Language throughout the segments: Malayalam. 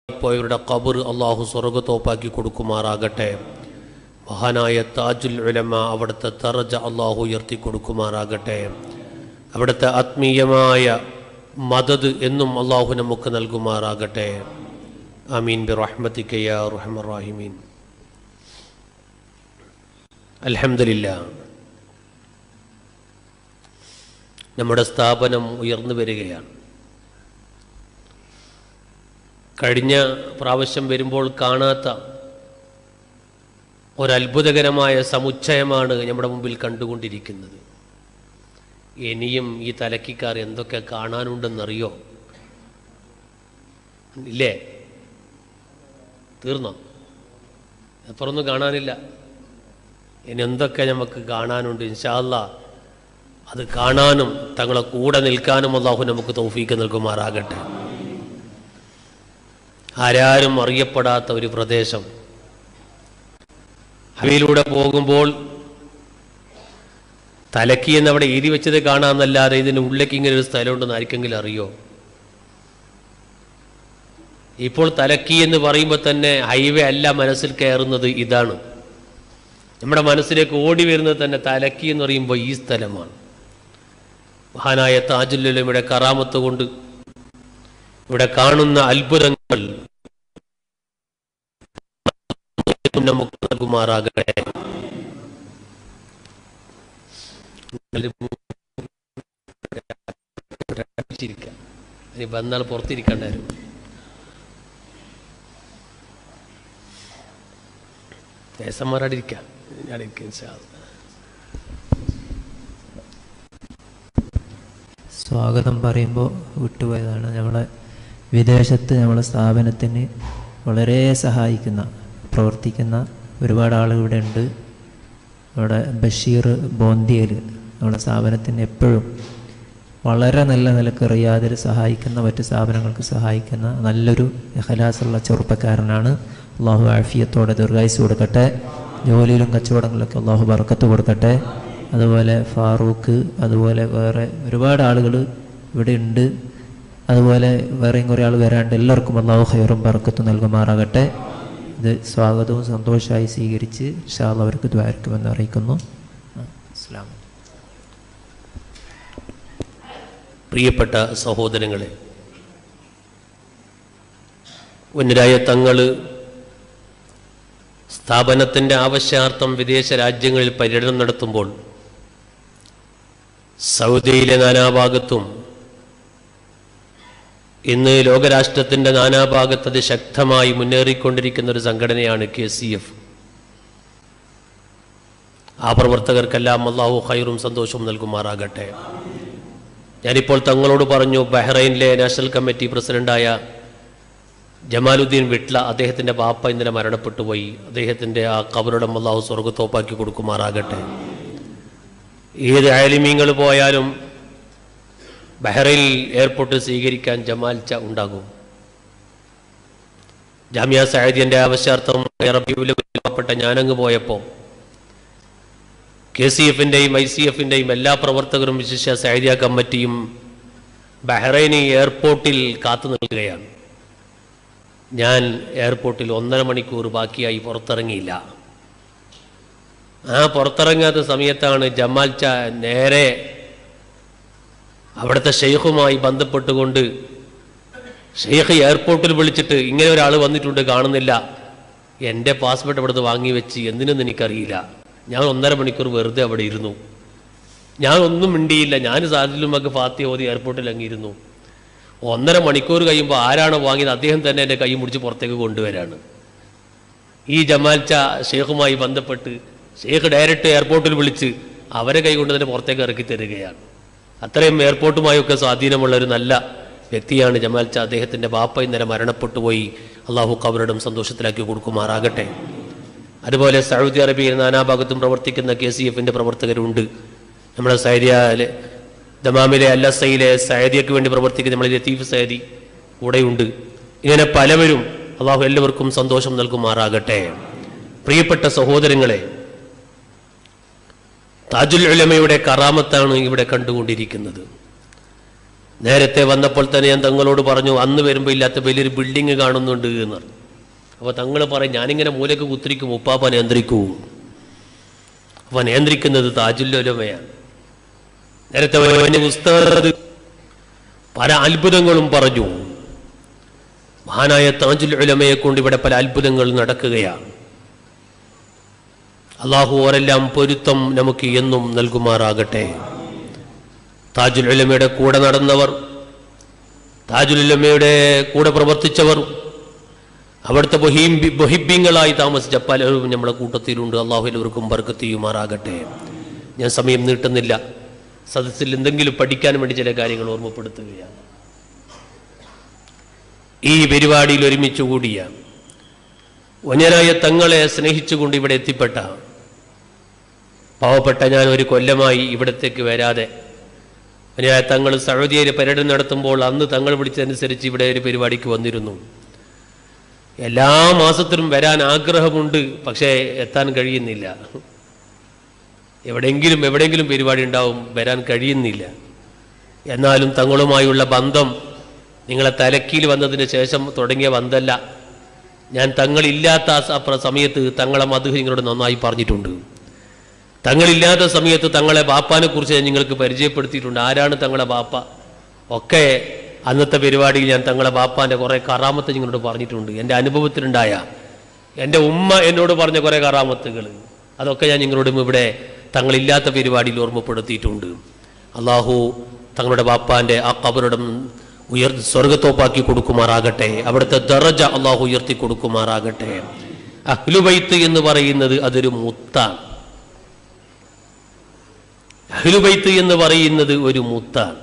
പോയവരുടെ കബർ അള്ളാഹു സ്വർഗത്തോപ്പാക്കി കൊടുക്കുമാറാകട്ടെ മഹാനായ താജുൽ ഉലമ അവിടുത്തെ തറജ അള്ളാഹു ഉയർത്തി കൊടുക്കുമാറാകട്ടെ അവിടുത്തെ ആത്മീയമായ മദത് എന്നും അള്ളാഹു നമുക്ക് നൽകുമാറാകട്ടെ അമീൻ ബി റഹ്മത്തിക്കയ റഹ്മറാഹിമീൻ അൽഹംദുലില്ല നമ്മുടെ സ്ഥാപനം ഉയർന്നു വരികയാണ് കഴിഞ്ഞ പ്രാവശ്യം വരുമ്പോൾ കാണാത്ത ഒരത്ഭുതകരമായ സമുച്ചയമാണ് നമ്മുടെ മുമ്പിൽ കണ്ടുകൊണ്ടിരിക്കുന്നത് ഇനിയും ഈ തലക്കിക്കാർ എന്തൊക്കെ കാണാനുണ്ടെന്നറിയോ ഇല്ലേ തീർന്നോ അപ്പുറമൊന്നും കാണാനില്ല ഇനി എന്തൊക്കെ നമുക്ക് കാണാനുണ്ട് ഇൻഷാല്ല അത് കാണാനും തങ്ങളെ കൂടെ നിൽക്കാനും അള്ളാഹു നമുക്ക് തൗഫീക്ക് നൽകുമാറാകട്ടെ ആരാരും അറിയപ്പെടാത്ത ഒരു പ്രദേശം അവയിലൂടെ പോകുമ്പോൾ തലക്കി എന്ന് അവിടെ എഴുതി വെച്ചത് കാണാമെന്നല്ലാതെ ഇതിന് ഉള്ളിലേക്ക് ഇങ്ങനെ ഒരു സ്ഥലമുണ്ടെന്ന് ആർക്കെങ്കിലും അറിയോ ഇപ്പോൾ തലക്കി എന്ന് പറയുമ്പോൾ തന്നെ ഹൈവേ അല്ല മനസ്സിൽ കയറുന്നത് ഇതാണ് നമ്മുടെ മനസ്സിലേക്ക് ഓടി വരുന്നത് തന്നെ തലക്കി എന്ന് പറയുമ്പോൾ ഈ സ്ഥലമാണ് മഹാനായ താജുല്ലുലമയുടെ കറാമത്ത് കൊണ്ട് ഇവിടെ കാണുന്ന അത്ഭുതങ്ങൾ നമുക്ക് നൽകുമാറാകട്ടെ ഇനി വന്നാൽ പുറത്തിരിക്കണ്ടായിരുന്നു ദേശന്മാരവിടെ ഇരിക്കാം ഞാൻ ഇരിക്കാം ഇൻഷാ അല്ലാ. സ്വാഗതം പറയുമ്പോൾ വിട്ടുപോയതാണ് നമ്മളെ വിദേശത്ത് നമ്മളെ സ്ഥാപനത്തിന് വളരെ സഹായിക്കുന്ന പ്രവർത്തിക്കുന്ന ഒരുപാട് ആളുകൾ ഇവിടെ ഉണ്ട് ഇവിടെ ബഷീർ ബോന്തിയൽ നമ്മുടെ സ്ഥാപനത്തിന് എപ്പോഴും വളരെ നല്ല നിലക്ക് റിയാദിൽ സഹായിക്കുന്ന മറ്റ് സ്ഥാപനങ്ങൾക്ക് സഹായിക്കുന്ന നല്ലൊരു ഇഖലാസുള്ള ചെറുപ്പക്കാരനാണ് അള്ളാഹു ആഫിയത്തോടെ ദീർഘായുസ് കൊടുക്കട്ടെ ജോലിയിലും കച്ചവടങ്ങളിലൊക്കെ അള്ളാഹു ബർക്കത്ത് കൊടുക്കട്ടെ അതുപോലെ ഫാറൂഖ് അതുപോലെ വേറെ ഒരുപാട് ആളുകൾ ഇവിടെ ഉണ്ട് അതുപോലെ വേറെയും കുറേ ആൾ വരാണ്ട് എല്ലാവർക്കും അള്ളാഹു ഹൈറും ബർക്കത്തും നൽകുമാറാകട്ടെ ഇത് സ്വാഗതവും സന്തോഷമായി സ്വീകരിച്ച് ഷാൾ അവർക്ക് ദ്വാരക്കുമെന്ന് അറിയിക്കുന്നു അസ്ലാം പ്രിയപ്പെട്ട സഹോദരങ്ങളെ ഉന്നരായ തങ്ങള് സ്ഥാപനത്തിൻ്റെ ആവശ്യാർത്ഥം വിദേശ രാജ്യങ്ങളിൽ പര്യടനം നടത്തുമ്പോൾ സൗദിയിലെ നാനാഭാഗത്തും ഇന്ന് ലോകരാഷ്ട്രത്തിൻ്റെ നാനാഭാഗത്ത് അത് ശക്തമായി മുന്നേറിക്കൊണ്ടിരിക്കുന്ന ഒരു സംഘടനയാണ് കെ സി എഫ് ആ പ്രവർത്തകർക്കെല്ലാം അള്ളാഹു ഹൈറും സന്തോഷവും നൽകുമാറാകട്ടെ ഞാനിപ്പോൾ തങ്ങളോട് പറഞ്ഞു ബഹ്റൈനിലെ നാഷണൽ കമ്മിറ്റി പ്രസിഡന്റായ ജമാലുദ്ദീൻ വിട്ല അദ്ദേഹത്തിൻ്റെ ബാപ്പ ഇന്നലെ മരണപ്പെട്ടു പോയി അദ്ദേഹത്തിൻ്റെ ആ കബറിടം അള്ളാഹു സ്വർഗത്തോപ്പാക്കി കൊടുക്കുമാറാകട്ടെ ഏത് ആലിമീങ്ങൾ പോയാലും ബഹ്റൈൻ എയർപോർട്ടിൽ സ്വീകരിക്കാൻ ജമാൽച്ച ഉണ്ടാകും ജാമ്യ സാഹിത്യൻ്റെ ആവശ്യാർത്ഥം റബിയുലപ്പെട്ട ഞാനങ്ങ് പോയപ്പോൾ കെ സി എഫിൻ്റെയും ഐ സി എഫിൻ്റെയും എല്ലാ പ്രവർത്തകരും വിശിഷ്ട സാഹിത്യ കമ്മിറ്റിയും ബഹ്റൈനി എയർപോർട്ടിൽ കാത്തു നിൽക്കുകയാണ് ഞാൻ എയർപോർട്ടിൽ ഒന്നര മണിക്കൂർ ബാക്കിയായി പുറത്തിറങ്ങിയില്ല ആ പുറത്തിറങ്ങാത്ത സമയത്താണ് ജമാൽ ച നേരെ അവിടുത്തെ ഷെയ്ഖുമായി ബന്ധപ്പെട്ടുകൊണ്ട് ഷെയ്ഖ് എയർപോർട്ടിൽ വിളിച്ചിട്ട് ഇങ്ങനെ ഒരാൾ വന്നിട്ടുണ്ട് കാണുന്നില്ല എൻ്റെ പാസ്പോർട്ട് ഇവിടുന്ന് വാങ്ങി വെച്ച് എന്തിനെന്ന് എനിക്കറിയില്ല ഞാൻ ഒന്നര മണിക്കൂർ വെറുതെ അവിടെ ഇരുന്നു ഞാൻ ഒന്നും മിണ്ടിയില്ല ഞാൻ സാദിലുമൊക്കെ ഫാത്തി ഓതി എയർപോർട്ടിൽ അങ്ങിരുന്നു ഒന്നര മണിക്കൂർ കഴിയുമ്പോൾ ആരാണോ വാങ്ങിയത് അദ്ദേഹം തന്നെ എൻ്റെ കൈ മുടിച്ച് പുറത്തേക്ക് കൊണ്ടുവരാണ് ഈ ജമാൽച്ച ഷെയ്ഖുമായി ബന്ധപ്പെട്ട് ഷെയ്ഖ് ഡയറക്റ്റ് എയർപോർട്ടിൽ വിളിച്ച് അവരെ കൈ കൊണ്ട് തന്നെ പുറത്തേക്ക് ഇറക്കി തരികയാണ് അത്രയും എയർപോർട്ടുമായൊക്കെ സ്വാധീനമുള്ള ഒരു നല്ല വ്യക്തിയാണ് ജമാൽച്ച അദ്ദേഹത്തിൻ്റെ ബാപ്പ ഇന്നലെ മരണപ്പെട്ടു പോയി അള്ളാഹു കബറിടം സന്തോഷത്തിലാക്കി കൊടുക്കുമാറാകട്ടെ അതുപോലെ സൗദി അറേബ്യയിൽ നാനാഭാഗത്തും പ്രവർത്തിക്കുന്ന കെ സി എഫിൻ്റെ പ്രവർത്തകരുണ്ട് നമ്മുടെ സൈര്യ ദമാമിലെ അല്ലസയിലെ സൈദിയക്ക് വേണ്ടി പ്രവർത്തിക്കുന്ന നമ്മുടെ ലത്തീഫ് സൈദി കൂടെയുണ്ട് ഇങ്ങനെ പലവരും അള്ളാഹു എല്ലാവർക്കും സന്തോഷം നൽകുമാറാകട്ടെ പ്രിയപ്പെട്ട സഹോദരങ്ങളെ താജുൽ ഉലമയുടെ കറാമത്താണ് ഇവിടെ കണ്ടുകൊണ്ടിരിക്കുന്നത് നേരത്തെ വന്നപ്പോൾ തന്നെ ഞാൻ തങ്ങളോട് പറഞ്ഞു അന്ന് വരുമ്പോൾ ഇല്ലാത്ത വലിയൊരു ബിൽഡിങ് കാണുന്നുണ്ട് എന്ന് പറഞ്ഞു അപ്പോൾ തങ്ങൾ പറയും ഞാനിങ്ങനെ മൂലക്ക് കുത്തിരിക്കും ഉപ്പാപ്പ നിയന്ത്രിക്കൂ അപ്പോൾ നിയന്ത്രിക്കുന്നത് താജുല്ലോലമയാണ് നേരത്തെ ഒരു ഉസ്താദ് പല അത്ഭുതങ്ങളും പറഞ്ഞു മഹാനായ താജുൽ ഉലമയെ കൊണ്ട് ഇവിടെ പല അത്ഭുതങ്ങൾ നടക്കുകയാണ് അള്ളാഹു ഓരെല്ലാം പൊരുത്തം നമുക്ക് എന്നും നൽകുമാറാകട്ടെ താജുൽ ഉലമയുടെ കൂടെ നടന്നവർ താജുൽ ഉലമയുടെ കൂടെ പ്രവർത്തിച്ചവർ അവിടുത്തെ ബൊഹീം ബൊഹിബ്യങ്ങളായി താമസിച്ച പലരും നമ്മളെ കൂട്ടത്തിലുണ്ട് അള്ളാഹു എല്ലാവർക്കും ബർക്കത്ത് ചെയ്യുമാറാകട്ടെ ഞാൻ സമയം നീട്ടുന്നില്ല സദസ്സിൽ എന്തെങ്കിലും പഠിക്കാൻ വേണ്ടി ചില കാര്യങ്ങൾ ഓർമ്മപ്പെടുത്തുകയാണ് ഈ പരിപാടിയിൽ ഒരുമിച്ച് കൂടിയ വന്യനായ തങ്ങളെ സ്നേഹിച്ചുകൊണ്ട് ഇവിടെ എത്തിപ്പെട്ട പാവപ്പെട്ട ഞാൻ ഒരു കൊല്ലമായി ഇവിടത്തേക്ക് വരാതെ വന്യനായ തങ്ങൾ സൗദിയിൽ പര്യടനം നടത്തുമ്പോൾ അന്ന് തങ്ങൾ വിളിച്ചതനുസരിച്ച് ഇവിടെ ഒരു പരിപാടിക്ക് വന്നിരുന്നു എല്ലാ മാസത്തിലും വരാൻ ആഗ്രഹമുണ്ട് പക്ഷേ എത്താൻ കഴിയുന്നില്ല എവിടെയെങ്കിലും എവിടെയെങ്കിലും പരിപാടി ഉണ്ടാവും വരാൻ കഴിയുന്നില്ല എന്നാലും തങ്ങളുമായുള്ള ബന്ധം നിങ്ങളെ തലക്കിയിൽ വന്നതിന് ശേഷം തുടങ്ങിയ ബന്ധമല്ല ഞാൻ തങ്ങളില്ലാത്ത ആ സ- പ്ര- സമയത്ത് തങ്ങളെ മധു നിങ്ങളോട് നന്നായി പറഞ്ഞിട്ടുണ്ട് തങ്ങളില്ലാത്ത സമയത്ത് തങ്ങളെ ബാപ്പാനെ കുറിച്ച് ഞാൻ നിങ്ങൾക്ക് പരിചയപ്പെടുത്തിയിട്ടുണ്ട് ആരാണ് തങ്ങളെ ബാപ്പ ഒക്കെ അന്നത്തെ പരിപാടിയിൽ ഞാൻ തങ്ങളെ ബാപ്പാന്റെ കുറേ കറാമത്ത് നിങ്ങളോട് പറഞ്ഞിട്ടുണ്ട് എൻ്റെ അനുഭവത്തിലുണ്ടായ എൻ്റെ ഉമ്മ എന്നോട് പറഞ്ഞ കുറേ കറാമത്തുകൾ അതൊക്കെ ഞാൻ നിങ്ങളോടും ഇവിടെ തങ്ങളില്ലാത്ത പരിപാടിയിൽ ഓർമ്മപ്പെടുത്തിയിട്ടുണ്ട് അള്ളാഹു തങ്ങളുടെ ബാപ്പാന്റെ ആ കബറിടം ഉയർ സ്വർഗത്തോപ്പാക്കി കൊടുക്കുമാറാകട്ടെ അവിടുത്തെ ദറജ അള്ളാഹു ഉയർത്തി കൊടുക്കുമാറാകട്ടെ അഹ്ലുബൈത്ത് എന്ന് പറയുന്നത് അതൊരു മുത്താണ് അഹ്ലുബൈത്ത് എന്ന് പറയുന്നത് ഒരു മുത്താണ്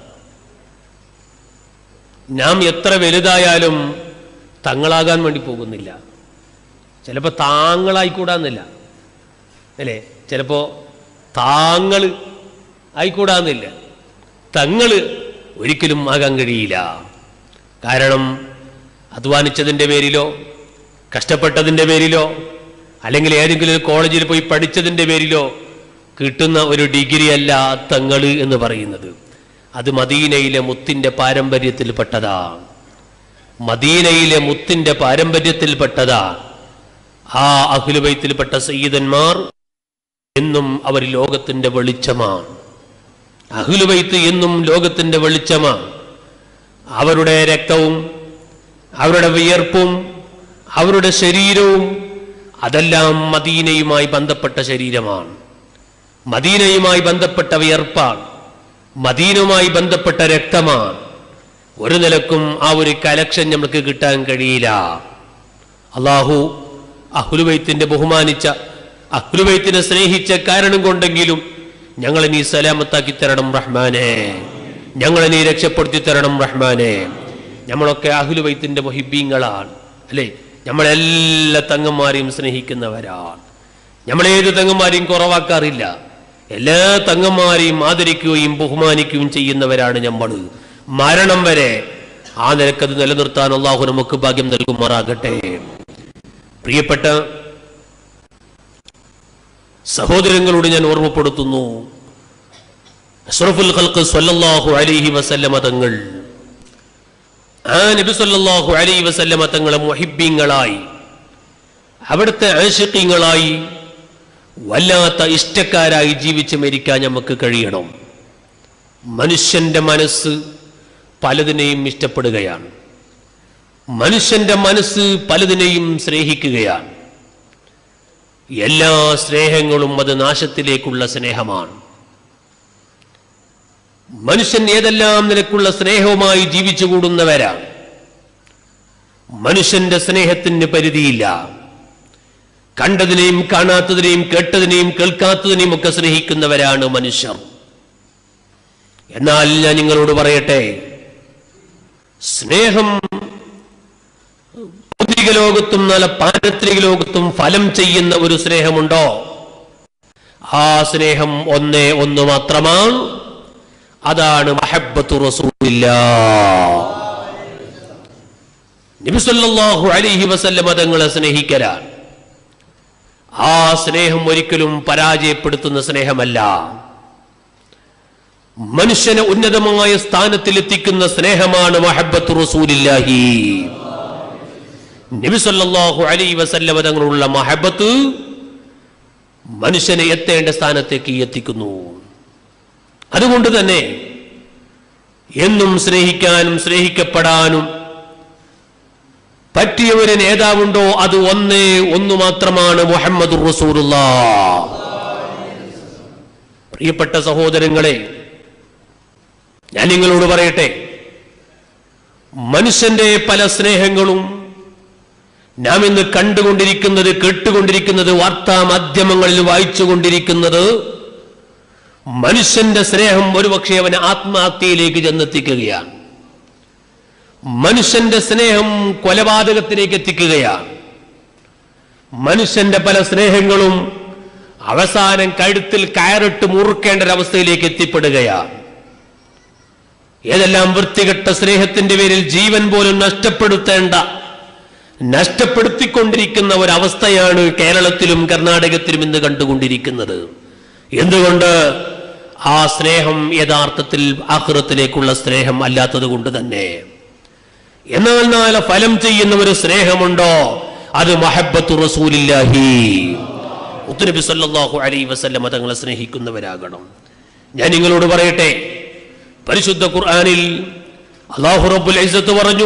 നാം എത്ര വലുതായാലും തങ്ങളാകാൻ വേണ്ടി പോകുന്നില്ല ചിലപ്പോൾ താങ്കളായിക്കൂടാന്നില്ല അല്ലേ ചിലപ്പോൾ താങ്കൾ ആയിക്കൂടാന്നില്ല തങ്ങൾ ഒരിക്കലും ആകാൻ കഴിയില്ല കാരണം അധ്വാനിച്ചതിൻ്റെ പേരിലോ കഷ്ടപ്പെട്ടതിൻ്റെ പേരിലോ അല്ലെങ്കിൽ ഏതെങ്കിലും ഒരു കോളേജിൽ പോയി പഠിച്ചതിൻ്റെ പേരിലോ കിട്ടുന്ന ഒരു ഡിഗ്രി അല്ല തങ്ങൾ എന്ന് പറയുന്നത് അത് മദീനയിലെ മുത്തിൻ്റെ പാരമ്പര്യത്തിൽപ്പെട്ടതാണ് മദീനയിലെ മുത്തിൻ്റെ പാരമ്പര്യത്തിൽപ്പെട്ടതാണ് ആ അഖിലുബൈത്തിൽപ്പെട്ട സയ്യിദന്മാർ എന്നും അവർ ലോകത്തിന്റെ വെളിച്ചമാണ് അഹ്ലുബൈത്ത് എന്നും ലോകത്തിന്റെ വെളിച്ചമാണ് അവരുടെ രക്തവും അവരുടെ വിയർപ്പും അവരുടെ ശരീരവും അതെല്ലാം മദീനയുമായി ബന്ധപ്പെട്ട ശരീരമാണ് മദീനയുമായി ബന്ധപ്പെട്ട വിയർപ്പാണ് മദീനയുമായി ബന്ധപ്പെട്ട രക്തമാണ് ഒരു നിലക്കും ആ ഒരു കലക്ഷൻ നമുക്ക് കിട്ടാൻ കഴിയില്ല അള്ളാഹു അഹ്ലുബൈത്തിന്റെ ബഹുമാനിച്ച അഹ്ലുബൈത്തിനെ സ്നേഹിച്ച കാരണം കൊണ്ടെങ്കിലും ഞങ്ങളെ നീ സലാമത്താക്കി തരണം റഹ്മാനെ ഞങ്ങളെ നീ രക്ഷപ്പെടുത്തി തരണം റഹ്മാനെ നമ്മളൊക്കെ അഹ്ലുബൈത്തിന്റെ മൊഹിബീങ്ങളാണ് അല്ലേ നമ്മളെല്ലാ തങ്ങന്മാരെയും സ്നേഹിക്കുന്നവരാണ് നമ്മളേത് തങ്ങന്മാരെയും കുറവാക്കാറില്ല എല്ലാ തങ്ങന്മാരെയും ആദരിക്കുകയും ബഹുമാനിക്കുകയും ചെയ്യുന്നവരാണ് നമ്മൾ മരണം വരെ ആ നിലക്കത് നിലനിർത്താൻ അള്ളാഹു നമുക്ക് ഭാഗ്യം നൽകുമാറാകട്ടെ പ്രിയപ്പെട്ട സഹോദരങ്ങളോട് ഞാൻ ഓർമ്മപ്പെടുത്തുന്നു അഷ്റഫുൽ ഖൽഖ് സ്വല്ലല്ലാഹു അലൈഹി വസല്ലമ തങ്ങൾ ആ നബി സല്ലല്ലാഹു അലൈഹി വസല്ലമ തങ്ങളെ മുഹിബ്ബീങ്ങളായി അവിടുത്തെ ആശിഖീങ്ങളായി വല്ലാത്ത ഇഷ്ടക്കാരായി ജീവിച്ച് മരിക്കാൻ നമുക്ക് കഴിയണം മനുഷ്യന്റെ മനസ്സ് പലതിനെയും ഇഷ്ടപ്പെടുകയാണ് മനുഷ്യന്റെ മനസ്സ് പലതിനെയും സ്നേഹിക്കുകയാണ് എല്ലാ സ്നേഹങ്ങളും അത് നാശത്തിലേക്കുള്ള സ്നേഹമാണ് മനുഷ്യൻ ഏതെല്ലാം നിലക്കുള്ള സ്നേഹവുമായി ജീവിച്ചു കൂടുന്നവരാണ് മനുഷ്യന്റെ സ്നേഹത്തിന് പരിധിയില്ല കണ്ടതിനെയും കാണാത്തതിനെയും കേട്ടതിനെയും കേൾക്കാത്തതിനെയും ഒക്കെ സ്നേഹിക്കുന്നവരാണ് മനുഷ്യർ എന്നാൽ ഞാൻ നിങ്ങളോട് പറയട്ടെ സ്നേഹം ഭൗതിക ലോകത്തും നല്ല പാരത്രിക ലോകത്തും ഫലം ചെയ്യുന്ന ഒരു സ്നേഹമുണ്ടോ ആ സ്നേഹം ഒന്നേ ഒന്ന് മാത്രമാണ് അതാണ് മഹബത്തു റസൂലില്ല നബിസല്ലാഹു അലൈഹി വസല്ലമ തങ്ങളെ സ്നേഹിക്കലാണ് ആ സ്നേഹം ഒരിക്കലും പരാജയപ്പെടുത്തുന്ന സ്നേഹമല്ല മനുഷ്യനെ ഉന്നതമായ സ്ഥാനത്തിൽ എത്തിക്കുന്ന സ്നേഹമാണ് മഹബത്ത് റസൂലില്ലാഹി നബി സല്ലല്ലാഹു അലൈഹി വസല്ലമ തങ്ങളുള്ള മഹബത്ത് മനുഷ്യനെ എത്തേണ്ട സ്ഥാനത്തേക്ക് എത്തിക്കുന്നു അതുകൊണ്ട് തന്നെ എന്നും സ്നേഹിക്കാനും സ്നേഹിക്കപ്പെടാനും പറ്റിയ ഒരു നേതാവുണ്ടോ അത് ഒന്നേ ഒന്നു മാത്രമാണ് മുഹമ്മദ് റസൂലുള്ള പ്രിയപ്പെട്ട സഹോദരങ്ങളെ ഞാൻ നിങ്ങളോട് പറയട്ടെ മനുഷ്യന്റെ പല സ്നേഹങ്ങളും നാം ഇന്ന് കണ്ടുകൊണ്ടിരിക്കുന്നത് കേട്ടുകൊണ്ടിരിക്കുന്നത് വാർത്താ മാധ്യമങ്ങളിൽ വായിച്ചുകൊണ്ടിരിക്കുന്നത് മനുഷ്യന്റെ സ്നേഹം ഒരുപക്ഷെ അവനെ ആത്മഹത്യയിലേക്ക് ചെന്നെത്തിക്കുകയാണ് മനുഷ്യന്റെ സ്നേഹം കൊലപാതകത്തിലേക്ക് എത്തിക്കുകയാണ് മനുഷ്യന്റെ പല സ്നേഹങ്ങളും അവസാനം കഴുത്തിൽ കയറിട്ട് മുറുക്കേണ്ട ഒരവസ്ഥയിലേക്ക് എത്തിപ്പെടുകയാണ് ഏതെല്ലാം വൃത്തികെട്ട സ്നേഹത്തിന്റെ പേരിൽ ജീവൻ പോലും നഷ്ടപ്പെടുത്തേണ്ട നഷ്ടപ്പെടുത്തിക്കൊണ്ടിരിക്കുന്ന ഒരവസ്ഥയാണ് കേരളത്തിലും കർണാടകത്തിലും ഇന്ന് കണ്ടുകൊണ്ടിരിക്കുന്നത് എന്തുകൊണ്ട് ആ സ്നേഹം യഥാർത്ഥത്തിൽ ആഹൃത്തിലേക്കുള്ള സ്നേഹം അല്ലാത്തത് കൊണ്ട് തന്നെ എന്നാൽ നാളെ ഫലം ചെയ്യുന്ന ഒരു സ്നേഹമുണ്ടോ അത് മഹബത്തു റസൂലില്ലാഹി മുത്തുനബി സല്ലല്ലാഹു അലൈഹി വസല്ലമ തങ്ങളെ സ്നേഹിക്കുന്നവരാകണം ഞാൻ നിങ്ങളോട് പറയട്ടെ പരിശുദ്ധ ഖുർആനിൽ അല്ലാഹു റബ്ബുൽ ഇസ്സത്ത് പറഞ്ഞു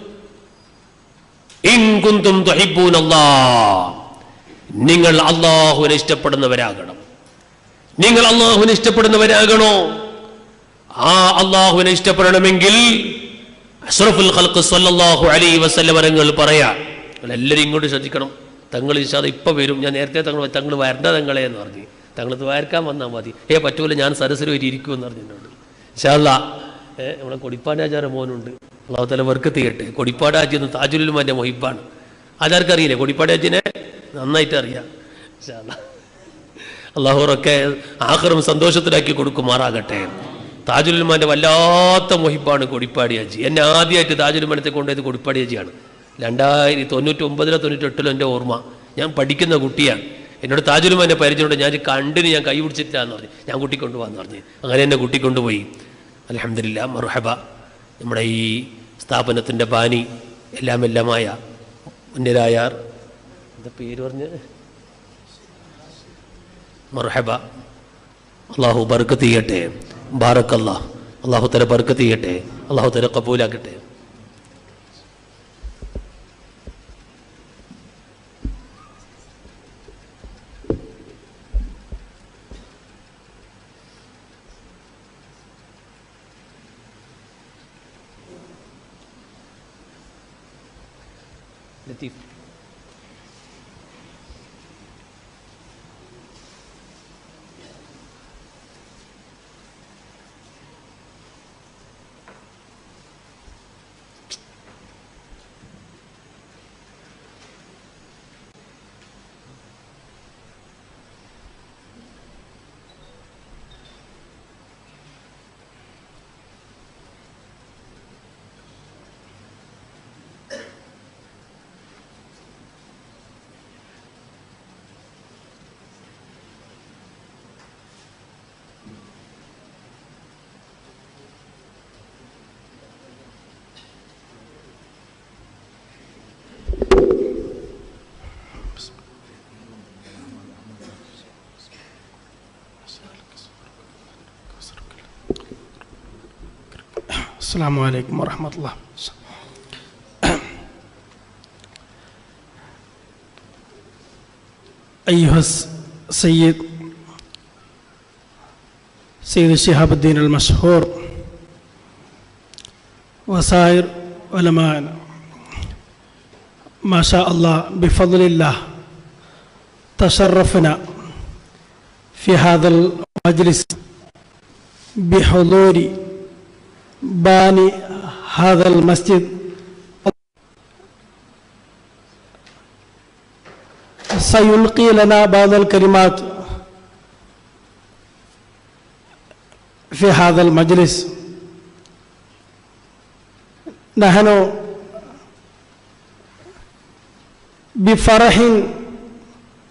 ഇൻ കുന്തും തുഹിബ്ബൂനല്ലാഹ് നിങ്ങൾ അള്ളാഹുവിനെ ഇഷ്ടപ്പെടുന്നവരാകണം നിങ്ങൾ അള്ളാഹുവിനെ ഇഷ്ടപ്പെടുന്നവരാകണോ ആ അള്ളാഹുവിനെ ഇഷ്ടപ്പെടണമെങ്കിൽ അഷ്റഫുൽ ഖൽഖ് സല്ലല്ലാഹു അലൈഹി വസല്ലം വരങ്ങൾ പറയാ എല്ലാവരും ഇങ്ങോട്ട് ശ്രദ്ധിക്കണം തങ്ങൾ ഇൻഷാദ് ഇപ്പൊ വരും ഞാൻ നേരത്തെ തങ്ങൾ തങ്ങൾ വരണ്ട തങ്ങളെ എന്ന് പറഞ്ഞു തങ്ങൾ ദ്വാരക്കാൻ വന്നാൽ മതി ഏ പറ്റൂല ഞാൻ സരസ്വരം വരെ ഇരിക്കുമെന്ന് പറഞ്ഞിട്ടുണ്ട് ഇൻഷാല്ല ഏ നമ്മുടെ കൊടിപ്പാടാചാര മോനുണ്ട് അള്ളാഹു തല വർക്ക് തീയട്ടെ കൊടിപ്പാട് ഹാജി എന്ന് താജുലുമാന്റെ മൊഹിബാണ് അതാർക്കറിയില്ലേ കൊടിപ്പാട് ഹാജിനെ നന്നായിട്ട് അറിയാം ഇൻഷാല്ല അള്ളാഹുറൊക്കെ ആഹ്റം സന്തോഷത്തിലാക്കി കൊടുക്കുമാറാകട്ടെ താജുലുമാന്റെ വല്ലാത്ത മൊഹിബാണ് കൊടിപ്പാടി ഹാജി എന്നെ ആദ്യമായിട്ട് താജുലുമാനത്തെ കൊണ്ടുപോയത് കൊടിപ്പാടി ഹാജിയാണ് രണ്ടായിരത്തി തൊണ്ണൂറ്റി ഒമ്പതിലോ തൊണ്ണൂറ്റി എട്ടിലോ എൻ്റെ ഓർമ്മ ഞാൻ പഠിക്കുന്ന കുട്ടിയാണ് എന്നോട് താജുലുമാൻ്റെ പരിചയമുണ്ട് ഞാൻ കണ്ടിന് ഞാൻ കൈ പിടിച്ചിട്ടില്ല എന്ന് പറഞ്ഞു ഞാൻ കുട്ടിക്കൊണ്ടുപോകാന്ന് പറഞ്ഞു അങ്ങനെ എന്നെ കുട്ടിക്കൊണ്ടുപോയി അലഹമില്ല മറുഹബ നമ്മുടെ ഈ സ്ഥാപനത്തിൻ്റെ ബാനി എല്ലാം എല്ലാമായ മുന്നിലായാർ എന്താ പേര് പറഞ്ഞ് മർഹബ അള്ളാഹു ബർക്കത്ത് ചെയ്യട്ടെ ബാറക്കല്ലാ അള്ളാഹു തല ബർക്കത്ത് ചെയ്യട്ടെ അള്ളാഹു തല കബൂലാക്കട്ടെ ലത്തീഫ് السلام عليكم ورحمة الله أيها السيد سيد شهاب الدين المشهور وسائر علمائنا ما شاء الله بفضل الله تشرفنا في هذا المجلس بحضور باني هذا المسجد سيلقي لنا بعض الكلمات في هذا المجلس نحن بفرح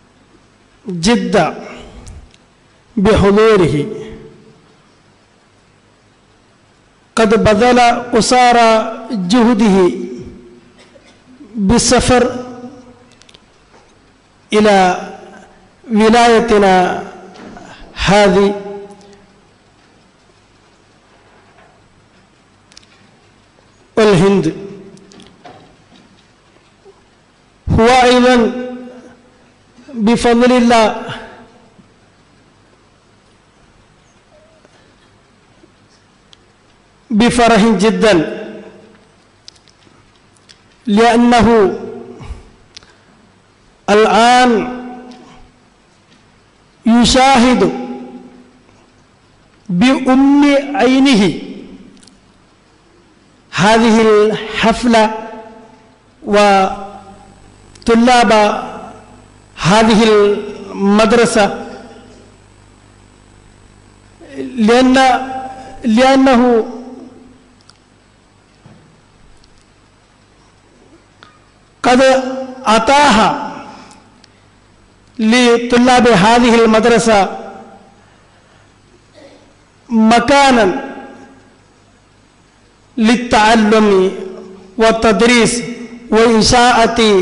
جدا بحضوره قد بذل قصارى جهده بالسفر إلى ولايتنا هذه والهند هو أيضا بفضل الله بفرح جدا لأنه الآن يشاهد بأم عينه هذه الحفلة وطلاب هذه المدرسة لأن لأنه قد أتاها لطلاب هذه المدرسة مكانا للتعلم والتدريس وإنشاءة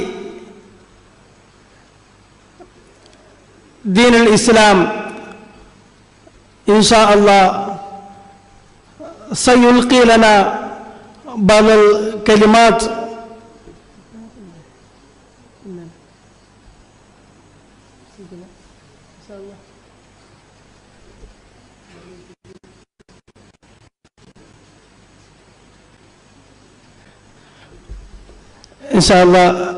دين الإسلام إن شاء الله سيلقي لنا بعض الكلمات إن شاء الله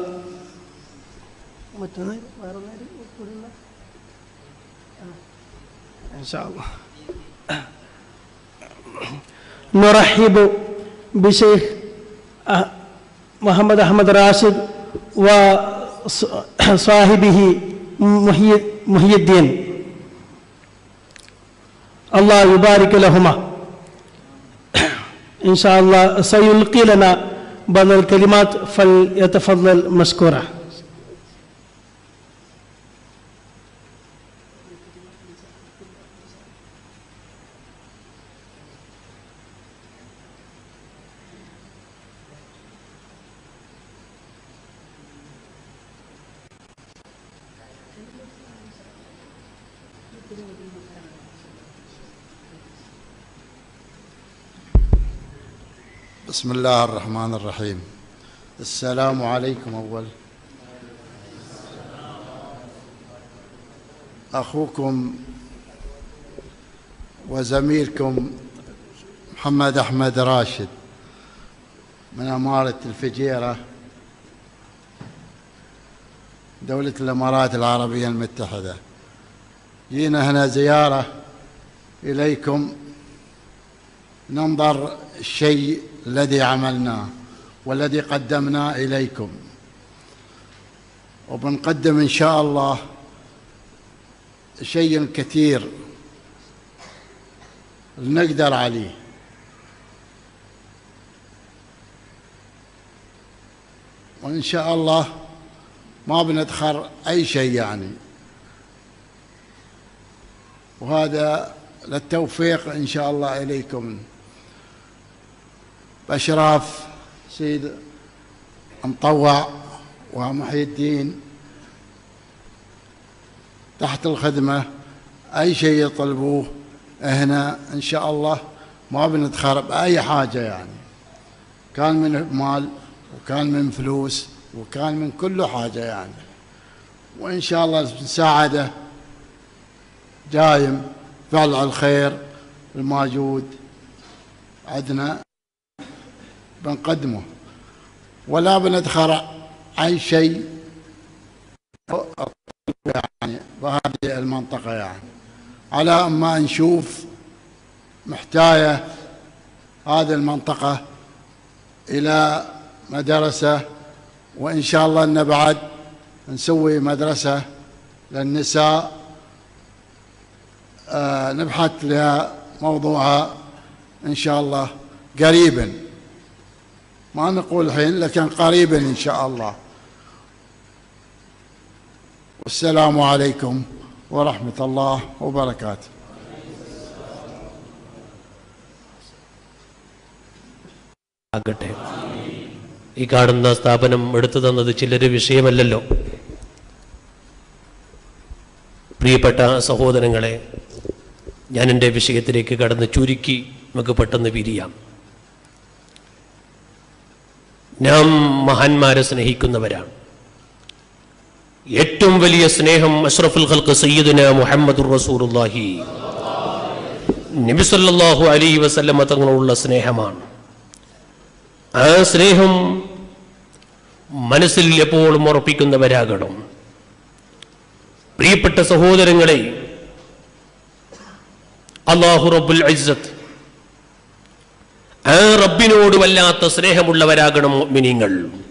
إن شاء الله نرحب بشيخ أه- محمد أحمد راشد وصاحبه محي محي الدين الله يبارك لهما إن شاء الله سيلقي لنا بعض الكلمات فليتفضل مشكورا بسم الله الرحمن الرحيم السلام عليكم أول أخوكم وزميلكم محمد أحمد راشد من أمارة الفجيرة دولة الإمارات العربية المتحدة جينا هنا زيارة إليكم ننظر الشيء الذي عملناه والذي قدمناه إليكم وبنقدم إن شاء الله شيء كثير نقدر عليه وإن شاء الله ما بندخر أي شيء يعني وهذا للتوفيق إن شاء الله إليكم بأشراف سيد مطوع ومحي الدين تحت الخدمة أي شيء يطلبوه هنا إن شاء الله ما بنتخر بأي حاجة يعني كان من مال وكان من فلوس وكان من كل حاجة يعني وإن شاء الله مساعدة دايم فعل الخير الموجود عندنا بنقدمه ولا بندخر أي شيء يعني بهذه المنطقة يعني على ما نشوف محتاجة هذه المنطقة إلى مدرسة وإن شاء الله أن بعد نسوي مدرسة للنساء آه نبحث لها موضوعها إن شاء الله قريبا ما نقول الحين لكن قريبا إن شاء الله والسلام عليكم ورحمة الله وبركاته ആകട്ടെ ഈ കാണുന്ന സ്ഥാപനം എടുത്തു തന്നത് ചിലര് വിഷയമല്ലല്ലോ പ്രിയപ്പെട്ട സഹോദരങ്ങളെ ഞാൻ എൻ്റെ വിഷയത്തിലേക്ക് കടന്ന് ചുരുക്കി നമുക്ക് പെട്ടെന്ന് പിരിയാം നാം മഹാന്മാരെ സ്നേഹിക്കുന്നവരാണ് ഏറ്റവും വലിയ സ്നേഹം അഷ്റഫുൽ ഖൽക്ക് സയ്യിദുന മുഹമ്മദുർ റസൂലുള്ളാഹി നബി സല്ലല്ലാഹു അലൈഹി വസല്ലമ തങ്ങളുള്ള സ്നേഹമാണ് ആ സ്നേഹം മനസ്സിൽ എപ്പോഴും ഉറപ്പിക്കുന്നവരാകണം പ്രിയപ്പെട്ട സഹോദരങ്ങളെ അള്ളാഹു റബ്ബുൽ ഇസ്സത്ത് ആ റബ്ബിനോട് വല്ലാത്ത സ്നേഹമുള്ളവരാകണം മുഅ്മിനീങ്ങൾ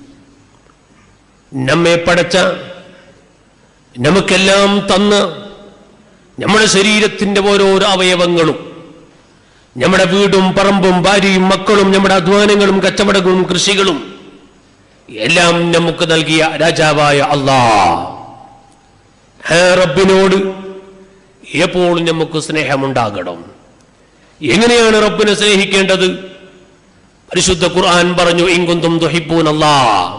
നമ്മെ പടച്ച നമുക്കെല്ലാം തന്ന് നമ്മുടെ ശരീരത്തിന്റെ ഓരോരോ അവയവങ്ങളും നമ്മുടെ വീടും പറമ്പും ഭാര്യയും മക്കളും നമ്മുടെ അധ്വാനങ്ങളും കച്ചവടങ്ങളും കൃഷികളും എല്ലാം നമുക്ക് നൽകിയ രാജാവായ അള്ളാ ആ റബ്ബിനോട് എപ്പോഴും നമുക്ക് സ്നേഹമുണ്ടാകണം എങ്ങനെയാണ് റബ്ബിനെ സ്നേഹിക്കേണ്ടത് പരിശുദ്ധ ഖുർആൻ പറഞ്ഞു ഇങ്കുന്തും ദുഹിബൂൻ അല്ലാ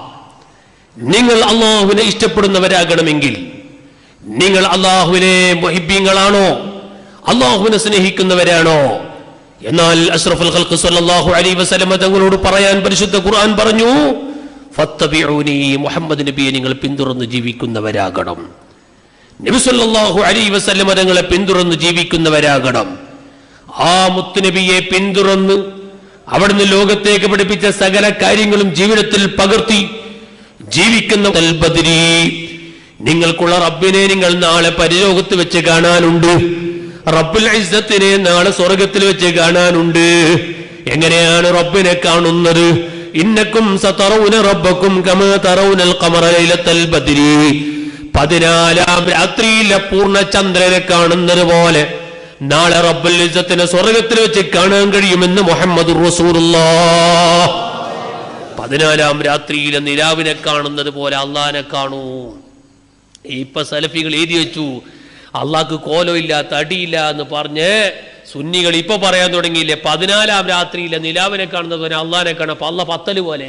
നിങ്ങൾ അള്ളാഹുവിനെ ഇഷ്ടപ്പെടുന്നവരാകണമെങ്കിൽ നിങ്ങൾ അള്ളാഹുവിനെ മൊഹിബീങ്ങളാണോ അള്ളാഹുവിനെ സ്നേഹിക്കുന്നവരാണോ എന്നാൽ അഷ്റഫുൽ ഖൽഖ് സല്ലല്ലാഹു അലൈഹി വസല്ലമ തങ്ങളോട് പറയാൻ പരിശുദ്ധ ഖുർആൻ പറഞ്ഞു ഫത്തബിഊനി മുഹമ്മദ് നബിയെ നിങ്ങൾ പിന്തുടർന്ന് ജീവിക്കുന്നവരാകണം നബി സല്ലല്ലാഹു അലൈഹി വസല്ലമ തങ്ങളെ പിന്തുടർന്ന് ജീവിക്കുന്നവരാകണം ആ മുത്തുനബിയെ പിന്തുടർന്ന് അവിടുന്ന് ലോകത്തേക്ക് പഠിപ്പിച്ച സകല കാര്യങ്ങളും ജീവിതത്തിൽ പകർത്തി ജീവിക്കുന്ന ബദരി നിങ്ങൾക്കുള്ള റബ്ബിനെ നിങ്ങൾ നാളെ പരിലോകത്ത് വെച്ച് കാണാനുണ്ട് റബ്ബുൽ ഇസ്സത്തിനെ നാളെ സ്വർഗത്തിൽ വെച്ച് കാണാനുണ്ട് എങ്ങനെയാണ് റബ്ബിനെ കാണുന്നത് ഇന്നക്കും സതറൗന റബ്ബക്കും കമാ തറൗനൽ ഖമറ ലൈലത്തൽ ബദ്രി പതിനാലാം രാത്രിയിലെ പൂർണ്ണ ചന്ദ്രനെ കാണുന്നത് പോലെ നാളെ റബ്ബുൽ ഇസ്സത്തിനെ സ്വർഗത്തിൽ വെച്ച് കാണാൻ കഴിയുമെന്ന് മുഹമ്മദ് റസൂലുള്ളാഹ് പതിനാലാം രാത്രിയിലെ നിലാവിനെ കാണുന്നത് പോലെ അള്ളാനെ കാണൂ ഇപ്പൊ സലഫികൾ എഴുതി വെച്ചു അള്ളാഹ്ക്ക് കോലം ഇല്ല തടിയില്ല എന്ന് പറഞ്ഞ് സുന്നികൾ ഇപ്പൊ പറയാൻ തുടങ്ങിയില്ലേ പതിനാലാം രാത്രിയിലെ നിലാവിനെ കാണുന്നത് പോലെ അള്ളാനെ കാണാം അപ്പൊ അള്ള പത്തല് പോലെ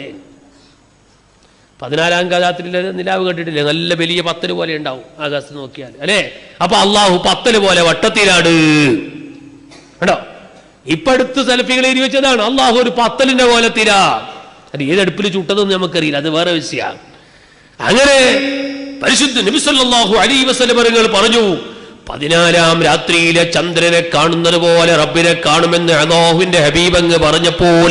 പതിനാലാം രാത്രിയിലെ നിലാവ് കണ്ടിട്ടില്ലേ നല്ല വലിയ പത്തല് പോലെ ഉണ്ടാവും ആകാശത്ത് നോക്കിയാൽ അല്ലേ അപ്പൊ അള്ളാഹു പത്തല് പോലെ വട്ടത്തിലാണ് കേട്ടോ ഇപ്പൊ അടുത്ത് സെൽഫികൾ എഴുതി വെച്ചതാണ് അള്ളാഹു ഒരു പത്തലിന്റെ കോലത്തിലാ അത് ഏത് അടുപ്പിൽ ചുട്ടതെന്ന് നമുക്കറിയില്ല അത് വേറെ വിഷയമാണ് അങ്ങനെ പരിശുദ്ധ നബിസല്ലാഹു അലൈ വസലമരങ്ങൾ പറഞ്ഞു പതിനാലാം രാത്രിയിലെ ചന്ദ്രനെ കാണുന്നത് പോലെ റബ്ബിനെ കാണുമെന്ന് അള്ളാഹുവിന്റെ ഹബീബങ്ങ് പറഞ്ഞപ്പോൾ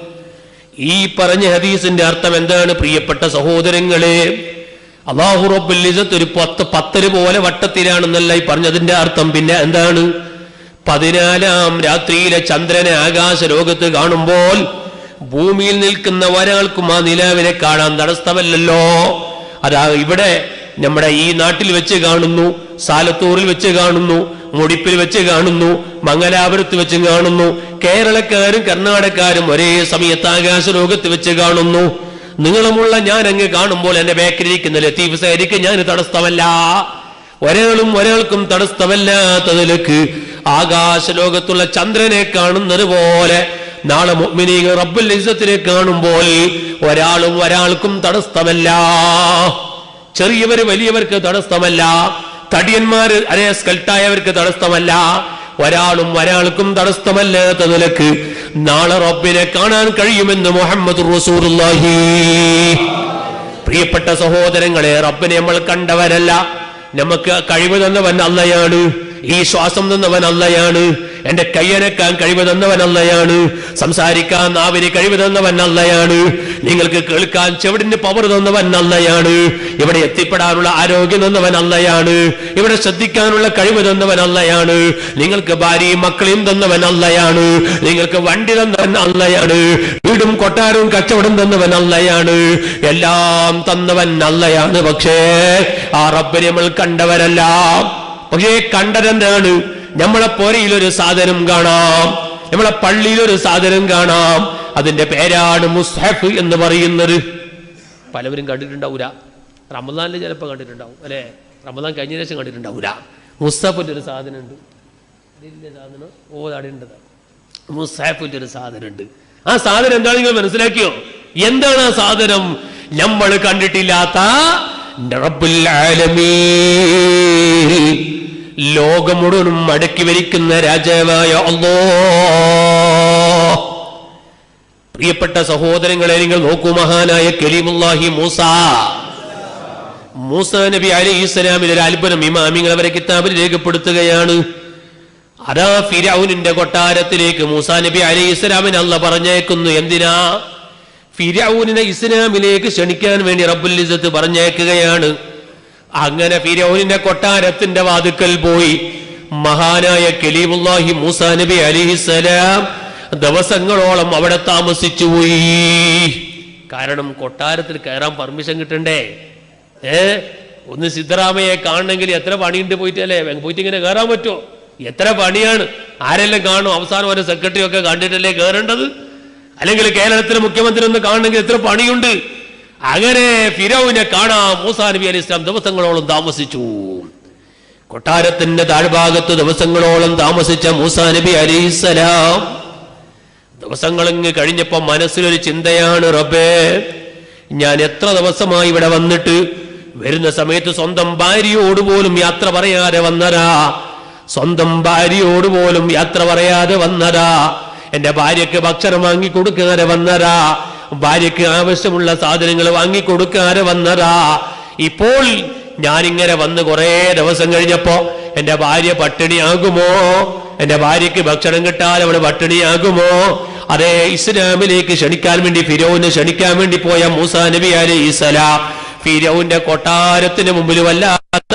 ഈ പറഞ്ഞ ഹദീസിന്റെ അർത്ഥം എന്താണ് പ്രിയപ്പെട്ട സഹോദരങ്ങളെ അള്ളാഹു റബ്ബുൽ ഇസത്ത് ഒരു പത്ത് പത്തര് പോലെ വട്ടത്തിലാണെന്നല്ല ഈ പറഞ്ഞതിന്റെ അർത്ഥം പിന്നെ എന്താണ് പതിനാലാം രാത്രിയിലെ ചന്ദ്രനെ ആകാശ ലോകത്ത് കാണുമ്പോൾ ഭൂമിയിൽ നിൽക്കുന്ന ഒരാൾക്കും ആ നിലാവിനെ കാണാൻ തടസ്സമല്ലല്ലോ അതാ ഇവിടെ നമ്മുടെ ഈ നാട്ടിൽ വെച്ച് കാണുന്നു സാലത്തൂറിൽ വെച്ച് കാണുന്നു മുടിപ്പിൽ വെച്ച് കാണുന്നു മംഗലാപുരത്ത് വെച്ച് കാണുന്നു കേരളക്കാരും കർണാടകക്കാരും ഒരേ സമയത്ത് ആകാശ ലോകത്ത് വെച്ച് കാണുന്നു നീളമുള്ള ഞാൻ അങ്ങ് കാണുമ്പോൾ എന്റെ ബേക്കറിയിരിക്കുന്ന ലത്തീഫ് സൈരിക്ക് ഞാൻ തടസ്സമല്ല ഒരാളും ഒരാൾക്കും തടസ്സമല്ലാത്തതിലേക്ക് ആകാശ ലോകത്തുള്ള ചന്ദ്രനെ കാണുന്നത് പോലെ നാളെ മുഅ്മിനീങ്ങൾ റബ്ബുൽ ഇസ്സത്തിനെ കാണുമ്പോൾ ഒരാളും ഒരാൾക്കും തടസ്സമല്ല ചെറിയവര് വലിയവർക്ക് തടസ്സമല്ല തടിയന്മാര് അരേ സ്കൽട്ടായവർക്ക് തടസ്സമല്ല ഒരാളും ഒരാൾക്കും തടസ്സമല്ലാത്ത നിലക്ക് നാളെ റബ്ബിനെ കാണാൻ കഴിയുമെന്ന് മുഹമ്മദ് റസൂലുള്ളാഹി പ്രിയപ്പെട്ട സഹോദരങ്ങളെ റബ്ബിനെ നമ്മൾ കണ്ടവരല്ല നമുക്ക് കഴിവ് തന്നവൻ അല്ലയാണ് ഈ ശ്വാസം തന്നവൻ അല്ലയാണ് എന്റെ കയ്യനക്കാൻ കഴിവ് തന്നവൻ അല്ലയാണ് സംസാരിക്കാൻ നാവിന് കഴിവ് തന്നവൻ അല്ലയാണ് നിങ്ങൾക്ക് കേൾക്കാൻ ചെവിടിന് പവർ തന്നവൻ അല്ലയാണ് ഇവിടെ എത്തിപ്പെടാനുള്ള ആരോഗ്യം തന്നവൻ അല്ലയാണ് ഇവിടെ ശ്രദ്ധിക്കാനുള്ള കഴിവ് തന്നവൻ അല്ലയാണ് നിങ്ങൾക്ക് ഭാര്യയും മക്കളെയും തന്നവൻ അല്ലയാണ് നിങ്ങൾക്ക് വണ്ടി തന്നവൻ അല്ലയാണ് വീടും കൊട്ടാരവും കച്ചവടം തന്നവൻ അല്ലയാണ് എല്ലാം തന്നവൻ അല്ലയാണ് പക്ഷേ ആ റബ്ബിനെ നമ്മൾ കണ്ടവരല്ല പക്ഷേ കണ്ടതെന്താണ് നമ്മളെ പോരയിലൊരു സാധനം കാണാം നമ്മളെ പള്ളിയിലൊരു സാധനം കാണാം അതിന്റെ പേരാണ് മുസ്ഹഫ് എന്ന് പറയുന്നത് പലവരും കണ്ടിട്ടുണ്ടാവൂല റമദാനിൽ ചിലപ്പോൾ കണ്ടിട്ടുണ്ടാവും അല്ലേ റമദാൻ കഴിഞ്ഞ ശേഷം കണ്ടിട്ടുണ്ടാവൂല മുസ്തഫിന്റെ ഒരു സാധനം ഉണ്ട് അതിന്റെ സാധനം ഓ അവിടെ ഉണ്ട് മുസ്താഫിന്റെ ഒരു സാധനം ഉണ്ട് ആ സാധനം എന്താണ് നിങ്ങൾ മനസ്സിലാക്കിയോ എന്താണ് ആ സാധനം നമ്മൾ കണ്ടിട്ടില്ലാത്ത റബ്ബുൽ ആലമീൻ ലോകം മുഴുവനും അടക്കി ഭരിക്കുന്ന രാജാവായ അല്ലോ പ്രിയപ്പെട്ട സഹോദരങ്ങളെ നിങ്ങൾ നോക്കൂ മഹാനായ കലീമുല്ലാഹി മൂസ മൂസ നബി അലൈഹി ഇസ്ലാമിൽ ഒരു അത്ഭുതം ഇമാമിങ്ങൾ അവരെ കിതാബിൽ രേഖപ്പെടുത്തുകയാണ് അതാ ഫിരൗനിന്റെ കൊട്ടാരത്തിലേക്ക് മൂസാ നബി അലൈഹി ഇസ്ലാമിന് അല്ല പറഞ്ഞേക്കുന്നു എന്തിനാ ഫിരൗനിനെ ഇസ്ലാമിലേക്ക് ക്ഷണിക്കാൻ വേണ്ടി റബ്ബുൽ ഇസ്സത്ത് പറഞ്ഞേക്കുകയാണ് അങ്ങനെ ഫിരൗനിന്റെ കൊട്ടാരത്തിന്റെ വാതുക്കൽ പോയി മഹാനായ കലീമുല്ലാഹി മൂസാ നബി അലിഹിസലാം ദിവസങ്ങളോളം അവിടെ താമസിച്ചു പോയി കാരണം കൊട്ടാരത്തിൽ കയറാൻ പെർമിഷൻ കിട്ടണ്ടേ ഏ ഒന്ന് സിദ്ധരാമയെ കാണണമെങ്കിൽ എത്ര പണിയുണ്ട് പോയിട്ട് അല്ലേ പോയിട്ട് ഇങ്ങനെ കയറാൻ പറ്റുമോ എത്ര പണിയാണ് ആരെല്ലാം കാണും അവസാനം ഒരു സെക്രട്ടറി ഒക്കെ കണ്ടിട്ടല്ലേ കയറേണ്ടത് അല്ലെങ്കിൽ കേരളത്തിലെ മുഖ്യമന്ത്രി ഒന്ന് കാണണമെങ്കിൽ എത്ര പണിയുണ്ട് അങ്ങനെ ഫിറോവിനെ കാണാൻ മൂസാ നബി അലി ഇസ്ലാം ദിവസങ്ങളോളം താമസിച്ചു കൊട്ടാരത്തിന്റെ താഴ്ഭാഗത്ത് ദിവസങ്ങളോളം താമസിച്ച മൂസാ നബി അലിസ്സലാം ദിവസങ്ങളിങ്ങ് കഴിഞ്ഞപ്പോ മനസ്സിലൊരു ചിന്തയാണ് റബ്ബേ ഞാൻ എത്ര ദിവസമായി ഇവിടെ വന്നിട്ട് വരുന്ന സമയത്ത് സ്വന്തം ഭാര്യയോട് പോലും യാത്ര പറയാതെ വന്നതാ സ്വന്തം ഭാര്യയോട് പോലും യാത്ര പറയാതെ വന്നതാ എന്റെ ഭാര്യക്ക് ഭക്ഷണം വാങ്ങി കൊടുക്കാതെ വന്നതാ ഭാര്യക്ക് ആവശ്യമുള്ള സാധനങ്ങൾ വാങ്ങി കൊടുക്കാതെ വന്നതാ ഇപ്പോൾ ഞാനിങ്ങനെ വന്ന് കുറേ ദിവസം കഴിഞ്ഞപ്പോ എന്റെ ഭാര്യ പട്ടിണിയാകുമോ എന്റെ ഭാര്യക്ക് ഭക്ഷണം കിട്ടാതെ അവള് പട്ടിണിയാകുമോ അതേ ഇസ്ലാമിലേക്ക് ക്ഷണിക്കാൻ വേണ്ടി ഫിരോവിനെ ക്ഷണിക്കാൻ വേണ്ടി പോയ മൂസാ നബി അലി ഇസ്ലാം ഫിരോവിന്റെ കൊട്ടാരത്തിന് മുമ്പിൽ വല്ലാത്ത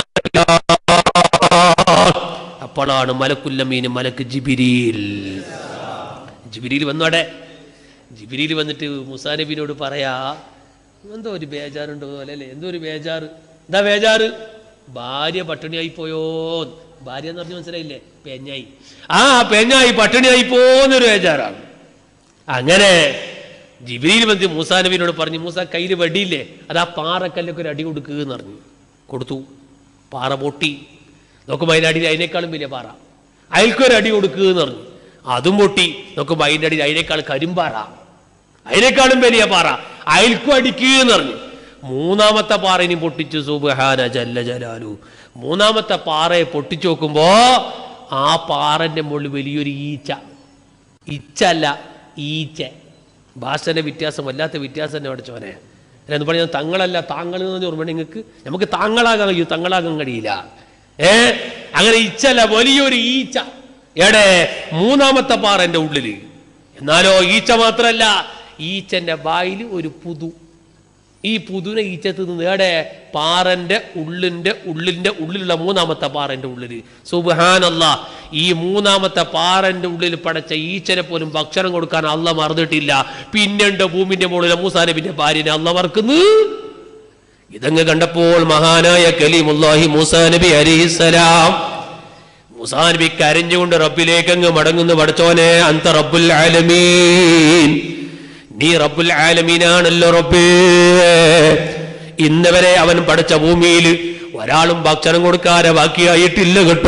അപ്പോഴാണ് മലക്കുല്ലമീന് മലക്ക് ജിബിരിയിൽ ജിബിരിയിൽ വന്നോടെ ജിബിരിയിൽ വന്നിട്ട് മുസാ നബിനോട് പറയാ എന്തോ ഒരു ബേജാറുണ്ടോ അല്ലേ എന്തോ ഒരു ബേജാറ് എന്താ ബേജാറ് ഭാര്യ പട്ടിണിയായി പോയോ ഭാര്യ എന്ന് പറഞ്ഞ് മനസ്സിലായില്ലേ പെഞ്ഞായി ആ പെഞ്ഞായി പട്ടിണിയായി പോന്നൊരു ബേജാറാണ് അങ്ങനെ ജിബിരിയിൽ വന്ന് മൂസാ നബിനോട് പറഞ്ഞു മൂസ കയ്യിൽ വടിയില്ലേ അത് ആ പാറക്കല്ലൊക്കെ ഒരു അടി കൊടുക്കുക എന്ന് പറഞ്ഞു കൊടുത്തു പാറ പൊട്ടി നോക്കുമ്പോൾ അതിൻ്റെ അടിയിൽ അതിനേക്കാളും വലിയ പാറ അയൽക്കൊരു അടി കൊടുക്കുക എന്ന് പറഞ്ഞു അതും പൊട്ടി നോക്കുമ്പോൾ അതിൻ്റെ അടിയിൽ അതിനേക്കാൾ കരിമ്പാറ അതിനേക്കാളും വലിയ പാറ അയൽക്കും അടിക്കുക എന്ന് പറഞ്ഞു മൂന്നാമത്തെ പാറ ഇനി പൊട്ടിച്ചു സുബഹാന ജല്ല ജലാലു മൂന്നാമത്തെ പാറയെ പൊട്ടിച്ചു നോക്കുമ്പോ ആ പാറന്റെ മുകളിൽ വലിയൊരു ഈച്ച ഇച്ച അല്ല ഈച്ച ഭാഷന്റെ വ്യത്യാസം വല്ലാത്ത വ്യത്യാസം തന്നെ പഠിച്ചോനെ എന്ന് പറഞ്ഞാൽ തങ്ങളല്ല താങ്കൾ എന്ന് പറഞ്ഞ ഓർമ്മ നിങ്ങൾക്ക് നമുക്ക് താങ്കളാകാൻ കഴിയും തങ്ങളാകാൻ കഴിയില്ല ഏ അങ്ങനെ ഇച്ചല്ല വലിയൊരു ഈച്ച എടെ മൂന്നാമത്തെ പാറന്റെ ഉള്ളില് എന്നാലോ ഈച്ച മാത്രല്ല ഈച്ചന്റെ വായിൽ ഒരു പുതു ഈ പുതുനെ ഈച്ചത്ത് നിന്ന് ഏടെ പാറന്റെ ഉള്ളിന്റെ ഉള്ളിന്റെ ഉള്ളിലുള്ള മൂന്നാമത്തെ പാറന്റെ ഉള്ളില് സുബാനല്ല ഈ മൂന്നാമത്തെ പാറന്റെ ഉള്ളിൽ പടച്ച ഈച്ചനെ പോലും ഭക്ഷണം കൊടുക്കാൻ അല്ല മറന്നിട്ടില്ല പിന്നെണ്ട് ഭൂമിന്റെ മുകളിലെ മൂസാനബിന്റെ ഭാര്യനെ അല്ല മറക്കുന്നു ഇതങ്ങ് കണ്ടപ്പോൾ മഹാനായ കലീമുല്ലാഹി മൂസാ നബി അലിഹിസലാം മൂസാ നബി കരഞ്ഞുകൊണ്ട് റബ്ബിലേക്ക് അങ്ങ് മടങ്ങുന്നു പഠിച്ചോനെ അന്ത റബ്ബുൽ ആലമീൻ നീ റബ്ബുൽ ആലമീനാണല്ലോ റബ്ബേ ഇന്നവരെ അവൻ പഠിച്ച ഭൂമിയിൽ ഒരാളും ഭക്ഷണം കൊടുക്കാതെ ബാക്കിയായിട്ടില്ല കേട്ടോ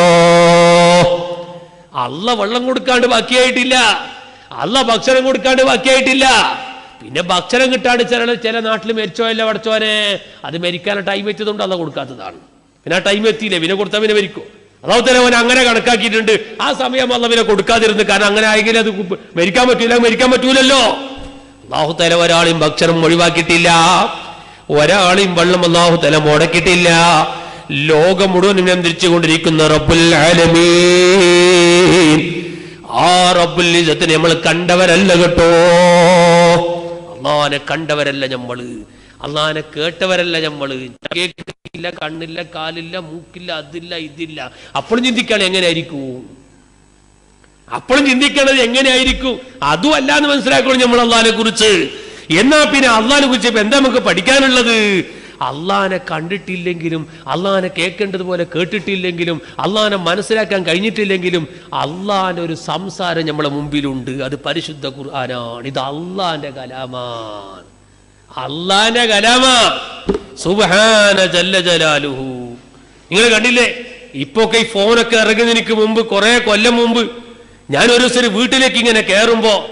അല്ല വെള്ളം കൊടുക്കാണ്ട് ബാക്കിയായിട്ടില്ല അല്ല ഭക്ഷണം കൊടുക്കാണ്ട് ബാക്കിയായിട്ടില്ല പിന്നെ ഭക്ഷണം കിട്ടാണ്ട് ചില ചില നാട്ടിൽ മരിച്ചോയല്ല പഠിച്ചോനെ അത് മരിക്കാൻ ടൈം എത്തിയതുകൊണ്ട് അല്ല കൊടുക്കാത്തതാണ് പിന്നെ ആ ടൈം എത്തിയില്ലേ പിന്നെ കൊടുത്താൽ പിന്നെ മരിക്കും അതാവ് തന്നെ അവൻ അങ്ങനെ കണക്കാക്കിയിട്ടുണ്ട് ആ സമയം അല്ല പിന്നെ കൊടുക്കാതിരുന്നു കാരണം അങ്ങനെ ആയെങ്കിൽ അത് കുപ്പ് മരിക്കാൻ പറ്റൂല മരിക്കാൻ പറ്റൂലല്ലോ അള്ളാഹു തല ഒരാളെയും ഭക്ഷണം ഒഴിവാക്കിയിട്ടില്ല ഒരാളെയും വെള്ളം അള്ളാഹു തല മുടക്കിയിട്ടില്ല ലോകം മുഴുവൻ നിയന്ത്രിച്ചുകൊണ്ടിരിക്കുന്ന റബ്ബുൽ ആലമീൻ ആ റബ്ബുൽ ഇസത്തിന് നമ്മൾ കണ്ടവരല്ല കേട്ടോ അള്ളാനെ കണ്ടവരല്ല നമ്മള് അള്ളാനെ കേട്ടവരല്ല നമ്മള് കേൾക്കില്ല കണ്ണില്ല കാലില്ല മൂക്കില്ല അതില്ല ഇതില്ല അപ്പോഴും ചിന്തിക്കണം എങ്ങനെയായിരിക്കും അപ്പോഴും ചിന്തിക്കേണ്ടത് എങ്ങനെയായിരിക്കും അതും അല്ല എന്ന് മനസ്സിലാക്കണം നമ്മൾ അള്ളാഹിനെ കുറിച്ച് എന്നാ പിന്നെ അള്ളാഹിനെ കുറിച്ച് ഇപ്പൊ എന്താ നമുക്ക് പഠിക്കാനുള്ളത് അള്ളാഹിനെ കണ്ടിട്ടില്ലെങ്കിലും അള്ളാഹിനെ കേൾക്കേണ്ടതുപോലെ കേട്ടിട്ടില്ലെങ്കിലും അള്ളാഹിനെ മനസ്സിലാക്കാൻ കഴിഞ്ഞിട്ടില്ലെങ്കിലും അള്ളാഹിന്റെ ഒരു സംസാരം നമ്മളെ മുമ്പിലുണ്ട് അത് പരിശുദ്ധ ഖുർആനാണ് ഇത് അള്ളാഹിന്റെ കലാമാണ് അള്ളാന്റെ കലാമ സുബഹാന ജല്ല ജലാലുഹു നിങ്ങൾ കണ്ടില്ലേ ഇപ്പൊക്കെ ഈ ഫോണൊക്കെ ഇറങ്ങുന്നതിന് മുമ്പ് കുറെ കൊല്ലം മുമ്പ് ഞാൻ ഒരു ദിവസം ഒരു വീട്ടിലേക്ക് ഇങ്ങനെ കയറുമ്പോ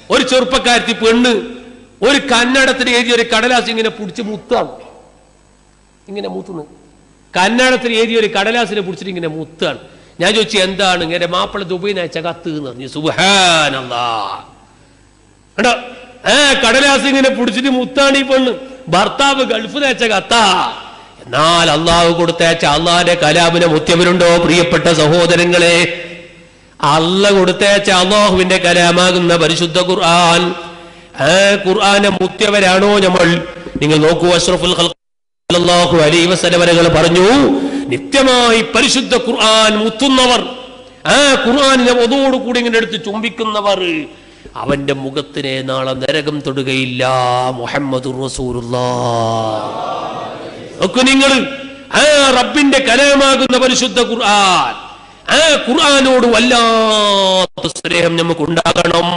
ഒരു ചെറുപ്പക്കാരത്തി പെണ്ണ് ഒരു കന്നഡത്തിൽ എഴുതിയ ഒരു കടലാസ് ഇങ്ങനെ പിടിച്ച് മുത്താണ് ഇങ്ങനെ മുത്തുന്നു കന്നഡത്തിൽ എഴുതിയ ഒരു കടലാസിനെ പിടിച്ചിട്ട് ഇങ്ങനെ മുത്താണ് ഞാൻ ചോദിച്ചു എന്താണ് ഇങ്ങനെ മാപ്പിള ദുബൈന്ന് അയച്ച കത്ത് എന്ന് പറഞ്ഞു സുബഹാനല്ലാ കണ്ടോ ഏ കടലാസ് ഇങ്ങനെ പിടിച്ചിട്ട് മുത്താണ് ഈ പെണ്ണ് ഭർത്താവ് ഗൾഫ് അയച്ച കത്താ എന്നാൽ അള്ളാഹു കൊടുത്തയച്ച അള്ളാഹിന്റെ കലാമിനെ മുത്യവരുണ്ടോ പ്രിയപ്പെട്ട സഹോദരങ്ങളെ അല്ല കൊടുത്തയച്ച അള്ളാഹുവിന്റെ കലാമാകുന്ന പരിശുദ്ധ ഖുർആൻ ആ ഖുർആനെ മുത്യവരാണോ നമ്മൾ നിങ്ങൾ നോക്കൂ അഷ്റഫുൽ ഖൽഖ് അലൈ വസലവരകൾ പറഞ്ഞു നിത്യമായി പരിശുദ്ധ ഖുർആൻ മുത്തുന്നവർ ആ ഖുർആനിനെ ഒതോടുകൂടി ഇങ്ങനെ എടുത്ത് ചുംബിക്കുന്നവർ അവന്റെ മുഖത്തിനെ നാളെ നരകം തൊടുകയില്ല മുഹമ്മദ് നോക്കൂ നിങ്ങൾ ആ റബ്ബിന്റെ കലമാകുന്ന പരിശുദ്ധ ഖുർആൻ ആ ഖുർആനോട് വല്ലാത്ത സ്നേഹം നമുക്ക് ഉണ്ടാകണം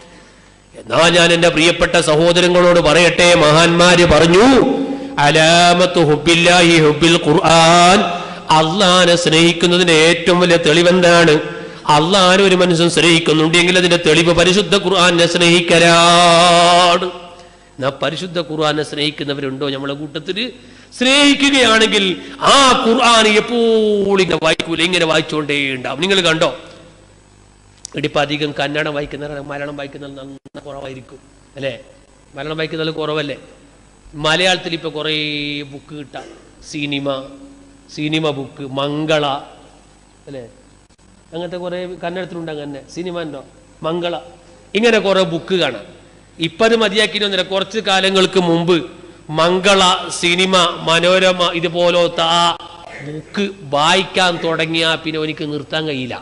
എന്നാ ഞാൻ എന്റെ പ്രിയപ്പെട്ട സഹോദരങ്ങളോട് പറയട്ടെ മഹാന്മാര് പറഞ്ഞു അലാമത്ത് ഹുബില്ലാഹി ഹുബിൽ ഖുർആൻ അള്ളാനെ സ്നേഹിക്കുന്നതിന് ഏറ്റവും വലിയ തെളിവെന്താണ് അള്ളാനെ ഒരു മനുഷ്യൻ സ്നേഹിക്കുന്നുണ്ടെങ്കിൽ അതിന്റെ തെളിവ് പരിശുദ്ധ ഖുർആനെ സ്നേഹിക്കലാണ് എന്നാ പരിശുദ്ധ ഖുർആനെ സ്നേഹിക്കുന്നവരുണ്ടോ നമ്മളെ കൂട്ടത്തിൽ സ്നേഹിക്കുകയാണെങ്കിൽ ആ ഖുർആൻ എപ്പോഴും ഇങ്ങനെ വായിക്കൂല ഇങ്ങനെ വായിച്ചുകൊണ്ടേ ഉണ്ടാവും നിങ്ങൾ കണ്ടോ ഇടിപ്പം അധികം കന്നഡ വായിക്കുന്നവർ മലയാളം വായിക്കുന്നത് നന്ന കുറവായിരിക്കും അല്ലേ മലയാളം വായിക്കുന്നത് കുറവല്ലേ മലയാളത്തിൽ ഇപ്പോൾ കുറേ ബുക്ക് കിട്ടാം സിനിമ സിനിമ ബുക്ക് മംഗള അല്ലേ അങ്ങനത്തെ കുറേ കന്നഡത്തിലുണ്ട് അങ്ങനെ സിനിമ ഉണ്ടോ മംഗള ഇങ്ങനെ കുറേ ബുക്ക് കാണാം ഇപ്പം അത് മതിയാക്കിയിരുന്നില്ല കുറച്ച് കാലങ്ങൾക്ക് മുമ്പ് മംഗള സിനിമ മനോരമ ഇതുപോലത്തെ ആ ബുക്ക് വായിക്കാൻ തുടങ്ങിയാൽ പിന്നെ എനിക്ക് നിർത്താൻ കഴിയില്ല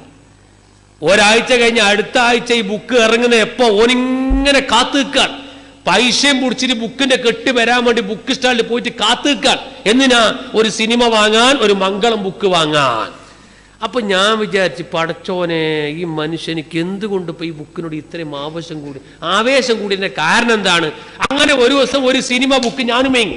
ഒരാഴ്ച കഴിഞ്ഞ് അടുത്ത ആഴ്ച ഈ ബുക്ക് ഇറങ്ങുന്ന എപ്പോ ഓനിങ്ങനെ കാത്തു നിൽക്കാൻ പൈസയും പിടിച്ചിട്ട് ബുക്കിന്റെ കെട്ട് വരാൻ വേണ്ടി ബുക്ക് സ്റ്റാളിൽ പോയിട്ട് കാത്തു നിൽക്കാൻ എന്തിനാ ഒരു സിനിമ വാങ്ങാൻ ഒരു മംഗളം ബുക്ക് വാങ്ങാൻ അപ്പൊ ഞാൻ വിചാരിച്ചു പടച്ചോനെ ഈ മനുഷ്യനിക്ക് എന്തുകൊണ്ട് ഇപ്പൊ ഈ ബുക്കിനോട് ഇത്രയും ആവശ്യം കൂടി ആവേശം കൂടിയതിന്റെ കാരണം എന്താണ് അങ്ങനെ ഒരു ദിവസം ഒരു സിനിമ ബുക്ക് ഞാനും വേങ്ങി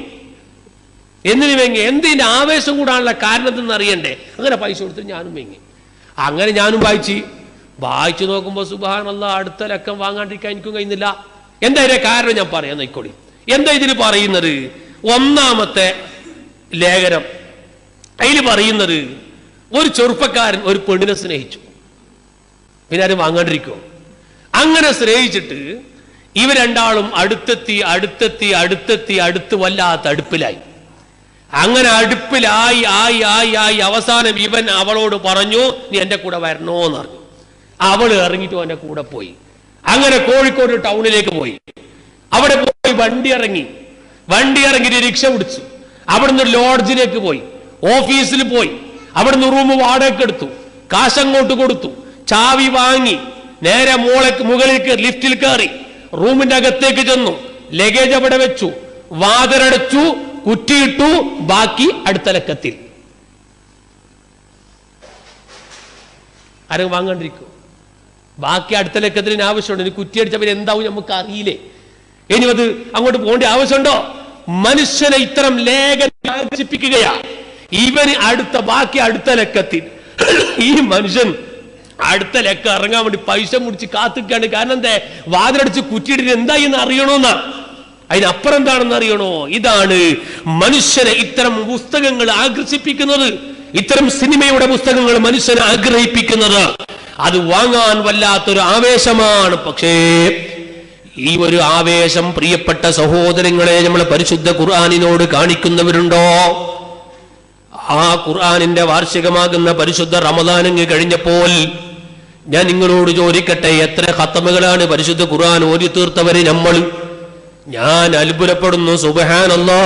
എന്തിനു വേങ്ങി എന്തിന്റെ ആവേശം കൂടാനുള്ള കാരണം എന്തെന്ന് അറിയണ്ടേ അങ്ങനെ പൈസ കൊടുത്തിട്ട് ഞാനും വേങ്ങി അങ്ങനെ ഞാനും വായിച്ചു വായിച്ചു നോക്കുമ്പോൾ സുബാനല്ല അടുത്ത ലക്കം വാങ്ങാണ്ടിരിക്കാൻ എനിക്കും കഴിയുന്നില്ല എന്താ ഇതിന്റെ കാരണം ഞാൻ പറയാൻ നോക്കോളി എന്താ ഇതിന് പറയുന്നത് ഒന്നാമത്തെ ലേഖനം അതിൽ പറയുന്നത് ഒരു ചെറുപ്പക്കാരൻ ഒരു പെണ്ണിനെ സ്നേഹിച്ചു പിന്നെ ആരും വാങ്ങാണ്ടിരിക്കുമോ അങ്ങനെ സ്നേഹിച്ചിട്ട് ഇവ രണ്ടാളും അടുത്തെത്തി അടുത്തെത്തി അടുത്തെത്തി അടുത്ത് വല്ലാത്ത അടുപ്പിലായി അങ്ങനെ അടുപ്പിലായി ആയി ആയി ആയി അവസാനം ഇവൻ അവളോട് പറഞ്ഞു നീ എൻ്റെ കൂടെ വരണോന്ന് പറഞ്ഞു അവൾ ഇറങ്ങിയിട്ട് അവൻ്റെ കൂടെ പോയി അങ്ങനെ കോഴിക്കോട് ടൗണിലേക്ക് പോയി അവിടെ പോയി വണ്ടി ഇറങ്ങി വണ്ടി ഇറങ്ങിയിട്ട് റിക്ഷ പിടിച്ചു അവിടുന്ന് ലോഡ്ജിലേക്ക് പോയി ഓഫീസിൽ പോയി അവിടുന്ന് റൂം വാടകയ്ക്ക് എടുത്തു കാശങ്ങോട്ട് കൊടുത്തു ചാവി വാങ്ങി നേരെ മോളേക്ക് മുകളിലേക്ക് ലിഫ്റ്റിൽ കയറി റൂമിന്റെ അകത്തേക്ക് ചെന്നു ലഗേജ് അവിടെ വെച്ചു വാതിലടച്ചു കുറ്റിയിട്ടു ബാക്കി അടുത്ത ലക്കത്തിൽ ആരും വാങ്ങാണ്ടിരിക്കും ബാക്കി അടുത്ത ലക്കത്തിന് ആവശ്യമുണ്ട് ഇനി കുറ്റിയടിച്ചവർ എന്താവും നമുക്ക് അറിയില്ലേ ഇനി അത് അങ്ങോട്ട് പോകേണ്ട ആവശ്യമുണ്ടോ മനുഷ്യനെ ഇത്തരം ലേഖനം ആകർഷിപ്പിക്കുകയാ ഇവന് അടുത്ത ബാക്കി അടുത്ത ലക്കത്തിൽ ഈ മനുഷ്യൻ അടുത്ത ലക്കം ഇറങ്ങാൻ വേണ്ടി പൈസ മുടിച്ച് കാത്തിക്കാണ് കാരണം എന്താ വാതിലടിച്ച് കുറ്റിയിട്ടിട്ട് എന്തായി എന്ന് അറിയണോന്നാ അതിനപ്പുറം എന്താണെന്ന് അറിയണോ ഇതാണ് മനുഷ്യനെ ഇത്തരം പുസ്തകങ്ങൾ ആകർഷിപ്പിക്കുന്നത് ഇത്തരം സിനിമയുടെ പുസ്തകങ്ങൾ മനുഷ്യനെ ആഗ്രഹിപ്പിക്കുന്നത് അത് വാങ്ങാൻ വല്ലാത്തൊരു ആവേശമാണ് പക്ഷേ ഈ ഒരു ആവേശം പ്രിയപ്പെട്ട സഹോദരങ്ങളെ നമ്മൾ പരിശുദ്ധ ഖുർആാനിനോട് കാണിക്കുന്നവരുണ്ടോ ആ ഖുർആാനിന്റെ വാർഷികമാകുന്ന പരിശുദ്ധ റമദാനങ്ങ് കഴിഞ്ഞപ്പോൾ ഞാൻ നിങ്ങളോട് ചോദിക്കട്ടെ എത്ര ഖത്തമുകളാണ് പരിശുദ്ധ ഖുർആൻ ഓതി തീർത്തവര് നമ്മൾ ഞാൻ അത്ഭുതപ്പെടുന്നു സുബഹാനല്ലാ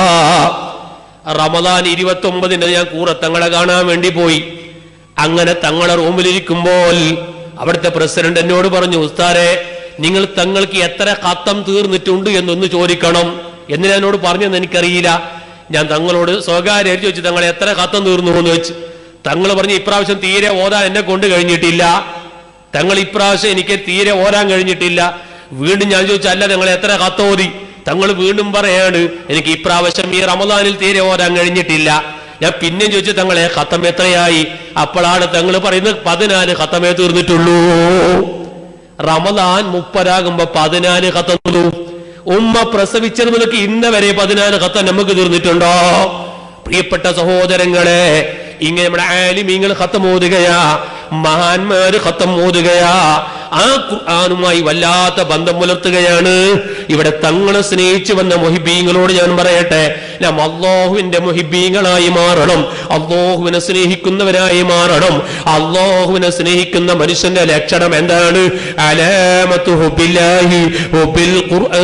റമദാൻ ഇരുപത്തി ഒമ്പതിന് ഞാൻ കൂറെ തങ്ങളെ കാണാൻ വേണ്ടി പോയി അങ്ങനെ തങ്ങളെ റൂമിലിരിക്കുമ്പോൾ അവിടുത്തെ പ്രസിഡന്റ് എന്നോട് പറഞ്ഞു ഉസ്താരെ നിങ്ങൾ തങ്ങൾക്ക് എത്ര ഖത്തം തീർന്നിട്ടുണ്ട് എന്നൊന്ന് ചോദിക്കണം എന്ന് ഞാൻ എന്നോട് പറഞ്ഞെന്ന് എനിക്കറിയില്ല ഞാൻ തങ്ങളോട് സ്വകാര്യമായിട്ട് ചോദിച്ചു തങ്ങൾ എത്ര ഖത്തം തീർന്നു എന്ന് വെച്ച് തങ്ങൾ പറഞ്ഞു ഇപ്രാവശ്യം തീരെ ഓതാൻ എന്നെ കൊണ്ട് കഴിഞ്ഞിട്ടില്ല തങ്ങൾ ഇപ്രാവശ്യം എനിക്ക് തീരെ ഓരാൻ കഴിഞ്ഞിട്ടില്ല വീണ്ടും ഞാൻ ചോദിച്ചു അല്ല നിങ്ങൾ എത്ര കത്തോതി തങ്ങൾ വീണ്ടും പറയാണ് എനിക്ക് ഇപ്രാവശ്യം ഈ റമദാനിൽ തീരെ ഓരാൻ കഴിഞ്ഞിട്ടില്ല ഞാൻ പിന്നെയും ചോദിച്ചു തങ്ങളെ ഖത്തം എത്രയായി അപ്പോഴാണ് തങ്ങൾ പറയുന്നത് പതിനാല് ഖത്തമേ തീർന്നിട്ടുള്ളൂ റമദാൻ മുപ്പതാകുമ്പോ പതിനാല് കത്തുന്നു ഉമ്മ പ്രസവിച്ചത് മുതൽക്ക് ഇന്ന വരെ പതിനാല് കത്ത നമുക്ക് തീർന്നിട്ടുണ്ടോ പ്രിയപ്പെട്ട സഹോദരങ്ങളെ ഇങ്ങനെ നമ്മുടെ ആലിമീങ്ങൾ ഖത്തം ഓതുകയാ മഹാന്മാര് ഖത്തം ഓതുകയാ ആ ഖുർആാനുമായി വല്ലാത്ത ബന്ധം പുലർത്തുകയാണ് ഇവിടെ തങ്ങളെ സ്നേഹിച്ചു വന്ന മൊഹിബീങ്ങളോട് ഞാൻ പറയട്ടെ നാം അള്ളാഹുവിന്റെ മൊഹിബീങ്ങളായി മാറണം അള്ളാഹുവിനെ സ്നേഹിക്കുന്നവരായി മാറണം അള്ളാഹുവിനെ സ്നേഹിക്കുന്ന മനുഷ്യന്റെ ലക്ഷണം എന്താണ് അലാമത്തു ഹുബില്ലാഹി ഹുബിൽ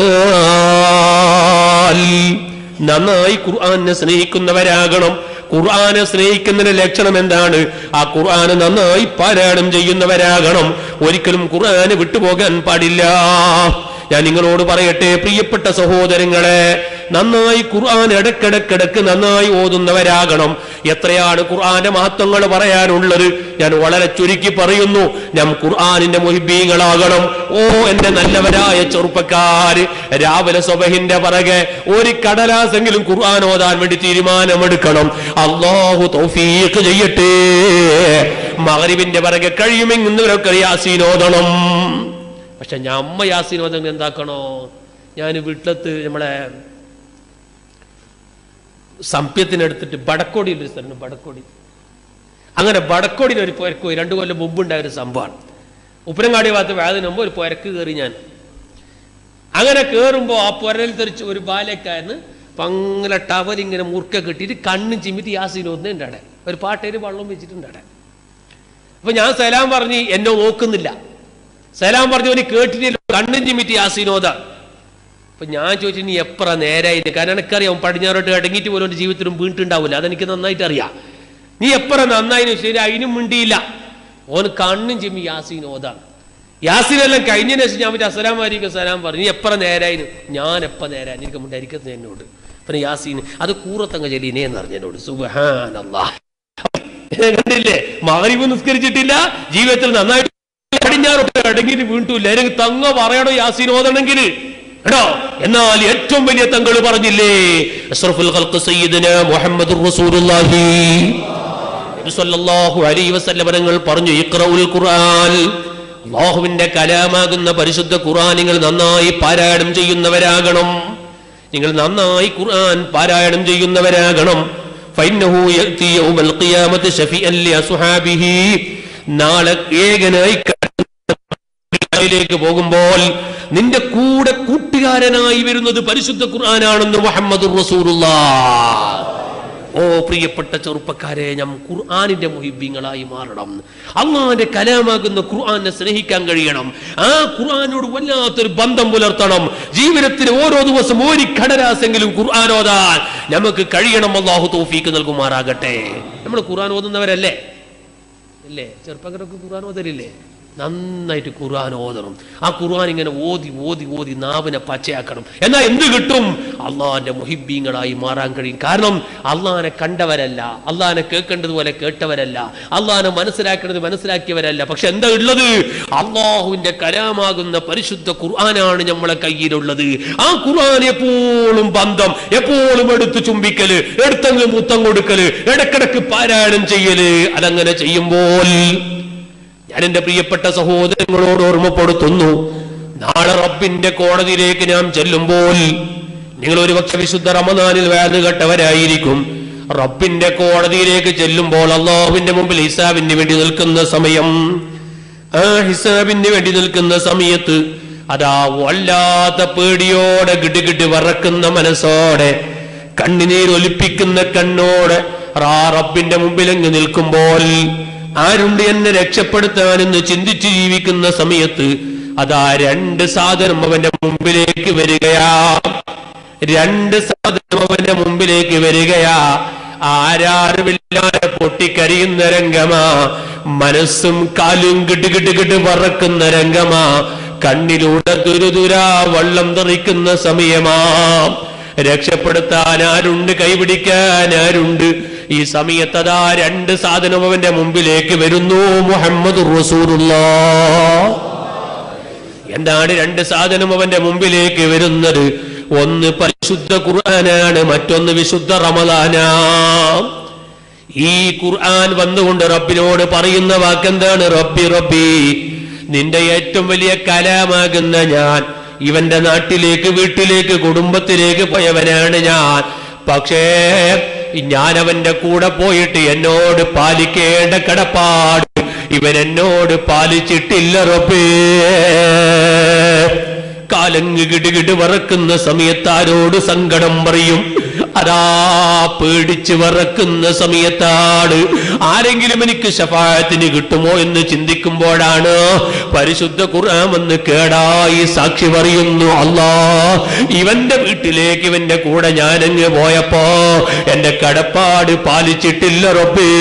ഖുർആൻ നന്നായി ഖുർആനെ സ്നേഹിക്കുന്നവരാകണം ഖുർആനെ സ്നേഹിക്കുന്നതിന്റെ ലക്ഷണം എന്താണ് ആ ഖുർആന് നന്നായി പാരായണം ചെയ്യുന്നവരാകണം ഒരിക്കലും ഖുർആന് വിട്ടുപോകാൻ പാടില്ല ഞാൻ നിങ്ങളോട് പറയട്ടെ പ്രിയപ്പെട്ട സഹോദരങ്ങളെ നന്നായി ഖുർആൻ ഇടക്കിടക്കിടക്ക് നന്നായി ഓതുന്നവരാകണം എത്രയാണ് ഖുർആന്റെ മഹത്വങ്ങൾ പറയാനുള്ളത് ഞാൻ വളരെ ചുരുക്കി പറയുന്നു ഞാൻ ഖുർആനിന്റെ മുഹിബീങ്ങളാകണം ഓ എന്റെ നല്ലവരായ ചെറുപ്പക്കാര് രാവിലെ സ്വബഹിന്റെ പറകെ ഒരു കടലാസെങ്കിലും ഖുർആൻ ഓതാൻ വേണ്ടി തീരുമാനമെടുക്കണം അള്ളാഹു തൗഫീഖ് ചെയ്യട്ടെ മകരിവിന്റെ പറകെ കഴിയുമെന്നവരൊക്കെ യാസീൻ ഓതണം പക്ഷെ ഞാൻ അമ്മ യാസീൻ ഓതെങ്കിൽ എന്താക്കണോ ഞാൻ വീട്ടിലത്ത് നമ്മളെ സംപ്യത്തിനെടുത്തിട്ട് ബടക്കോടി ഒരു സ്ഥലം ബടക്കോടി അങ്ങനെ ബടക്കോടിന് ഒരു പുരക്ക് രണ്ടു കൊല്ലം മുമ്പുണ്ടായ ഒരു സംഭവമാണ് ഉപ്പരങ്ങാടി ഭാഗത്ത് വേദന മുമ്പ് ഒരു പുരക്ക് കയറി ഞാൻ അങ്ങനെ കയറുമ്പോൾ ആ പുരയിൽ തെറിച്ച് ഒരു ബാലക്കാരന് പങ്ങല ടവൽ ഇങ്ങനെ മുറുക്ക കെട്ടിയിട്ട് കണ്ണും ചിമ്മിട്ട് യാസീൻ ഒന്നുണ്ട് അവിടെ ഒരു പാട്ടേര് വെള്ളം വെച്ചിട്ടുണ്ട് അവിടെ അപ്പൊ ഞാൻ സലാം പറഞ്ഞ് എന്നെ നോക്കുന്നില്ല സലാം പറഞ്ഞവന് കേട്ടിട്ടില്ല കണ്ണും ചിമ്മിട്ട് യാസീനോദ അപ്പൊ ഞാൻ ചോദിച്ചു നീ എത്ര നേരായിട്ട് കാരണം എനിക്കറിയാം അവൻ പടിഞ്ഞാറോട്ട് അടങ്ങിയിട്ട് പോലും എൻ്റെ ജീവിതത്തിലും വീണിട്ടുണ്ടാവില്ല അതെനിക്ക് നന്നായിട്ട് അറിയാം നീ എത്ര നന്നായി ശരി അതിനും മിണ്ടിയില്ല ഓന് കണ്ണും ചിമ്മി യാസീൻ ഓതാണ് യാസീനെല്ലാം കഴിഞ്ഞതിന് ശേഷം ഞാൻ മറ്റേ അസലാം അലിക്കും സലാം പറഞ്ഞു നീ എത്ര നേരായിന് ഞാൻ എപ്പ നേരാ എനിക്ക് മുണ്ടായിരിക്കുന്നത് എന്നോട് പിന്നെ യാസീൻ അത് കൂറത്തങ്ങ ചെലീനേ എന്ന് പറഞ്ഞു എന്നോട് സുബഹാനല്ലാ കണ്ടില്ലേ മകരിവ് നിസ്കരിച്ചിട്ടില്ല ജീവിതത്തിൽ നന്നായിട്ട് പടിഞ്ഞാറോട്ട് അടങ്ങിയിട്ട് വീണിട്ടില്ല എനിക്ക് തങ്ങ പറയണോ യാസീൻ ഓതണമെങ്കിൽ കേട്ടോ എന്നാൽ ഏറ്റവും വലിയ തങ്ങൾ പറഞ്ഞില്ലേ അഷ്റഫുൽ ഖൽഖ് സയ്യിദന മുഹമ്മദുർ റസൂലുള്ളാഹി നബി സല്ലല്ലാഹു അലൈഹി വസല്ലം തങ്ങൾ പറഞ്ഞു ഇഖ്റഉൽ ഖുർആൻ അല്ലാഹുവിന്റെ കലാമാകുന്ന പരിശുദ്ധ ഖുർആൻ നിങ്ങൾ നന്നായി പാരായണം ചെയ്യുന്നവരാകണം നിങ്ങൾ നന്നായി ഖുർആൻ പാരായണം ചെയ്യുന്നവരാകണം ഫൈന്നഹു യഅതി യൗമൽ ഖിയാമത്തി ശഫീഅൻ ലി അസ്ഹാബിഹി നാളെ ഏകനായി ിലേക്ക് പോകുമ്പോൾ നിന്റെ കൂടെ കൂട്ടുകാരനായി വരുന്നത് പരിശുദ്ധ ഖുർആനാണെന്ന് മുഹമ്മദ് റസൂലുള്ള ഓ പ്രിയപ്പെട്ട ചെറുപ്പക്കാരെ ഞാൻ ഖുർആാനിന്റെ മുഹിബ്യങ്ങളായി മാറണം അള്ളാന്റെ കലാമാകുന്ന ഖുർആനെ സ്നേഹിക്കാൻ കഴിയണം ആ ഖുർആാനോട് വല്ലാത്തൊരു ബന്ധം പുലർത്തണം ജീവിതത്തിൽ ഓരോ ദിവസം ഒരു കടലാസെങ്കിലും ഖുർആൻ ഓതാൻ നമുക്ക് കഴിയണം അള്ളാഹു തോഫീക്ക് നൽകുമാറാകട്ടെ നമ്മൾ ഖുർആൻ ഓതുന്നവരല്ലേ അല്ലേ ചെറുപ്പക്കാരൊക്കെ ഖുർആൻ ഓതലില്ലേ നന്നായിട്ട് ഖുർആൻ ഓതണം ആ ഖുർആൻ ഇങ്ങനെ ഓതി ഓതി ഓതി നാവിനെ പച്ചയാക്കണം എന്നാൽ എന്ത് കിട്ടും അള്ളാഹിന്റെ മുഹിബീങ്ങളായി മാറാൻ കഴിയും കാരണം അള്ളാഹിനെ കണ്ടവരല്ല അള്ളാഹിനെ കേൾക്കേണ്ടതുപോലെ കേട്ടവരല്ല അള്ളാഹിനെ മനസ്സിലാക്കേണ്ടത് മനസ്സിലാക്കിയവരല്ല പക്ഷെ എന്താ ഉള്ളത് അള്ളാഹുവിന്റെ കലാമാകുന്ന പരിശുദ്ധ ഖുർആനാണ് നമ്മളെ കയ്യിലുള്ളത് ആ ഖുർആൻ എപ്പോഴും ബന്ധം എപ്പോഴും എടുത്ത് ചുംബിക്കല് എടുത്തെങ്കിലും മുത്തം കൊടുക്കല് ഇടക്കിടക്ക് പാരായണം ചെയ്യല് അതങ്ങനെ ചെയ്യുമ്പോൾ ഞാൻ എന്റെ പ്രിയപ്പെട്ട സഹോദരങ്ങളോട് ഓർമ്മപ്പെടുത്തുന്നു നാളെ റബ്ബിന്റെ കോടതിയിലേക്ക് നാം ചെല്ലുമ്പോൾ നിങ്ങൾ ഒരുപക്ഷെ വിശുദ്ധ റമദാനിൽ വേദ കേട്ടവരായിരിക്കും റബ്ബിന്റെ കോടതിയിലേക്ക് ചെല്ലുമ്പോൾ അള്ളാഹുവിന്റെ മുമ്പിൽ ഹിസാബിന് വേണ്ടി നിൽക്കുന്ന സമയം ആ ഹിസാബിന് വേണ്ടി നിൽക്കുന്ന സമയത്ത് അതാ വല്ലാത്ത പേടിയോടെ കിടുകിട്ട് വറക്കുന്ന മനസ്സോടെ കണ്ണിനീരൊലിപ്പിക്കുന്ന കണ്ണോടെ റാ റബ്ബിന്റെ മുമ്പിൽ അങ്ങ് നിൽക്കുമ്പോൾ ആരുണ്ട് എന്നെ രക്ഷപ്പെടുത്താനെന്ന് ചിന്തിച്ച് ജീവിക്കുന്ന സമയത്ത് അതാ രണ്ട് സാധനം അവന്റെ മുമ്പിലേക്ക് വരികയാ രണ്ട് സാധനം അവന്റെ മുമ്പിലേക്ക് വരികയാ ആരാരുമില്ലാതെ പൊട്ടിക്കരിയുന്ന രംഗമാ മനസ്സും കാലും കിട്ട് കിട്ട് കിട്ട് പറക്കുന്ന രംഗമാ കണ്ണിലൂടെ തുരുതുരാ വള്ളം തെറിക്കുന്ന സമയമാ രക്ഷപ്പെടുത്താൻ ആരുണ്ട് കൈപിടിക്കാൻ ആരുണ്ട് ഈ സമയത്ത് അതാ രണ്ട് സാധനം അവന്റെ മുമ്പിലേക്ക് വരുന്നു മുഹമ്മദ് റസൂറുള്ള എന്താണ് രണ്ട് സാധനം അവന്റെ മുമ്പിലേക്ക് വരുന്നത് ഒന്ന് പരിശുദ്ധ ഖുർആനാണ് മറ്റൊന്ന് വിശുദ്ധ റമദാനാ ഈ ഖുർആൻ വന്നുകൊണ്ട് റബ്ബിനോട് പറയുന്ന വാക്കെന്താണ് റബ്ബി റബ്ബി നിന്റെ ഏറ്റവും വലിയ കലാമാകുന്ന ഞാൻ ഇവന്റെ നാട്ടിലേക്ക് വീട്ടിലേക്ക് കുടുംബത്തിലേക്ക് പോയവനാണ് ഞാൻ പക്ഷേ ഞാൻ അവന്റെ കൂടെ പോയിട്ട് എന്നോട് പാലിക്കേണ്ട കടപ്പാട് ഇവൻ എന്നോട് പാലിച്ചിട്ടില്ല റബ്ബേ കാലങ്ങ് കിടുകിട് വറക്കുന്ന സമയത്ത് ആരോട് സങ്കടം പറയും അതാ പേടിച്ച് വറക്കുന്ന സമയത്താണ് ആരെങ്കിലും എനിക്ക് ശഫായത്തിന് കിട്ടുമോ എന്ന് ചിന്തിക്കുമ്പോഴാണ് പരിശുദ്ധ ഖുർആൻ എന്ന് കേടായി സാക്ഷി പറയുന്നു അല്ലാ ഇവന്റെ വീട്ടിലേക്ക് ഇവന്റെ കൂടെ ഞാനങ്ങ് പോയപ്പോ എന്റെ കടപ്പാട് പാലിച്ചിട്ടില്ല റബ്ബേ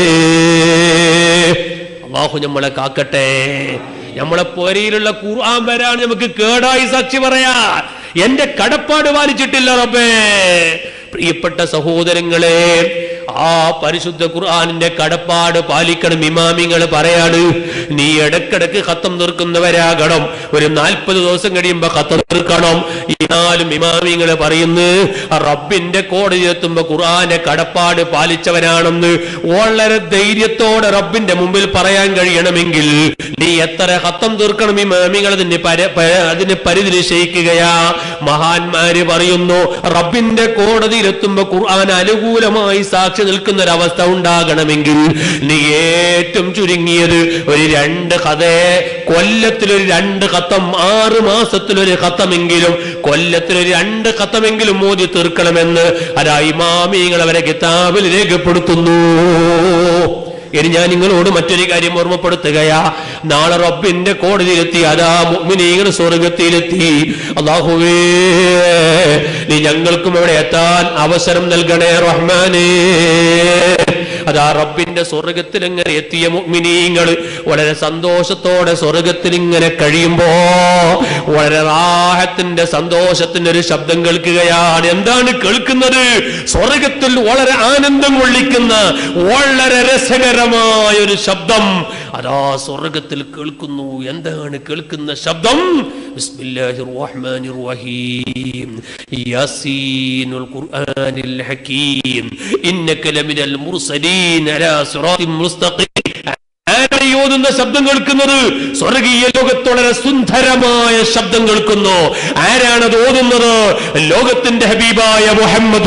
അള്ളാഹു നമ്മളെ കാക്കട്ടെ നമ്മളെ പോരയിലുള്ള ഖുർആൻ വരാൻ നമുക്ക് കേടായി സാക്ഷി പറയാ എന്റെ കടപ്പാട് പാലിച്ചിട്ടില്ല റബ്ബേ പ്രിയപ്പെട്ട സഹോദരങ്ങളെ ആ പരിശുദ്ധ ഖുർആനിന്റെ കടപ്പാട് പാലിക്കണം ഇമാമിങ്ങൾ പറയാണ് നീ ഇടക്കിടക്ക് ഖത്തം തീർക്കുന്നവരാകണം ഒരു നാൽപ്പത് ദിവസം കഴിയുമ്പോ ഖത്തം തീർക്കണം എന്നാലും ഇമാമിങ്ങൾ പറയുന്നു റബ്ബിന്റെ കോടതി എത്തുമ്പോ ഖുർആന്റെ കടപ്പാട് പാലിച്ചവനാണെന്ന് വളരെ ധൈര്യത്തോടെ റബ്ബിന്റെ മുമ്പിൽ പറയാൻ കഴിയണമെങ്കിൽ നീ എത്ര ഹത്തം തീർക്കണം ഇമാമികൾ അതിന് പര- പ- അതിന് പരിധി നിശ്ചയിക്കുകയാ മഹാന്മാര് പറയുന്നു റബ്ബിന്റെ കോടതിയിലെത്തുമ്പോ ഖുർആൻ അനുകൂലമായി സാക്ഷി നിൽക്കുന്ന ഒരവസ്ഥ ഉണ്ടാകണമെങ്കിൽ നീ ഏറ്റവും ചുരുങ്ങിയത് ഒരു രണ്ട് കഥയെ കൊല്ലത്തിലൊരു രണ്ട് കത്തം ആറ് മാസത്തിലൊരു കത്തമെങ്കിലും കൊല്ലത്തിലൊരു രണ്ട് കത്തമെങ്കിലും മോദി തീർക്കണമെന്ന് അതാ ഇമാമിങ്ങൾ അവരെ കിതാബിൽ രേഖപ്പെടുത്തുന്നു ഇനി ഞാൻ നിങ്ങളോട് മറ്റൊരു കാര്യം ഓർമ്മപ്പെടുത്തുകയാ നാളെ റബ്ബിന്റെ കോടതിയിലെത്തി അതാ മുഅ്മിനീങ്ങൾ സ്വർഗത്തിലെത്തി അള്ളാഹുവേ നീ ഞങ്ങൾക്കും അവിടെ എത്താൻ അവസരം നൽകണേ റഹ്മാനേ അതാ റബ്ബിന്റെ സ്വർഗത്തിൽ ഇങ്ങനെ എത്തിയ മുഅ്മിനീങ്ങൾ വളരെ സന്തോഷത്തോടെ സ്വർഗത്തിൽ ഇങ്ങനെ കഴിയുമ്പോ വളരെ റാഹത്തിന്റെ സന്തോഷത്തിന്റെ ഒരു ശബ്ദം കേൾക്കുകയാണ് എന്താണ് കേൾക്കുന്നത് സ്വർഗത്തിൽ വളരെ ആനന്ദം കൊള്ളിക്കുന്ന വളരെ രസകരമായ ഒരു ശബ്ദം അതാ സ്വർഗത്തിൽ കേൾക്കുന്നു എന്താണ് കേൾക്കുന്ന ശബ്ദം ബിസ്മില്ലാഹിർ റഹ്മാനിർ റഹീം യാസീനുൽ ഖുർആനിൽ ഹകീം ഇന്നക ലമിനൽ മുർസലീൻ അലാ സിറാത്തിൻ മുസ്തഖീം ആരാണ് ഈ ഓതുന്ന ശബ്ദം കേൾക്കുന്നത് സ്വർഗീയ ലോകത്ത് വളരെ സുന്ദരമായ ശബ്ദം കേൾക്കുന്നു ആരാണത് ഓതുന്നത് ലോകത്തിന്റെ ഹബീബായ മുഹമ്മദ്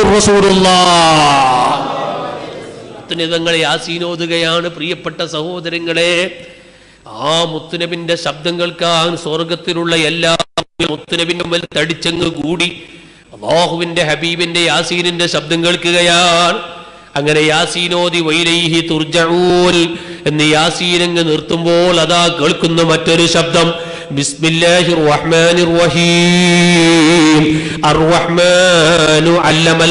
മുത്തുനിതങ്ങളെ ആസീനോതുകയാണ് പ്രിയപ്പെട്ട സഹോദരങ്ങളെ ആ മുത്തുനബിന്റെ ശബ്ദം കേൾക്കാൻ സ്വർഗത്തിലുള്ള എല്ലാ മുത്തുനബിന്റെ മുമ്പിൽ തടിച്ചങ്ങ് കൂടി അള്ളാഹുവിന്റെ ഹബീബിന്റെ യാസീനിന്റെ ശബ്ദം കേൾക്കുകയാണ് അങ്ങനെ യാസീനോദി വൈലൈഹി തുർജഊൽ എന്ന് യാസീനങ്ങ് നിർത്തുമ്പോൾ അതാ കേൾക്കുന്ന മറ്റൊരു ശബ്ദം ബിസ്മില്ലാഹിർ റഹ്മാനിർ റഹീം അർറഹ്മാനു അല്ലമൽ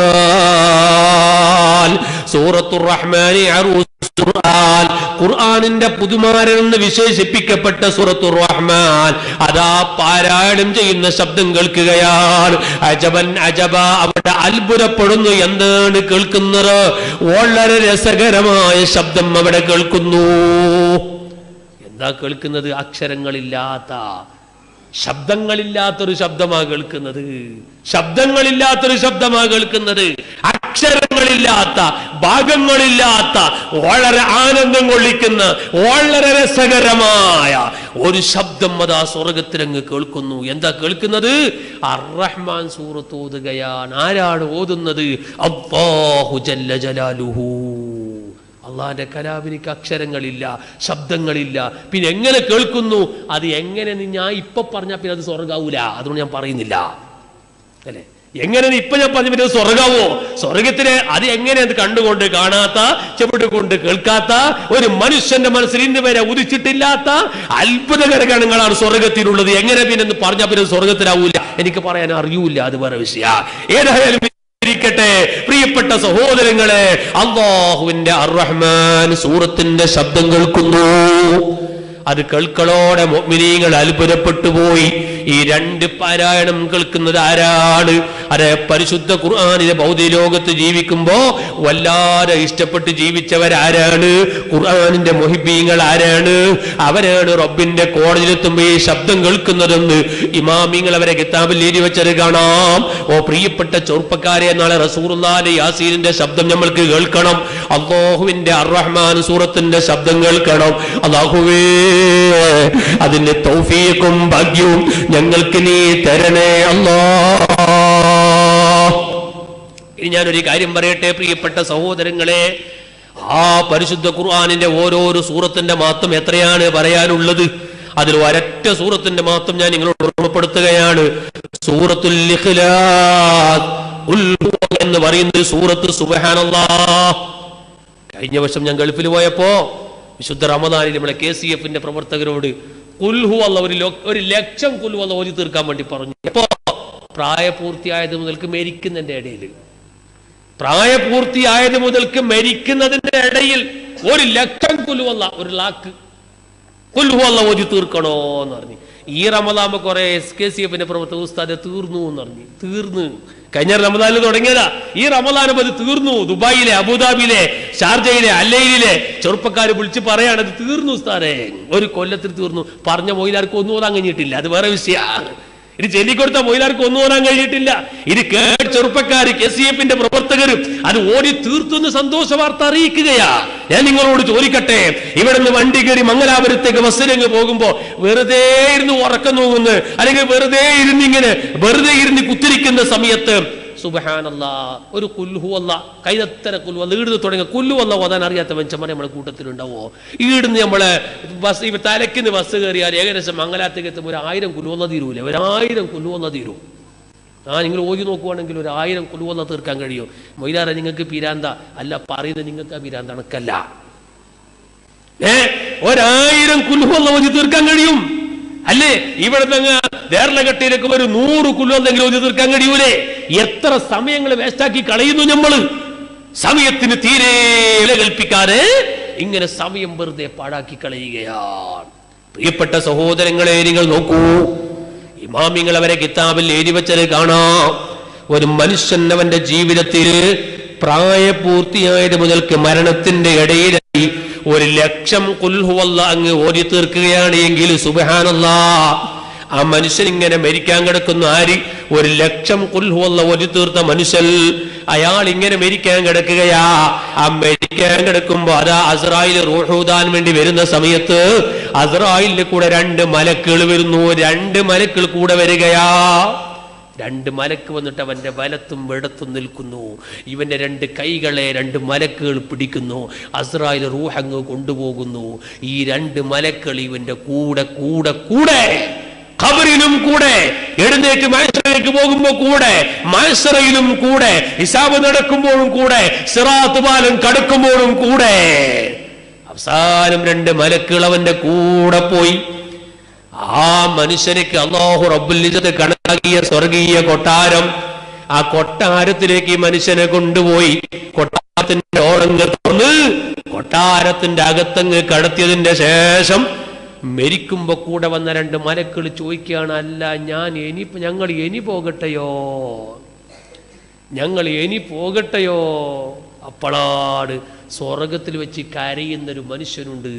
ഖുർആൻ സൂറത്തുർ റഹ്മാനി അറൂസ് ഖുർആൻ ഖുർആനിന്റെ പുതുമാരൻ എന്ന് വിശേഷിപ്പിക്കപ്പെട്ട സൂറത്തുർ റഹ്മാൻ അതാ പാരായണം ചെയ്യുന്ന ശബ്ദം കേൾക്കുകയാണ് അജബൻ അജബ അവിടെ അത്ഭുതപ്പെടുന്നു എന്താണ് കേൾക്കുന്നത് വളരെ രസകരമായ ശബ്ദം അവിടെ കേൾക്കുന്നു എന്താ കേൾക്കുന്നത് അക്ഷരങ്ങളില്ലാത്ത ശബ്ദങ്ങളില്ലാത്തൊരു ശബ്ദമാ കേൾക്കുന്നത് ശബ്ദങ്ങളില്ലാത്തൊരു ശബ്ദമാ കേൾക്കുന്നത് അക്ഷരങ്ങളില്ലാത്ത ഭാഗങ്ങളില്ലാത്ത വളരെ ആനന്ദം കൊള്ളിക്കുന്ന വളരെ രസകരമായ ഒരു ശബ്ദം അതാ സ്വർഗത്തിലങ്ങ് കേൾക്കുന്നു എന്താ കേൾക്കുന്നത് അറഹ്മാൻ സൂറത്ത് ഓതുകയാണ് ആരാണ് ഓതുന്നത് അള്ളാഹു ജല്ല ജലാലുഹു അള്ളാന്റെ കലാവിനിക്ക് അക്ഷരങ്ങളില്ല ശബ്ദങ്ങളില്ല പിന്നെ എങ്ങനെ കേൾക്കുന്നു അത് എങ്ങനെ നീ ഞാൻ ഇപ്പൊ പറഞ്ഞാൽ പിന്നെ അത് സ്വർഗാവൂല അതുകൊണ്ട് ഞാൻ പറയുന്നില്ല അല്ലേ എങ്ങനെ നീ ഇപ്പൊ ഞാൻ പറഞ്ഞ പിന്നെ അത് സ്വർഗാവോ സ്വർഗത്തിനെ അത് എങ്ങനെ അത് കണ്ടുകൊണ്ട് കാണാത്ത ചെവിട്ട് കൊണ്ട് കേൾക്കാത്ത ഒരു മനുഷ്യന്റെ മനസ്സിൽ ഇന്ന് വരെ ഉദിച്ചിട്ടില്ലാത്ത അത്ഭുതകര ഗണങ്ങളാണ് സ്വർഗത്തിലുള്ളത് എങ്ങനെ പിന്നെ എന്ന് പറഞ്ഞാൽ പിന്നെ അത് സ്വർഗത്തിലാവൂല എനിക്ക് പറയാൻ അറിയൂല അത് വേറെ വിഷയ ഏതായാലും ഇരിക്കട്ടെ പ്രിയപ്പെട്ട സഹോദരങ്ങളെ അള്ളാഹുവിന്റെ അർറഹ്മാൻ സൂറത്തിന്റെ ശബ്ദം കേൾക്കുന്നു അത് കേൾക്കളോടെ മൊമിനീങ്ങൾ അത്ഭുതപ്പെട്ടു പോയി ഈ രണ്ട് പാരായണം കേൾക്കുന്നത് ആരാണ് അതെ പരിശുദ്ധ ഖുർആാനിലെ ഭൗതിക ലോകത്ത് ജീവിക്കുമ്പോ വല്ലാതെ ഇഷ്ടപ്പെട്ട് ജീവിച്ചവരാരാണ് ഖുർആാനിന്റെ മൊഹിബീങ്ങൾ ആരാണ് അവരാണ് റബ്ബിന്റെ കോടതിയിലെത്തുമ്പോ ഈ ശബ്ദം കേൾക്കുന്നതെന്ന് ഇമാമിങ്ങൾ അവരെ കിതാബിൽ എഴുതി വെച്ചത് കാണാം ഓ പ്രിയപ്പെട്ട ചെറുപ്പക്കാരെ നാളെ റസൂറുല്ലാന്റെ യാസീനിന്റെ ശബ്ദം നമ്മൾക്ക് കേൾക്കണം അള്ളാഹുവിന്റെ അറഹ്മാൻ സൂറത്തിന്റെ ശബ്ദം കേൾക്കണം അള്ളാഹുവേ അതിന്റെ തൗഫീഖും ഭാഗ്യവും ഞങ്ങൾക്ക് നീ തരണേ അല്ലാ ഇനി ഞാനൊരു കാര്യം പറയട്ടെ പ്രിയപ്പെട്ട സഹോദരങ്ങളെ ആ പരിശുദ്ധ ഖുർആാനിന്റെ ഓരോരോ സൂറത്തിന്റെ മാത്രം എത്രയാണ് പറയാനുള്ളത് അതിൽ ഒരൊറ്റ സൂറത്തിന്റെ മാത്രം ഞാൻ നിങ്ങളോട് ഓർമ്മപ്പെടുത്തുകയാണ് സൂറത്തുൽ ഇഖ്ലാസ് ഉൽ ഹുവ എന്ന് പറയുന്ന ഒരു സൂറത്ത് സുബ്ഹാനല്ലാഹ് കഴിഞ്ഞ വർഷം ഞാൻ ഗൾഫിൽ പോയപ്പോ വിശുദ്ധ റമദാനിൽ നമ്മളെ കെ സി എഫിന്റെ പ്രവർത്തകരോട് കുൽഹു അല്ല ഒരു ലോ- ഒരു ലക്ഷം കുൽഹു അല്ല ഓതി തീർക്കാൻ വേണ്ടി പറഞ്ഞു എപ്പോ പ്രായപൂർത്തിയായത് മുതൽക്ക് മരിക്കുന്നതിന്റെ ഇടയിൽ പ്രായപൂർത്തിയായത് മുതൽക്ക് മരിക്കുന്നതിന്റെ ഇടയിൽ ഒരു ലക്ഷം കുലുവല്ല ഒരു ലാക്ക് കുൽഹു അല്ല ഓതി തീർക്കണോ എന്ന് പറഞ്ഞു ഈ റമദാമ്പ കുറെ എസ് കെ സി എഫിന്റെ പ്രവർത്തക ഉസ്താദെ തീർന്നു എന്ന് പറഞ്ഞു തീർന്നു കഴിഞ്ഞ റമദാനിൽ തുടങ്ങിയതാ ഈ റമദാനം അത് തീർന്നു ദുബായിലെ അബുദാബിയിലെ ഷാർജയിലെ അല്ലയിലെ ചെറുപ്പക്കാർ വിളിച്ച് പറയാണ് അത് തീർന്നു ഉസ്താദെ ഒരു കൊല്ലത്തിൽ തീർന്നു പറഞ്ഞ മൊയിലാർക്ക് ഒന്നും ഓതാൻ കഴിഞ്ഞിട്ടില്ല അത് വേറെ വിഷയമാണ് ഇത് ചൊല്ലിക്കൊടുത്ത മൊയിലാർക്ക് ഒന്നും ഓടാൻ കഴിഞ്ഞിട്ടില്ല ഇത് കേട്ട ചെറുപ്പക്കാർ കെ സി എഫിന്റെ പ്രവർത്തകരും അത് ഓടി തീർത്തുന്ന സന്തോഷ വാർത്ത അറിയിക്കുകയാ ഞാൻ നിങ്ങളോട് ചോദിക്കട്ടെ ഇവിടെ നിന്ന് വണ്ടി കയറി മംഗലാപുരത്തേക്ക് ബസ്സിലങ്ങ് പോകുമ്പോ വെറുതെ ഇരുന്ന് ഉറക്കം നോങ്ങുന്നു അല്ലെങ്കിൽ വെറുതെ ഇരുന്ന് ഇങ്ങനെ വെറുതെ ഇരുന്ന് കുത്തിരിക്കുന്ന സമയത്ത് സുബഹാനല്ല ഒരു കുല്ലുഹു അല്ല കൈതത്തര കുല്ലു അല്ല ഈടുന്ന് തുടങ്ങിയ കുല്ലു അല്ല ഓതാൻ അറിയാത്ത മനുഷ്യന്മാരെ നമ്മുടെ കൂട്ടത്തിലുണ്ടാവോ ഈടുന്ന് നമ്മള് ബസ് ഇവ തലക്കിന്ന് ബസ് കയറിയാൽ ഏകദേശം മംഗലാത്തേക്ക് എത്തുമ്പോൾ ഒരു ആയിരം കുല്ലുവന്ന തീരൂല ഒരു ആയിരം കുല്ലുവന്ന തീരും ആ നിങ്ങൾ ഓതി നോക്കുവാണെങ്കിൽ ഒരു ആയിരം കുല്ലുവന്ന തീർക്കാൻ കഴിയും മൊയിലാറ നിങ്ങൾക്ക് പിരാന്ത അല്ല പറയുന്നത് നിങ്ങൾക്ക് ആ പിരാന്ത കണക്കല്ല ഏ ഒരായിരം കുല്ലുവന്ന ഓതി തീർക്കാൻ കഴിയും അല്ലേ ഇവിടെ നിന്ന് ദേർലഘട്ടയിലേക്ക് ഒരു നൂറ് കുല്ലുവന്നെങ്കിലും ഓതി തീർക്കാൻ കഴിയൂലേ എത്ര സമയങ്ങൾ വേസ്റ്റാക്കി കളയുന്നു നമ്മള് സമയത്തിന് തീരെ വില കൽപ്പിക്കാതെ ഇങ്ങനെ സമയം വെറുതെ പാഴാക്കി കളയുകയാണ് പ്രിയപ്പെട്ട സഹോദരങ്ങളെ നിങ്ങൾ നോക്കൂ ഇമാമിങ്ങൾ അവരെ കിതാബിൽ എഴുതി വെച്ചത് കാണാം ഒരു മനുഷ്യൻ അവന്റെ ജീവിതത്തിൽ പ്രായപൂർത്തിയായത് മുതൽക്ക് മരണത്തിന്റെ ഇടയിലായി ഒരു ലക്ഷം കുൽഹുവല്ല അങ്ങ് ഓടി തീർക്കുകയാണ് എങ്കിൽ സുബഹാനല്ലാ ആ മനുഷ്യൻ ഇങ്ങനെ മരിക്കാൻ കിടക്കുന്ന ആര് ഒരു ലക്ഷം കുൽഹുവല്ല ഓടി തീർത്ത മനുഷ്യൻ അയാൾ ഇങ്ങനെ മരിക്കാൻ കിടക്കുകയാ ആ മരിക്കാൻ കിടക്കുമ്പോ അതാ അസ്രായിൽ റൂഹൂദാൻ വേണ്ടി വരുന്ന സമയത്ത് അസ്രായിലിന്റെ കൂടെ രണ്ട് മലക്കുകൾ വരുന്നു രണ്ട് മലക്കുകൾ കൂടെ വരികയാ രണ്ട് മലക്ക് വന്നിട്ട് അവന്റെ വലത്തും ഇടത്തും നിൽക്കുന്നു ഇവന്റെ രണ്ട് കൈകളെ രണ്ട് മലക്കുകൾ പിടിക്കുന്നു അസ്രായിൽ റൂഹങ്ങ് കൊണ്ടുപോകുന്നു ഈ രണ്ട് മലക്കൾ ഇവന്റെ കൂടെ കൂടെ കൂടെ ഖബറിലും കൂടെ എഴുന്നേറ്റ് മത്സരയിലേക്ക് പോകുമ്പോ കൂടെ മത്സരയിലും കൂടെ ഹിസാബ് നടക്കുമ്പോഴും കൂടെ സിറാത്ത് പാലം കടക്കുമ്പോഴും കൂടെ അവസാനം രണ്ട് മലക്കുകൾ അവന്റെ കൂടെ പോയി ആ മനുഷ്യനിക്ക് അള്ളാഹു റബ്ബുലിജത്ത് കണക്കാക്കിയ സ്വർഗീയ കൊട്ടാരം ആ കൊട്ടാരത്തിലേക്ക് ഈ മനുഷ്യനെ കൊണ്ടുപോയി കൊട്ടാരത്തിന്റെ ഓറങ്ങ് തുറന്ന് കൊട്ടാരത്തിന്റെ അകത്തങ്ങ് കടത്തിയതിന്റെ ശേഷം മരിക്കുമ്പോ കൂടെ വന്ന രണ്ട് മലക്കൾ ചോദിക്കുകയാണ് അല്ല ഞാൻ ഇനി ഞങ്ങൾ ഇനി പോകട്ടെയോ ഞങ്ങൾ ഇനി പോകട്ടെയോ അപ്പളാട് സ്വർഗത്തിൽ വെച്ച് കരയുന്നൊരു മനുഷ്യനുണ്ട്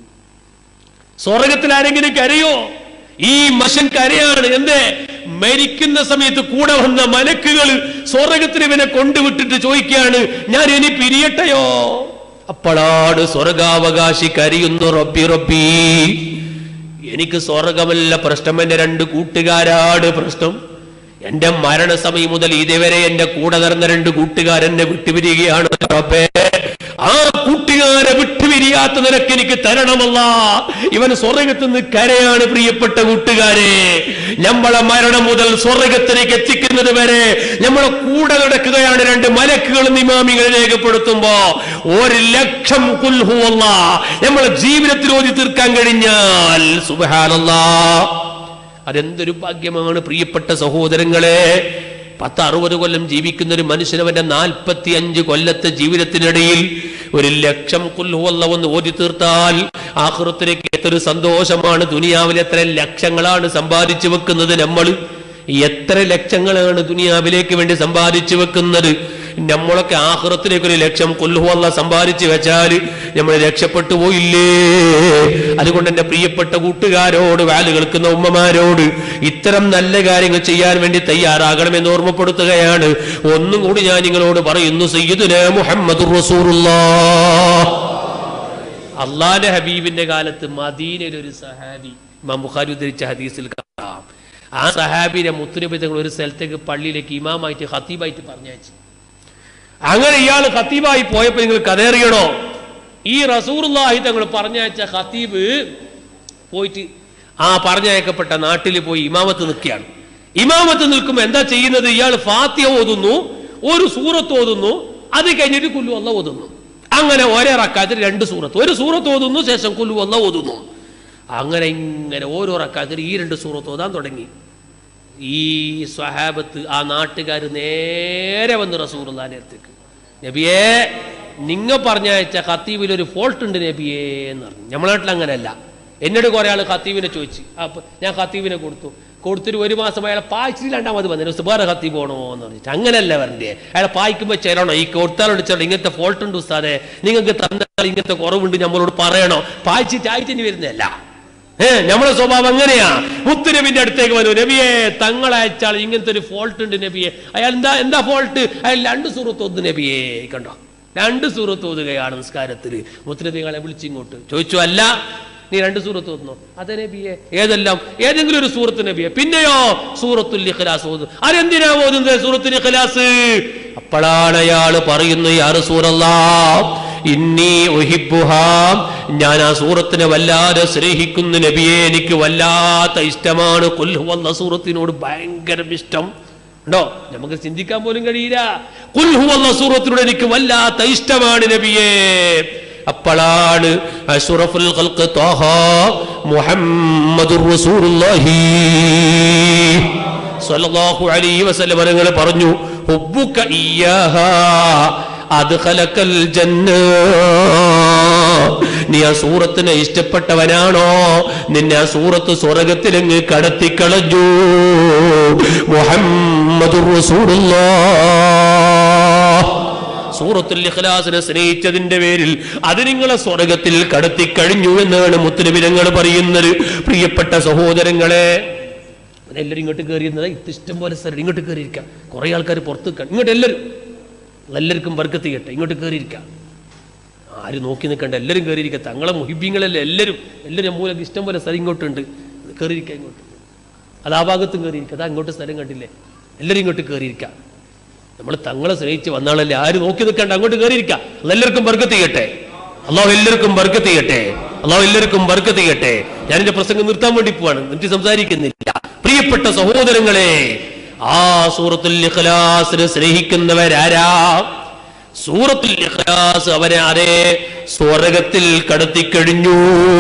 സ്വർഗത്തിൽ ആരെങ്കിലും കരയോ ഈ മനുഷ്യൻ കരയാണ് എന്തേ മരിക്കുന്ന സമയത്ത് കൂടെ വന്ന മലക്കുകൾ സ്വർഗത്തിൽ ഇവനെ കൊണ്ടുവിട്ടിട്ട് ചോദിക്കുകയാണ് ഞാൻ ഇനി പിരിയട്ടെയോ അപ്പോഴാണ് സ്വർഗാവകാശി കരയുന്നു റബ്ബി റബ്ബി എനിക്ക് സ്വർഗമല്ല പ്രശ്നം എന്റെ രണ്ട് കൂട്ടുകാരാണ് പ്രശ്നം എന്റെ മരണസമയം മുതൽ ഇതുവരെ എന്റെ കൂടെ നടന്ന രണ്ട് കൂട്ടുകാരെന്നെ വിട്ടുപിരിയുകയാണ് റബ്ബേ ആ കൂട്ടുകാരെ വിട്ടുപിരിയാത്ത നിനക്ക് എനിക്ക് തരണമല്ല ഇവൻ സ്വർഗത്ത് നിന്ന് കരയാണ് പ്രിയപ്പെട്ട കൂട്ടുകാരെ നമ്മളെ മരണം മുതൽ സ്വർഗത്തിലേക്ക് എത്തിക്കുന്നത് വരെ നമ്മളെ കൂടെ നടക്കുകയാണ് രണ്ട് മലക്കുകൾ നിമാമികൾ രേഖപ്പെടുത്തുമ്പോ ഒരു ലക്ഷം കുൽഹുവല്ല നമ്മളെ ജീവിതത്തിൽ ഓതി തീർക്കാൻ കഴിഞ്ഞാൽ സുബഹാനല്ലാ അതെന്തൊരു ഭാഗ്യമാണ് പ്രിയപ്പെട്ട സഹോദരങ്ങളെ പത്ത് അറുപത് കൊല്ലം ജീവിക്കുന്ന ഒരു മനുഷ്യനവന്റെ നാൽപ്പത്തി അഞ്ച് കൊല്ലത്തെ ജീവിതത്തിനിടയിൽ ഒരു ലക്ഷം കൊല്ലുവല്ല ഒന്ന് ഓതി തീർത്താൽ ആഹൃത്തിലേക്ക് എത്തൊരു സന്തോഷമാണ് ദുനിയാവിൽ എത്ര ലക്ഷങ്ങളാണ് സമ്പാദിച്ചു വെക്കുന്നത് നമ്മൾ എത്ര ലക്ഷങ്ങളാണ് ദുനിയാവിലേക്ക് വേണ്ടി സമ്പാദിച്ചു വെക്കുന്നത് നമ്മളൊക്കെ ആഹ്റത്തിലേക്ക് ഒരു ലക്ഷം കൊല്ലുവല്ല സമ്പാദിച്ചു വെച്ചാൽ നമ്മൾ രക്ഷപ്പെട്ടു പോയില്ലേ അതുകൊണ്ട് എന്റെ പ്രിയപ്പെട്ട കൂട്ടുകാരോട് വാല് കേൾക്കുന്ന ഉമ്മമാരോട് ഇത്തരം നല്ല കാര്യങ്ങൾ ചെയ്യാൻ വേണ്ടി തയ്യാറാകണമെന്ന് ഓർമ്മപ്പെടുത്തുകയാണ് ഒന്നും കൂടി ഞാൻ നിങ്ങളോട് പറയുന്നു സയ്യിദുന മുഹമ്മദ് റസൂറുല്ലാ അള്ളാന്റെ ഹബീബിന്റെ കാലത്ത് മദീനയിൽ ഒരു സഹാബി ഇമാം ബുഖാരി ഉദ്ധരിച്ച ഹദീസിൽ കാണാം ആ സഹാബിനെ മുത്തുനബി തങ്ങൾ ഒരു സ്ഥലത്തേക്ക് പള്ളിയിലേക്ക് ഇമാമായിട്ട് ഖത്തീബായിട്ട് പറഞ്ഞയച്ചു അങ്ങനെ ഇയാൾ ഖത്തീബായി പോയപ്പോൾ നിങ്ങൾ കഥയറിയണോ ഈ റസൂർലാഹി തങ്ങൾ പറഞ്ഞയച്ച ഖത്തീബ് പോയിട്ട് ആ പറഞ്ഞയക്കപ്പെട്ട നാട്ടിൽ പോയി ഇമാമത്ത് നിൽക്കുകയാണ് ഇമാമത്ത് നിൽക്കുമ്പോൾ എന്താ ചെയ്യുന്നത് ഇയാൾ ഫാത്തിയ ഓതുന്നു ഒരു സൂറത്ത് ഓതുന്നു അത് കഴിഞ്ഞിട്ട് കുല്ലു അല്ല ഓതുന്നു അങ്ങനെ ഒരേ റക്കാത്തിൽ രണ്ട് സൂറത്ത് ഒരു സൂറത്ത് ഓതുന്നു ശേഷം കുല്ലു അല്ല ഓതുന്നു അങ്ങനെ ഇങ്ങനെ ഓരോ റക്കാത്തിൽ ഈ രണ്ട് സൂറത്ത് ഓതാൻ തുടങ്ങി ഈ സ്വഹാബത്ത് ആ നാട്ടുകാർ നേരെ വന്ന് റസൂറുല്ലാന്റെ അടുത്തേക്ക് നബിയേ നിങ്ങ പറഞ്ഞയച്ച ഖത്തീബിൽ ഒരു ഫോൾട്ട് ഉണ്ട് നബിയേ എന്ന് പറഞ്ഞു നമ്മളെ നാട്ടിൽ അങ്ങനെയല്ല എന്നോട് കുറെ ആൾ ഖത്തീബിനെ ചോദിച്ചു അപ്പൊ ഞാൻ ഖത്തീബിനെ കൊടുത്തു കൊടുത്തിട്ട് ഒരു മാസം അയാളെ പായ്ച്ചിട്ട് രണ്ടാമത് വന്നു വേറെ ഖത്തീബ് പോകണോ എന്ന് പറഞ്ഞിട്ട് അങ്ങനെയല്ല വരണ്ടേ അയാളെ പായ്ക്കുമ്പോൾ ചേരണോ ഈ കൊടുത്താലോട് ചേരണം ഇങ്ങനത്തെ ഫോൾട്ട് ഉണ്ട് ഉസ്താദെ നിങ്ങൾക്ക് തന്നാൽ ഇങ്ങനത്തെ കുറവുണ്ട് നമ്മളോട് പറയണോ പായ്ച്ചിട്ട് ആയിട്ട് വരുന്നതല്ല ഏ നമ്മളെ സ്വഭാവം എങ്ങനെയാ മുത്തുനബിന്റെ അടുത്തേക്ക് വന്നു നബിയെ തങ്ങൾ അയച്ചാൽ ഇങ്ങനത്തെ ഒരു ഫോൾട്ട് ഉണ്ട് നബിയെ അയാൾ എന്താ എന്താ ഫോൾട്ട് അയാൾ രണ്ട് സൂറത്ത് ഒന്ന് നബിയെ കണ്ടോ രണ്ട് സൂറത്ത് ഓതുകയാണ് നിസ്കാരത്തിൽ മുത്തുനബികളെ വിളിച്ചിങ്ങോട്ട് ചോദിച്ചു അല്ല നീ രണ്ട് സൂറത്ത് ഓതുന്നു അതെ നബിയെ ഏതെല്ലാം ഏതെങ്കിലും ഒരു സൂറത്ത് നബിയെ പിന്നെയോ സൂറത്തുൽ ഇഖ്ലാസ് ഓതുന്നു അതെന്തിനാ ഓതുന്നത് സൂറത്തുൽ ഇഖ്ലാസ് അപ്പോഴാണ് അയാള് പറയുന്നു യാ റസൂലല്ലാ ഇന്നി ഉഹിബുഹാ ഞാൻ ആ സൂറത്തിനെ വല്ലാതെ സ്നേഹിക്കുന്ന നബിയെ എനിക്ക് വല്ലാത്ത ഇഷ്ടമാണ് കൊല്ലുവന്ന സൂറത്തിനോട് ഭയങ്കര ഇഷ്ടം ഉണ്ടോ നമുക്ക് ചിന്തിക്കാൻ പോലും കഴിയില്ല കുൽഹുവന്ന സൂറത്തിനോട് എനിക്ക് വല്ലാത്ത ഇഷ്ടമാണ് നബിയെ അപ്പോഴാണ് അഷ്റഫുൽ ഖൽഖ് ത്വാഹ മുഹമ്മദുർ റസൂലുള്ളാഹി സ്വല്ലല്ലാഹു അലൈഹി വസല്ലം നിങ്ങൾ പറഞ്ഞു ഹുബ്ബുക ഇയ്യാഹ അദ്ഖലക്കൽ ജന്ന നീ ആ സൂറത്തിനെ ഇഷ്ടപ്പെട്ടവനാണോ നിന്നെ ആ സൂറത്ത് സ്വർഗത്തിലങ്ങ് കടത്തിക്കളഞ്ഞു മുഹമ്മദുർ റസൂലുള്ളാഹ് സൂറത്തുൽ ഇഖ്ലാസിനെ സ്നേഹിച്ചതിന്റെ പേരിൽ അത് നിങ്ങളെ സ്വർഗത്തിൽ കടത്തിക്കഴിഞ്ഞു എന്നാണ് മുത്തുനബിരങ്ങൾ പറയുന്നത് പ്രിയപ്പെട്ട സഹോദരങ്ങളെ എല്ലാവരും ഇങ്ങോട്ട് കയറിയിരുന്നത് ഇത് ഇഷ്ടം പോലെ സ്ഥലം ഇങ്ങോട്ട് കയറിയിരിക്കാം കുറേ ആൾക്കാർ പുറത്ത് നിൽക്കാം ഇങ്ങോട്ട് എല്ലാവരും എല്ലാവർക്കും ബർക്കത്ത് ചെയ്യട്ടെ ഇങ്ങോട്ട് കയറിയിരിക്കാം ആരും നോക്കി നിൽക്കണ്ട എല്ലാവരും കയറിയിരിക്കുക തങ്ങളെ മുഹിബിങ്ങളല്ലേ എല്ലാവരും എല്ലാവരും മൂലം ഇഷ്ടം പോലെ സ്ഥലം ഇങ്ങോട്ടുണ്ട് കയറിയിരിക്കാം ഇങ്ങോട്ട് അത് ആ ഭാഗത്തും കയറിയിരിക്കുക അതാ ഇങ്ങോട്ട് സ്ഥലം കണ്ടില്ലേ എല്ലാവരും ഇങ്ങോട്ട് കയറിയിരിക്കാം നമ്മൾ തങ്ങളെ സ്നേഹിച്ച് വന്നാളല്ലേ ആരും നോക്കി നിൽക്കണ്ട അങ്ങോട്ട് കയറിയിരിക്കാം എല്ലാവർക്കും ബർക്കത്ത് ചെയ്യട്ടെ അള്ളാഹു എല്ലാവർക്കും ബർക്കത്ത് ചെയ്യട്ടെ അള്ളാഹു എല്ലാവർക്കും ബർക്കത്ത് ചെയ്യട്ടെ ഞാൻ എന്റെ പ്രസംഗം നിർത്താൻ വേണ്ടി പോവാണ് എന്നിട്ട് സംസാരിക്കുന്നില്ല പ്രിയപ്പെട്ട സഹോദരങ്ങളെ ആ സൂറത്തുൽ ഇഖ്ലാസിനെ സ്നേഹിക്കുന്നവരാരാ സൂറത്തുൽ ഇഖ്ലാസ് അവരെ അതേ സ്വർഗത്തിൽ കടത്തിക്കഴിഞ്ഞു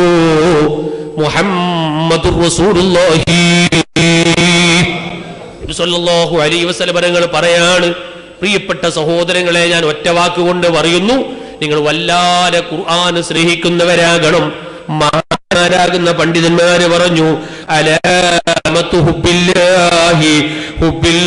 മുഹമ്മദുർ റസൂലുള്ളാഹി നബി സല്ലല്ലാഹു അലൈഹി വസല്ലം തങ്ങൾ പറയാണ് പ്രിയപ്പെട്ട സഹോദരങ്ങളെ ഞാൻ ഒറ്റ വാക്കുകൊണ്ട് പറയുന്നു നിങ്ങൾ വല്ലാതെ ഖുർആൻ സ്നേഹിക്കുന്നവരാകണം മഹാനാരാകുന്ന പണ്ഡിതന്മാര് പറഞ്ഞു അലാമത്തു ഹുബില്ലാഹി ഹുബിൽ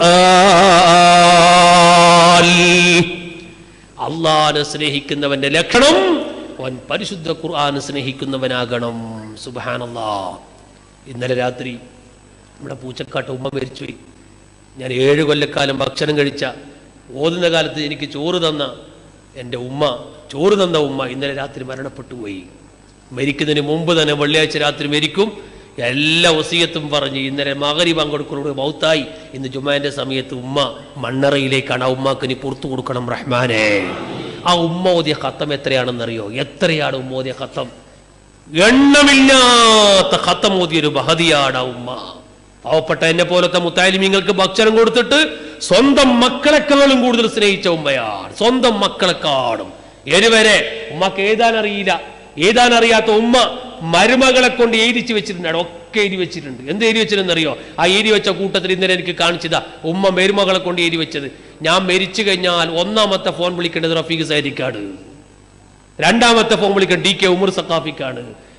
ഖുർആൻ അള്ളാനെ സ്നേഹിക്കുന്നവന്റെ ലക്ഷണം അവൻ പരിശുദ്ധ ഖുർആൻ സ്നേഹിക്കുന്നവനാകണം സുബാനല്ലാ ഇന്നലെ രാത്രി നമ്മുടെ പൂച്ചക്കാട്ട് ഉമ്മ മരിച്ചുപോയി ഞാൻ ഏഴ് കൊല്ലക്കാലം ഭക്ഷണം കഴിച്ച ഓതുന്ന കാലത്ത് എനിക്ക് ചോറ് തന്ന എൻ്റെ ഉമ്മ ചോറ് തന്ന ഉമ്മ ഇന്നലെ രാത്രി മരണപ്പെട്ടു പോയി മരിക്കുന്നതിന് മുമ്പ് തന്നെ വെള്ളിയാഴ്ച രാത്രി മരിക്കും എല്ലാ വസീയത്തും പറഞ്ഞ് ഇന്നലെ മകരി പങ്കെടുക്കുന്നതോട് മൗത്തായി ഇന്ന് ജുമാന്റെ സമയത്ത് ഉമ്മ മണ്ണറയിലേക്കാണ് ആ ഉമ്മാക്ക് ഇനി പുറത്തു കൊടുക്കണം റഹ്മാനെ ആ ഉമ്മ ഓതിയ ഖത്തം എത്രയാണെന്നറിയോ എത്രയാണ് ഉമ്മ ഓതിയ ഖത്തം എണ്ണമില്ലാത്ത ഖത്തം ഓതിയൊരു ബഹതിയാണ് ആ ഉമ്മ പാവപ്പെട്ട എന്നെ പോലത്തെ മുത്താലിമീങ്ങൾക്ക് ഭക്ഷണം കൊടുത്തിട്ട് സ്വന്തം മക്കളെക്കാളും കൂടുതൽ സ്നേഹിച്ച ഉമ്മയാണ് സ്വന്തം മക്കളെക്കാളും എരുവരെ ഉമ്മക്ക് എഴുതാൻ അറിയില്ല എഴുതാൻ അറിയാത്ത ഉമ്മ മരുമകളെ കൊണ്ട് എഴുതിച്ച് വെച്ചിട്ടുണ്ട് ഒക്കെ എഴുതി വെച്ചിട്ടുണ്ട് എന്ത് എഴുതി വെച്ചിട്ടുണ്ടെന്നറിയോ ആ എഴുതി വെച്ച കൂട്ടത്തിൽ ഇന്നലെ എനിക്ക് കാണിച്ചതാ ഉമ്മ മരുമകളെ കൊണ്ട് എഴുതി വെച്ചത് ഞാൻ മരിച്ചു കഴിഞ്ഞാൽ ഒന്നാമത്തെ ഫോൺ വിളിക്കേണ്ടത് റഫീഖ് സൈദിക്കാണ് രണ്ടാമത്തെ ഫോൺ വിളിക്കാൻ ഡി കെ ഉമർ സക്കാഫിക്കാണ്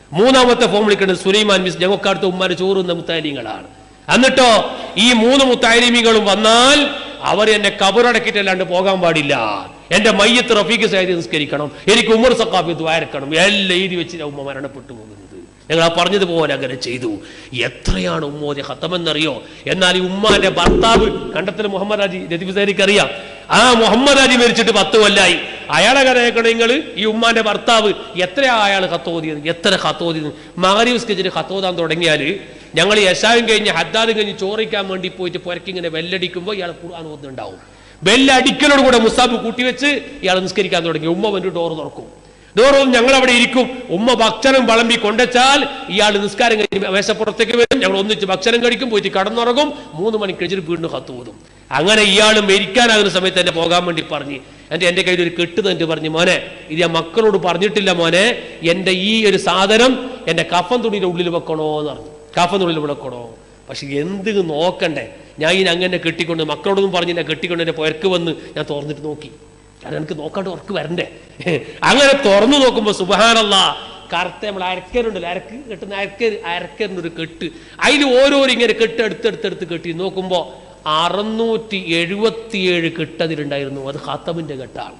മൂന്നാമത്തെ ഫോം വിളിക്കുന്നത് സുലൈമാൻ മിസ് ഞങ്ങൾക്കടുത്ത ഉമ്മാരെ ചോറുന്ന മുത്താലിങ്ങളാണ് എന്നിട്ടോ ഈ മൂന്ന് മുത്താലിമികളും വന്നാൽ അവർ എന്നെ കബറടക്കിട്ടല്ലാണ്ട് പോകാൻ പാടില്ല എന്റെ മയ്യത്ത് റഫീഖ് സൈദ് നിസ്കരിക്കണം എനിക്ക് ഉമർ സക്കാഫി ദ്വാരക്കണം എല്ലാം എഴുതി വെച്ച് ഉമ്മ മരണപ്പെട്ടു പോകുന്നത് ഞങ്ങൾ ആ പറഞ്ഞതുപോലെ അങ്ങനെ ചെയ്തു എത്രയാണ് ഉമ്മോദി ഹത്തമെന്നറിയോ എന്നാൽ ഈ ഉമ്മാന്റെ ഭർത്താവ് കണ്ടത്തിൽ മുഹമ്മദ് ഹാജി ലത്തീഫ് സാരിക്ക് അറിയാം ആ മുഹമ്മദ് ഹാജി മരിച്ചിട്ട് പത്ത് കൊല്ലായി അയാളെ കഥയക്കണം നിങ്ങൾ ഈ ഉമ്മാന്റെ ഭർത്താവ് എത്രയാ അയാൾ ഹത്തോതിയത് എത്ര ഹത്തോതിയത് മാരിയൂസ് കെച്ചിട്ട് ഹത്തോതാൻ തുടങ്ങിയാൽ ഞങ്ങൾ യശാവും കഴിഞ്ഞ് ഹദ്ദാദും കഴിഞ്ഞ് ചോറിക്കാൻ വേണ്ടി പോയിട്ട് പുരക്കിങ്ങനെ ബെല്ലടിക്കുമ്പോൾ ഇയാൾ ഖുർആൻ ഓതുന്നുണ്ടാവും ബെല്ലടിക്കലോട് കൂടെ മുസാബ് കൂട്ടിവെച്ച് ഇയാൾ നിസ്കരിക്കാൻ തുടങ്ങി ഉമ്മ വന്നിട്ട് ഡോർ തുറക്കും ഡോറും ഞങ്ങൾ അവിടെ ഇരിക്കും ഉമ്മ ഭക്ഷണം വിളമ്പി കൊണ്ടുവച്ചാൽ ഇയാൾ നിസ്കാരം കഴിഞ്ഞ് മേശപ്പുറത്തേക്ക് വരും ഞങ്ങൾ ഒന്നിച്ച് ഭക്ഷണം കഴിക്കും പോയിട്ട് കടന്നുറങ്ങും മൂന്ന് മണി കഴിച്ചിട്ട് വീണ്ടും കത്ത് ഊതും അങ്ങനെ ഇയാൾ മരിക്കാനാകുന്ന സമയത്ത് എന്നെ പോകാൻ വേണ്ടി പറഞ്ഞ് എൻ്റെ എൻ്റെ കയ്യിൽ ഒരു കെട്ട് തന്നിട്ട് പറഞ്ഞു മോനെ ഇത് ഞാൻ മക്കളോട് പറഞ്ഞിട്ടില്ല മോനെ എൻ്റെ ഈ ഒരു സാധനം എൻ്റെ കഫൻ തുണിയുടെ ഉള്ളിൽ വെക്കണോ എന്ന് പറഞ്ഞു കഫൻ തുണിയിൽ വെക്കണോ പക്ഷെ എന്ത് നോക്കണ്ടേ ഞാൻ ഈ അങ്ങനെ കെട്ടിക്കൊണ്ട് മക്കളോടൊന്നും പറഞ്ഞില്ല കെട്ടിക്കൊണ്ട് എൻ്റെ പുരക്ക് വന്ന് ഞാൻ തുറന്നിട്ട് നോക്കി കാരണം എനിക്ക് നോക്കാണ്ട് ഉറക്ക് വരണ്ടേ അങ്ങനെ തുറന്നു നോക്കുമ്പോൾ സുബഹാനല്ല കറുത്ത നമ്മൾ അരക്കരുണ്ടല്ലോ അരക്ക് കെട്ടുന്ന അരക്കർ അരക്കറിൻ്റെ ഒരു കെട്ട് അതിൽ ഓരോരോ ഇങ്ങനെ കെട്ട് എടുത്തെടുത്തെടുത്ത് കെട്ടി നോക്കുമ്പോൾ അറുന്നൂറ്റി എഴുപത്തിയേഴ് കെട്ടതിലുണ്ടായിരുന്നു അത് ഹത്തമിന്റെ കെട്ടാണ്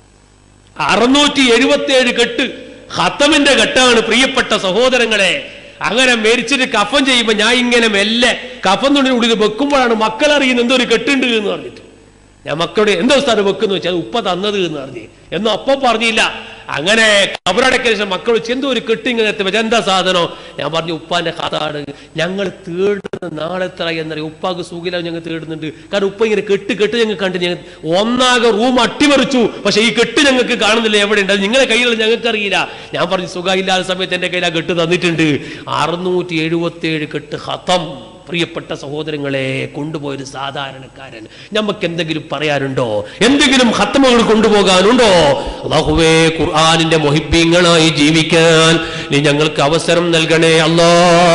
അറുന്നൂറ്റി എഴുപത്തിയേഴ് കെട്ട് ഹത്തമിന്റെ കെട്ടാണ് പ്രിയപ്പെട്ട സഹോദരങ്ങളെ അങ്ങനെ മരിച്ചിട്ട് കഫൻ ചെയ്യുമ്പോൾ ഞാൻ ഇങ്ങനെ മെല്ലെ കഫൻ തുണി ഉള്ളിൽ വെക്കുമ്പോഴാണ് മക്കൾ അറിയുന്നത് എന്തോ ഒരു കെട്ടുണ്ട് എന്ന് പറഞ്ഞിട്ട് ഞാൻ മക്കളോട് എന്തോ സ്ഥലം വെക്കുന്നു വെച്ചാൽ അത് ഉപ്പ തന്നത് എന്ന് പറഞ്ഞു എന്നും അപ്പം പറഞ്ഞില്ല അങ്ങനെ കബറടക്കിയ ശേഷം മക്കൾ വെച്ച് എന്തോ ഒരു കെട്ട് ഇങ്ങനെ എത്തി വെച്ചാൽ എന്താ സാധനം ഞാൻ പറഞ്ഞു ഉപ്പാന്റെ കഥാണ് ഞങ്ങൾ തേടുന്നത് നാളെ എത്ര എന്നറിയാം ഉപ്പാക്ക് സുഖിലാവും ഞങ്ങൾ തേടുന്നുണ്ട് കാരണം ഉപ്പ ഇങ്ങനെ കെട്ട് കെട്ട് ഞങ്ങൾ കണ്ട് ഞങ്ങൾ ഒന്നാകെ റൂം അട്ടിമറിച്ചു പക്ഷെ ഈ കെട്ട് ഞങ്ങൾക്ക് കാണുന്നില്ല എവിടെ ഉണ്ട് അത് നിങ്ങളുടെ കയ്യിൽ ഞങ്ങൾക്ക് അറിയില്ല ഞാൻ പറഞ്ഞു സുഖമില്ലാത്ത സമയത്ത് എന്റെ കയ്യിൽ ആ കെട്ട് തന്നിട്ടുണ്ട് അറുന്നൂറ്റി എഴുപത്തി ഏഴ് കെട്ട് ഹതം പ്രിയപ്പെട്ട സഹോദരങ്ങളെ കൊണ്ടുപോയൊരു സാധാരണക്കാരൻ നമുക്ക് എന്തെങ്കിലും പറയാനുണ്ടോ എന്തെങ്കിലും ഹത്തമകൾ കൊണ്ടുപോകാനുണ്ടോ അള്ളാഹുവേ ഖുർആാനിന്റെ മൊഹിബ്യങ്ങളായി ജീവിക്കാൻ നീ ഞങ്ങൾക്ക് അവസരം നൽകണേ അല്ലാ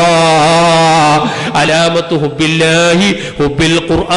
അലാമത്ത് ഹുബില്ലാഹി ഹുബിൽ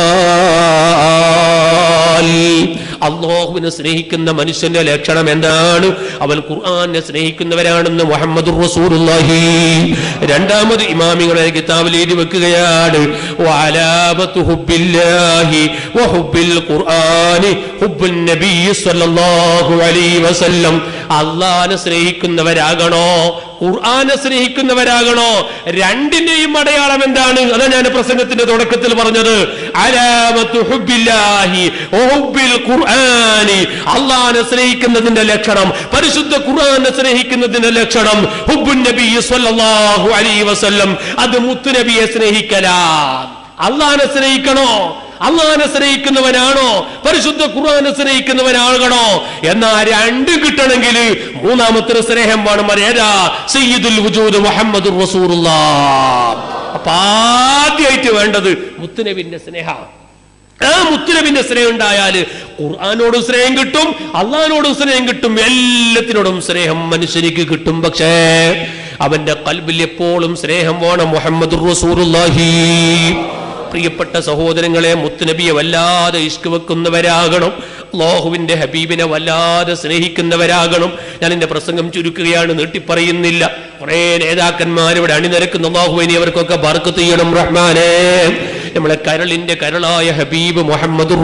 ഖുർആൻ അള്ളാഹുവിനെ സ്നേഹിക്കുന്ന മനുഷ്യന്റെ ലക്ഷണം എന്താണ് അവൻ ഖുർആനെ സ്നേഹിക്കുന്നവരാണെന്ന് മുഹമ്മദ് റസൂലുള്ളാഹി രണ്ടാമത് ഇമാമികളെ കിതാബിൽ എഴുതി വെക്കുകയാണ് വഅലാമത്തു ഹുബ്ബില്ലാഹി വഹുബ്ബിൽ ഖുർആനി ഹുബ്ബുൻ നബി സ്വല്ലല്ലാഹു അലൈഹി വസല്ലം അള്ളാഹിനെ സ്നേഹിക്കുന്നവരാകണോ ഖുർആനെ സ്നേഹിക്കുന്നവരാകണോ രണ്ടിന്റെയും അടയാളം എന്താണ് അതാ ഞാൻ പ്രസംഗത്തിന്റെ തുടക്കത്തിൽ പറഞ്ഞത് അലാമത്തു ഹുബ്ബില്ലാഹി വഹുബ്ബിൽ ഖുർആനി അള്ളാഹിനെ സ്നേഹിക്കുന്നതിന്റെ ലക്ഷണം പരിശുദ്ധ ഖുർആനെ സ്നേഹിക്കുന്നതിന്റെ ലക്ഷണം ഹുബ്ബുൻ നബി സ്വല്ലല്ലാഹു അലൈഹി വസല്ലം അത് മുത്തുനബിയെ സ്നേഹിക്കലാ അള്ളാഹിനെ സ്നേഹിക്കണോ അള്ളാഹിനെ സ്നേഹിക്കുന്നവനാണോ പരിശുദ്ധ ഖുർആനെ സ്നേഹിക്കുന്നവനാകണോ എന്നാ രണ്ടും കിട്ടണമെങ്കിൽ മൂന്നാമത്തെ ഒരു സ്നേഹം വേണം ഏതാ സയ്യിദുൽ വജൂദ് മുഹമ്മദ് റസൂറുല്ലാഹ് അപ്പൊ ആദ്യമായിട്ട് വേണ്ടത് മുത്തുനബിന്റെ സ്നേഹം ആ മുത്തുനബിന്റെ സ്നേഹം ഉണ്ടായാൽ ഖുർആാനോടും സ്നേഹം കിട്ടും അള്ളഹാനോടും സ്നേഹം കിട്ടും എല്ലാത്തിനോടും സ്നേഹം മനുഷ്യനിക്ക് കിട്ടും പക്ഷേ അവന്റെ കൽബിൽ എപ്പോഴും സ്നേഹം വേണം മുഹമ്മദ് റസൂറുല്ലാഹി പ്രിയപ്പെട്ട സഹോദരങ്ങളെ മുത്തുനബിയെ വല്ലാതെ ഇഷ്ക് വെക്കുന്നവരാകണം അള്ളാഹുവിന്റെ ഹബീബിനെ വല്ലാതെ സ്നേഹിക്കുന്നവരാകണം ഞാൻ എന്റെ പ്രസംഗം ചുരുക്കുകയാണ് നീട്ടിപ്പറയുന്നില്ല കുറെ നേതാക്കന്മാർ ഇവിടെ അണിനിരക്കുന്ന അള്ളാഹുവിനെ അവർക്കൊക്കെ ബർക്കത്ത് ചെയ്യണം റഹ്മാനെ നമ്മളെ കരളിന്റെ കരളായ ഹബീബ് മുഹമ്മദ്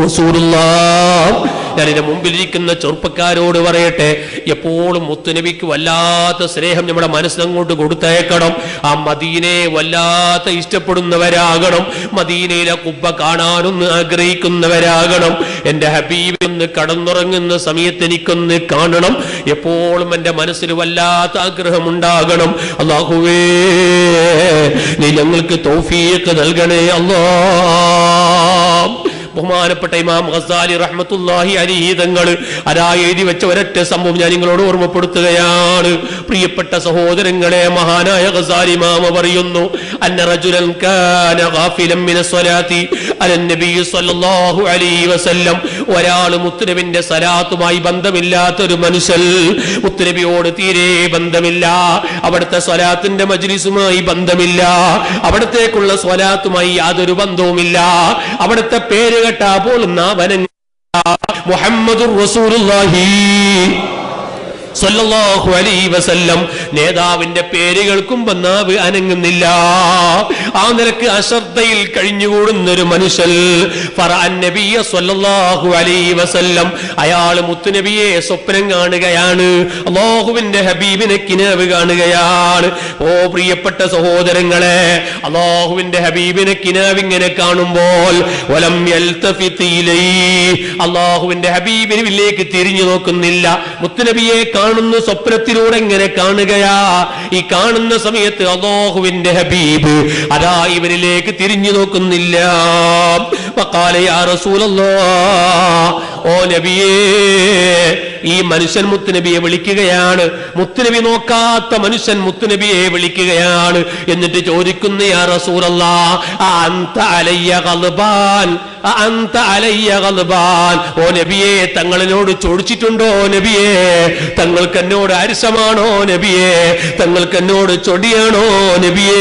ഞാൻ എന്റെ മുമ്പിലിരിക്കുന്ന ചെറുപ്പക്കാരോട് പറയട്ടെ എപ്പോഴും മുത്തുനബിക്ക് വല്ലാത്ത സ്നേഹം നമ്മുടെ മനസ്സിനങ്ങോട്ട് കൊടുത്തേക്കണം ആ മദീനയെ വല്ലാത്ത ഇഷ്ടപ്പെടുന്നവരാകണം മദീനയിലെ കുബ്ബ കാണാനൊന്ന് ആഗ്രഹിക്കുന്നവരാകണം എന്റെ ഹബീബ് ഒന്ന് കടന്നുറങ്ങുന്ന സമയത്ത് എനിക്കൊന്ന് കാണണം എപ്പോഴും എന്റെ മനസ്സിൽ വല്ലാത്ത ആഗ്രഹം ഉണ്ടാകണം അള്ളാഹുവേ നീ ഞങ്ങൾക്ക് തൗഫീഖ് നൽകണേ അല്ലാ ബഹുമാനപ്പെട്ട ഇമാം ഖസാലി റഹ്മത്തുല്ലാഹി അലിഹി തങ്ങൾ അരാ എഴുതി വെച്ച ഒരൊറ്റ സംഭവം ഞാൻ നിങ്ങളോട് ഓർമ്മപ്പെടുത്തുകയാണ് പ്രിയപ്പെട്ട സഹോദരങ്ങളെ മഹാനായ ഖസാലി ഇമാമ പറയുന്നു അന്ന റജുലൻ കാന ഗാഫിലൻ മിന സ്വലാത്തി അലൻ നബി സ്വല്ലല്ലാഹു അലൈഹി വസല്ലം ഒരാൾ മുത്തുനബിന്റെ സലാത്തുമായി ബന്ധമില്ലാത്ത ഒരു മനുഷ്യൻ മുത്തുനബിയോട് തീരെ ബന്ധമില്ല അവിടുത്തെ സ്വലാത്തിന്റെ മജ്ലിസുമായി ബന്ധമില്ല അവിടത്തേക്കുള്ള സ്വലാത്തുമായി യാതൊരു ബന്ധവുമില്ല അവിടുത്തെ പേര് കേട്ടാ പോലും നാവന മുഹമ്മദ് റസൂലുള്ളാഹി സ്വല്ലല്ലാഹു അലൈഹി വസല്ലം നേതാവിന്റെ പേര് കേൾക്കുമ്പോ നാവ് അനങ്ങുന്നില്ല ആ നിലക്ക് അശ്രദ്ധയിൽ കഴിഞ്ഞുകൂടുന്ന ഒരു മനുഷ്യൻ ഫറഅൻ നബിയ സ്വല്ലല്ലാഹു അലൈഹി വസല്ലം അയാൾ മുത്തുനബിയെ സ്വപ്നം കാണുകയാണ് അള്ളാഹുവിന്റെ ഹബീബിനെ കിനാവ് കാണുകയാണ് ഓ പ്രിയപ്പെട്ട സഹോദരങ്ങളെ അള്ളാഹുവിന്റെ ഹബീബിനെ കിനാവ് ഇങ്ങനെ കാണുമ്പോൾ വലം യൽതഫിത്ത് ഇലൈഹി. അള്ളാഹുവിന്റെ ഹബീബിനിലേക്ക് തിരിഞ്ഞു നോക്കുന്നില്ല മുത്തുനബിയെ കാണുന്ന സ്വപ്നത്തിലൂടെ ഇങ്ങനെ കാണുകയാ ഈ കാണുന്ന സമയത്ത് അള്ളാഹുവിന്റെ ഹബീബ് അതാ ഇവരിലേക്ക് തിരിഞ്ഞു നോക്കുന്നില്ല വഖാല യാ റസൂലല്ലാഹ് ഓ നബിയേ ഈ മനുഷ്യൻ മുത്തുനബിയെ വിളിക്കുകയാണ് മുത്തുനബി നോക്കാത്ത മനുഷ്യൻ മുത്തുനബിയെ വിളിക്കുകയാണ് എന്നിട്ട് ചോദിക്കുന്ന യാ റസൂലല്ലാ അന്ത അലയ്യ ഗൽബാൻ അന്ത അലയ്യ ഗൽബാൻ ഓ നബിയെ തങ്ങളിനോട് ചോദിച്ചിട്ടുണ്ടോ നബിയെ തങ്ങൾക്ക് എന്നോട് അരിശമാണോ നബിയെ തങ്ങൾക്ക് എന്നോട് ചൊടിയാണോ നബിയേ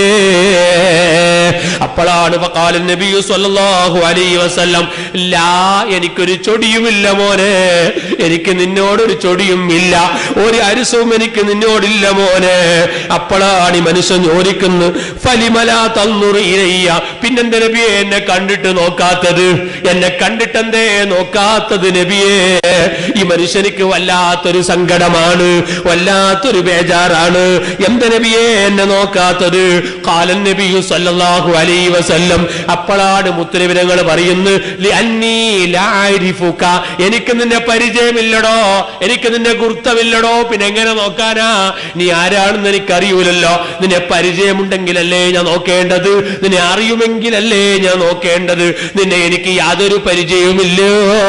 അപ്പോഴാണ് ഫഖാല നബിയു സ്വല്ലല്ലാഹു അലൈഹി വസല്ലം ലാ എനിക്കൊരു ചൊടിയുമില്ല മോനെ എനിക്ക് നിന്നോടൊരു ചൊടിയും ഇല്ല ഒരു അരിസവും എനിക്ക് നിന്നോടില്ല മോനെ അപ്പോഴാണ് ഈ മനുഷ്യൻ ചോദിക്കുന്നു ഫലിമല തന്നുറി ഇരയ്യ പിന്നെന്റെ നബിയെ എന്നെ കണ്ടിട്ട് നോക്കാത്തത് എന്നെ കണ്ടിട്ടെന്തേ നോക്കാത്തത് നബിയെ ഈ മനുഷ്യനിക്ക് വല്ലാത്തൊരു സങ്കടമാണ് വല്ലാത്തൊരു ബേജാറാണ് എന്ത് നബിയെ എന്നെ നോക്കാത്തത് കാലൻ നബിയു സല്ലല്ലാഹു അലൈഹി വസല്ലം അപ്പോഴാണ് മുത്തരവിനങ്ങൾ പറയുന്നു "ലി അന്നീ ലാ അരിഫുക." എനിക്ക് നിന്നെ പരിചയമില്ലടോ എനിക്ക് നിന്നെ ഗുർത്തമില്ലടോ പിന്നെ എങ്ങനെ നോക്കാനാ നീ ആരാണെന്ന് എനിക്കറിയൂലല്ലോ നിന്നെ പരിചയമുണ്ടെങ്കിലല്ലേ ഞാൻ നോക്കേണ്ടത് നിന്നെ അറിയുമെങ്കിലല്ലേ ഞാൻ നോക്കേണ്ടത് നിന്നെ എനിക്ക് യാതൊരു പരിചയവുമില്ല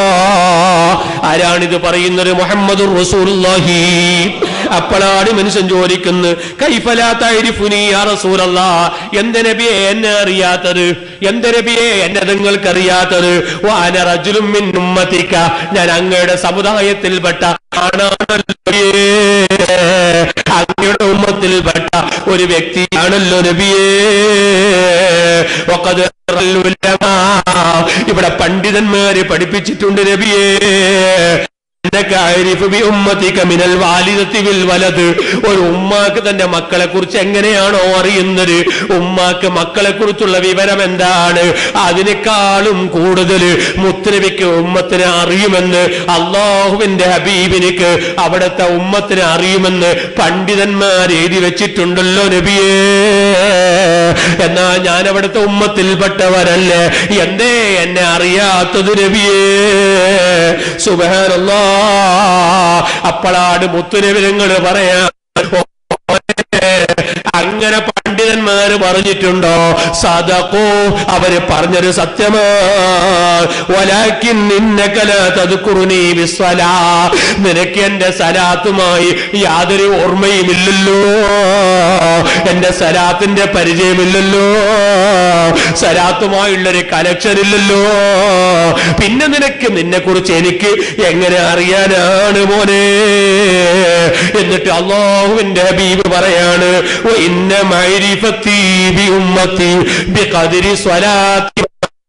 ആരാണിത് പറയുന്നത് മുഹമ്മദ് റസൂലുള്ളാഹി അപ്പോഴാണ് മനുഷ്യൻ ചോദിക്കുന്നത് കൈഫലാത്തായിരിഫുനി യാ റസൂലല്ലാ എന്ത് നബിയെ എന്നെ അറിയാത്തത് എന്ത് നബിയെ എന്നെ നിങ്ങൾക്കറിയാത്തത് വാന റജുലും മിൻ ഉമ്മത്തിക്ക ഞാൻ അങ്ങയുടെ സമുദായത്തിൽപ്പെട്ട ആണാണല്ലോ നബിയേ. അങ്ങയുടെ ഉമ്മത്തിൽപ്പെട്ട ഒരു വ്യക്തിയാണല്ലോ നബിയേ വഖദ് ഉലമാ. ഇവിടെ പണ്ഡിതന്മാര് പഠിപ്പിച്ചിട്ടുണ്ട് നബിയേ ഇന്നക അരിഫു ബി ഉമ്മതിക മിനൽ വാലിദത്തി ബിൽ വലത് ഒരു ഉമ്മാക്ക് തന്റെ മക്കളെ കുറിച്ച് എങ്ങനെയാണോ അറിയുന്നത് ഉമ്മാക്ക് മക്കളെ കുറിച്ചുള്ള വിവരം എന്താണ് അതിനേക്കാളും കൂടുതൽ മുത്തനബിക്ക് ഉമ്മത്തിനെ അറിയുമെന്ന് അള്ളാഹുവിന്റെ ഹബീബിനിക്ക് അവിടുത്തെ ഉമ്മത്തിനെ അറിയുമെന്ന് പണ്ഡിതന്മാർ എഴുതി വെച്ചിട്ടുണ്ടല്ലോ നബിയേ എന്നാ ഞാൻ അവിടുത്തെ ഉമ്മത്തിൽപ്പെട്ടവരല്ലേ എന്തേ എന്നെ അറിയാത്തത് നബിയേ സുബഹാനല്ലാ അപ്പോഴാണ് മുത്തുനബിരങ്ങൾ പറയാ അങ്ങനെ പണ്ഡിതന്മാര് പറഞ്ഞിട്ടുണ്ടോ സദക്കോ അവര് പറഞ്ഞൊരു സത്യമാക്കിൻ നിന്നെ കല തതുക്കുറുനീ വിസ്വലാ നിനക്ക് എന്റെ സലാത്തുമായി യാതൊരു ഓർമ്മയുമില്ലല്ലോ എന്റെ സലാത്തിന്റെ പരിചയമില്ലല്ലോ സലാത്തുമായുള്ളൊരു കലക്ഷൻ ഇല്ലല്ലോ പിന്നെ നിനക്ക് നിന്നെ കുറിച്ച് എനിക്ക് എങ്ങനെ അറിയാനാണ് മോനെ എന്നിട്ട് അള്ളാഹുവിന്റെ ഹബീബ് പറയാണ് "വ ഇന്ന മൈരിഫത്തി ബി ഉമ്മത്തി ബി ഖദ്രി സ്വലാത്തി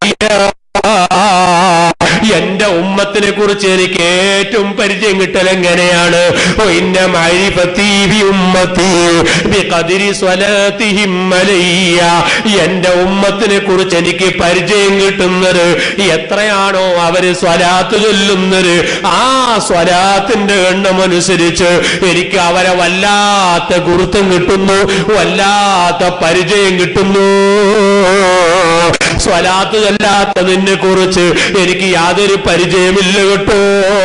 എന്റെ ഉമ്മത്തിനെ കുറിച്ച് എനിക്ക് ഏറ്റവും പരിചയം കിട്ടൽ എങ്ങനെയാണ് ഓ ഇന്ന മൈരിഫത്തി ബി ഉമ്മത്തി ബി ഖദ്രി സ്വലാത്തിഹിം അലയ്യ എന്റെ ഉമ്മത്തിനെ കുറിച്ച് എനിക്ക് പരിചയം കിട്ടുന്നത് എത്രയാണോ അവര് സ്വലാത്ത് ചൊല്ലുന്നത് ആ സ്വലാത്തിന്റെ എണ്ണം അനുസരിച്ച് എനിക്ക് അവരെ വല്ലാത്ത ഗുരുത്വം കിട്ടുന്നു വല്ലാത്ത പരിചയം കിട്ടുന്നു സ്വലാത്ത് ചൊല്ലാത്തതിനെ കുറിച്ച് എനിക്ക് യാതൊരു പരിചയമില്ല കേട്ടോ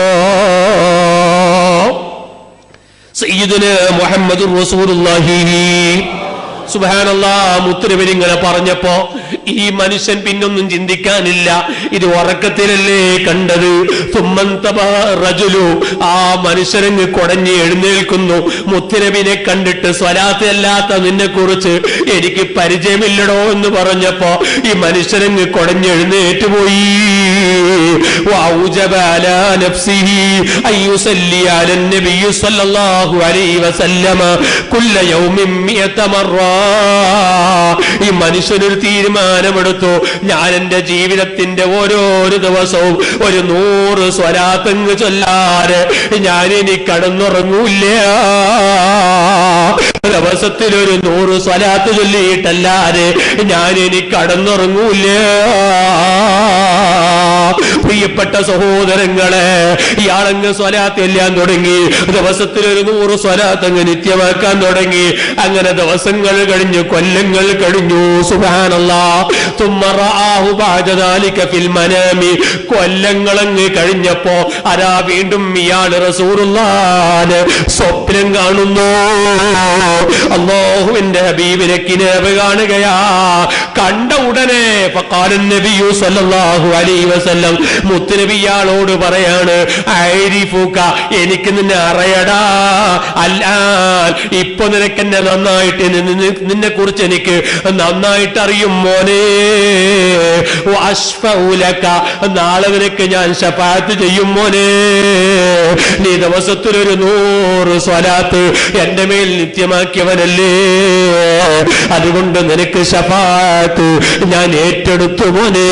സയ്യിദിന് മുഹമ്മദ് റസൂലുള്ളാഹി സുബാനല്ലാ മുത്തുരവരിങ്ങനെ പറഞ്ഞപ്പോ ഈ മനുഷ്യൻ പിന്നൊന്നും ചിന്തിക്കാനില്ല ഇത് ഉറക്കത്തിലല്ലേ കണ്ടത് തുമ്മന്തബ റജുലു ആ മനുഷ്യരങ്ങ് കുടഞ്ഞ് എഴുന്നേൽക്കുന്നു മുത്തുരവിനെ കണ്ടിട്ട് സ്വലാത്ത് അല്ലാത്ത നിന്നെ കുറിച്ച് എനിക്ക് പരിചയമില്ലടോ എന്ന് പറഞ്ഞപ്പോ ഈ മനുഷ്യരങ്ങ് കുടഞ്ഞ് എഴുന്നേറ്റ് പോയി وأوجب على نفسه أن يصلي على النبي صلى الله عليه وسلم كل يوم مئة مرة ഈ മനുഷ്യനൊരു തീരുമാനമെടുത്തു ഞാൻ എന്റെ ജീവിതത്തിന്റെ ഓരോരോ ദിവസവും ഒരു നൂറ് സ്വരാത്തങ്ങ് ചൊല്ലാറ് ഞാൻ ഇനി കടന്നുറങ്ങൂല്ല ദിവസത്തിൽ ഒരു നൂറ് സ്വലാത്ത് ചൊല്ലിയിട്ടല്ലാതെ ഞാൻ ഇനി കടന്നുറങ്ങൂല്ല പ്രിയപ്പെട്ട സഹോദരങ്ങളെ ഇയാളങ്ങ് സ്വലാത്ത് എല്ലാം തുടങ്ങി ദിവസത്തിൽ ഒരു നൂറ് സ്വലാത്ത് അങ്ങ് നിത്യമാക്കാൻ തുടങ്ങി അങ്ങനെ ദിവസങ്ങൾ കഴിഞ്ഞു കൊല്ലങ്ങൾ കഴിഞ്ഞു സുബാനല്ല ഫിൽമനാമി കൊല്ലങ്ങളങ്ങ് കഴിഞ്ഞപ്പോ അരാ വീണ്ടും ഇയാൾ റസൂറുള്ളാന് സ്വപ്നം കാണുന്നു അള്ളാഹുവിന്റെ ഹബീബിനെ കിനാബ് കാണുകയാ കണ്ട ഉടനെ ഫഖാലൻ നബിയു സല്ലല്ലാഹു അലൈഹി വസല്ലം മുത്തുനബി ഇയാളോട് പറയാണ് ഐരിഫുക എനിക്ക് നിന്നെ അറിയടാ അല്ലാൽ ഇപ്പൊ നിനക്ക് എന്നെ നന്നായിട്ട് നിന്നെ കുറിച്ച് എനിക്ക് നന്നായിട്ട് അറിയും മോനെ വഅശ്ഫഉലക. നാളെ നിനക്ക് ഞാൻ ശഫാത്ത് ചെയ്യും മോനെ നീ ദിവസത്തിൽ ഒരു നൂറ് സ്വലാത്ത് എന്റെ മേൽ നിത്യമാക്കിയവനല്ലേ അതുകൊണ്ട് നിനക്ക് ശഫാത്ത് ഞാൻ ഏറ്റെടുത്തു മോനെ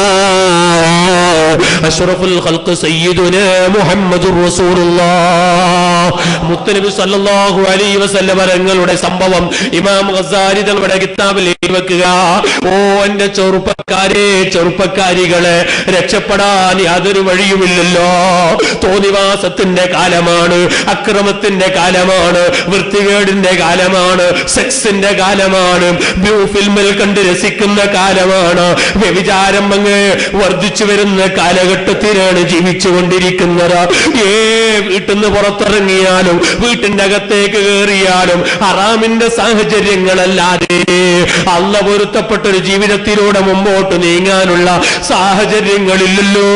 അഷ്റഫുൽ ഖൽഖ് സയ്യിദുന മുഹമ്മദുർ റസൂലുള്ളാഹ് മുത്തനബി സല്ലല്ലാഹു അലൈഹി വസല്ലം തങ്ങളുടെ സംഭവം ഇമാം ഗസാരി തങ്ങളുടെ കിതാബിൽ എഴുതി വെക്കുക ഓ എന്റെ ചെറുപ്പക്കാരെ ചെറുപ്പക്കാരികളെ രക്ഷപ്പെടാൻ യാതൊരു വഴിയുമില്ലല്ലോ തോന്നിവാസത്തിന്റെ കാലമാണ് അക്രമത്തിന്റെ കാലമാണ് വൃത്തികേടിന്റെ കാലമാണ് സെക്സിന്റെ കാലമാണ് ബ്ലൂ ഫിൽമിൽ കണ്ട് രസിക്കുന്ന കാലമാണ് വ്യഭിചാരം അങ്ങ് വർദ്ധിച്ചു വരുന്ന കാലഘട്ടത്തിലാണ് ജീവിച്ചുകൊണ്ടിരിക്കുന്നത് ഏ വീട്ടിൽ നിന്ന് പുറത്തിറങ്ങിയാലും വീട്ടിന്റെ അകത്തേക്ക് കയറിയാലും ഹറാമിന്റെ സാഹചര്യങ്ങളല്ലാതെ അല്ല പൊരുത്തപ്പെട്ട ഒരു ജീവിതത്തിലൂടെ മുമ്പോട്ട് നീങ്ങാനുള്ള സാഹചര്യങ്ങളില്ലല്ലോ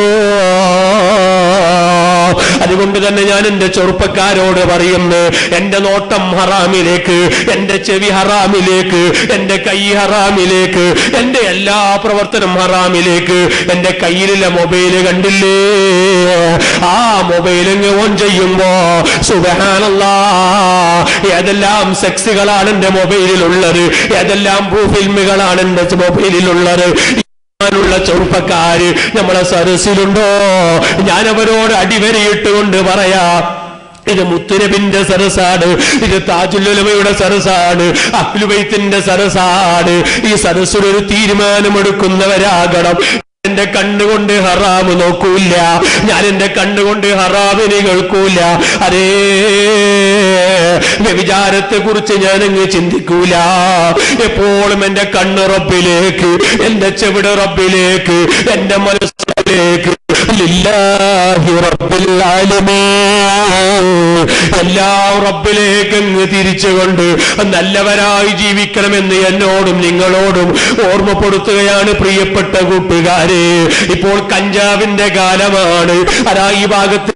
അതുകൊണ്ട് തന്നെ ഞാൻ എന്റെ ചെറുപ്പക്കാരോട് പറയുന്നു എന്റെ നോട്ടം ഹറാമിലേക്ക് എന്റെ ചെവി ഹറാമിലേക്ക് എന്റെ കൈ ഹറാമിലേക്ക് എന്റെ എല്ലാ പ്രവർത്തനം ഹറാമിലേക്ക് എന്റെ കയ്യിലുള്ള മൊബൈല് കണ്ടില്ലേ ആ മൊബൈൽ ഓൺ ചെയ്യുമ്പോ സുബഹാനല്ലാ ഏതെല്ലാം സെക്സുകളാണ് എന്റെ മൊബൈലിലുള്ളത് ഏതെല്ലാം ഭൂ ഫിൽമുകളാണ് എന്റെ മൊബൈലിലുള്ളത് ാനുള്ള ചെറുപ്പക്കാര് നമ്മളെ സരസിലുണ്ടോ ഞാൻ അവരോട് അടിവരയിട്ടുകൊണ്ട് പറയാ ഇത് മുത്തുനബിന്റെ സരസാണ് ഇത് താജുല്ലുലമയുടെ സരസാണ് അഹ്ലുബൈത്തിന്റെ സരസാണ് ഈ സരസിലൊരു തീരുമാനമെടുക്കുന്നവരാകണം എന്റെ കണ്ണുകൊണ്ട് ഹറാമ് നോക്കൂല ഞാൻ എന്റെ കണ്ണുകൊണ്ട് ഹറാമിനെ കേൾക്കൂല അതേ വ്യഭിചാരത്തെ കുറിച്ച് ഞാനങ്ങ് ചിന്തിക്കൂല എപ്പോഴും എന്റെ കണ്ണ് റബ്ബിലേക്ക് എന്റെ ചെവിട് റബ്ബിലേക്ക് എന്റെ മനസ്സിലേക്ക് ലില്ലാഹി റബ്ബിൽ ആലമീൻ എല്ലാം റബ്ബിലേക്ക് അങ്ങ് തിരിച്ചുകൊണ്ട് നല്ലവരായി ജീവിക്കണമെന്ന് എന്നോടും നിങ്ങളോടും ഓർമ്മപ്പെടുത്തുകയാണ് പ്രിയപ്പെട്ട കൂട്ടുകാരെ ഇപ്പോൾ കഞ്ചാവിന്റെ കാലമാണ് അതാ ഈ ഭാഗത്ത്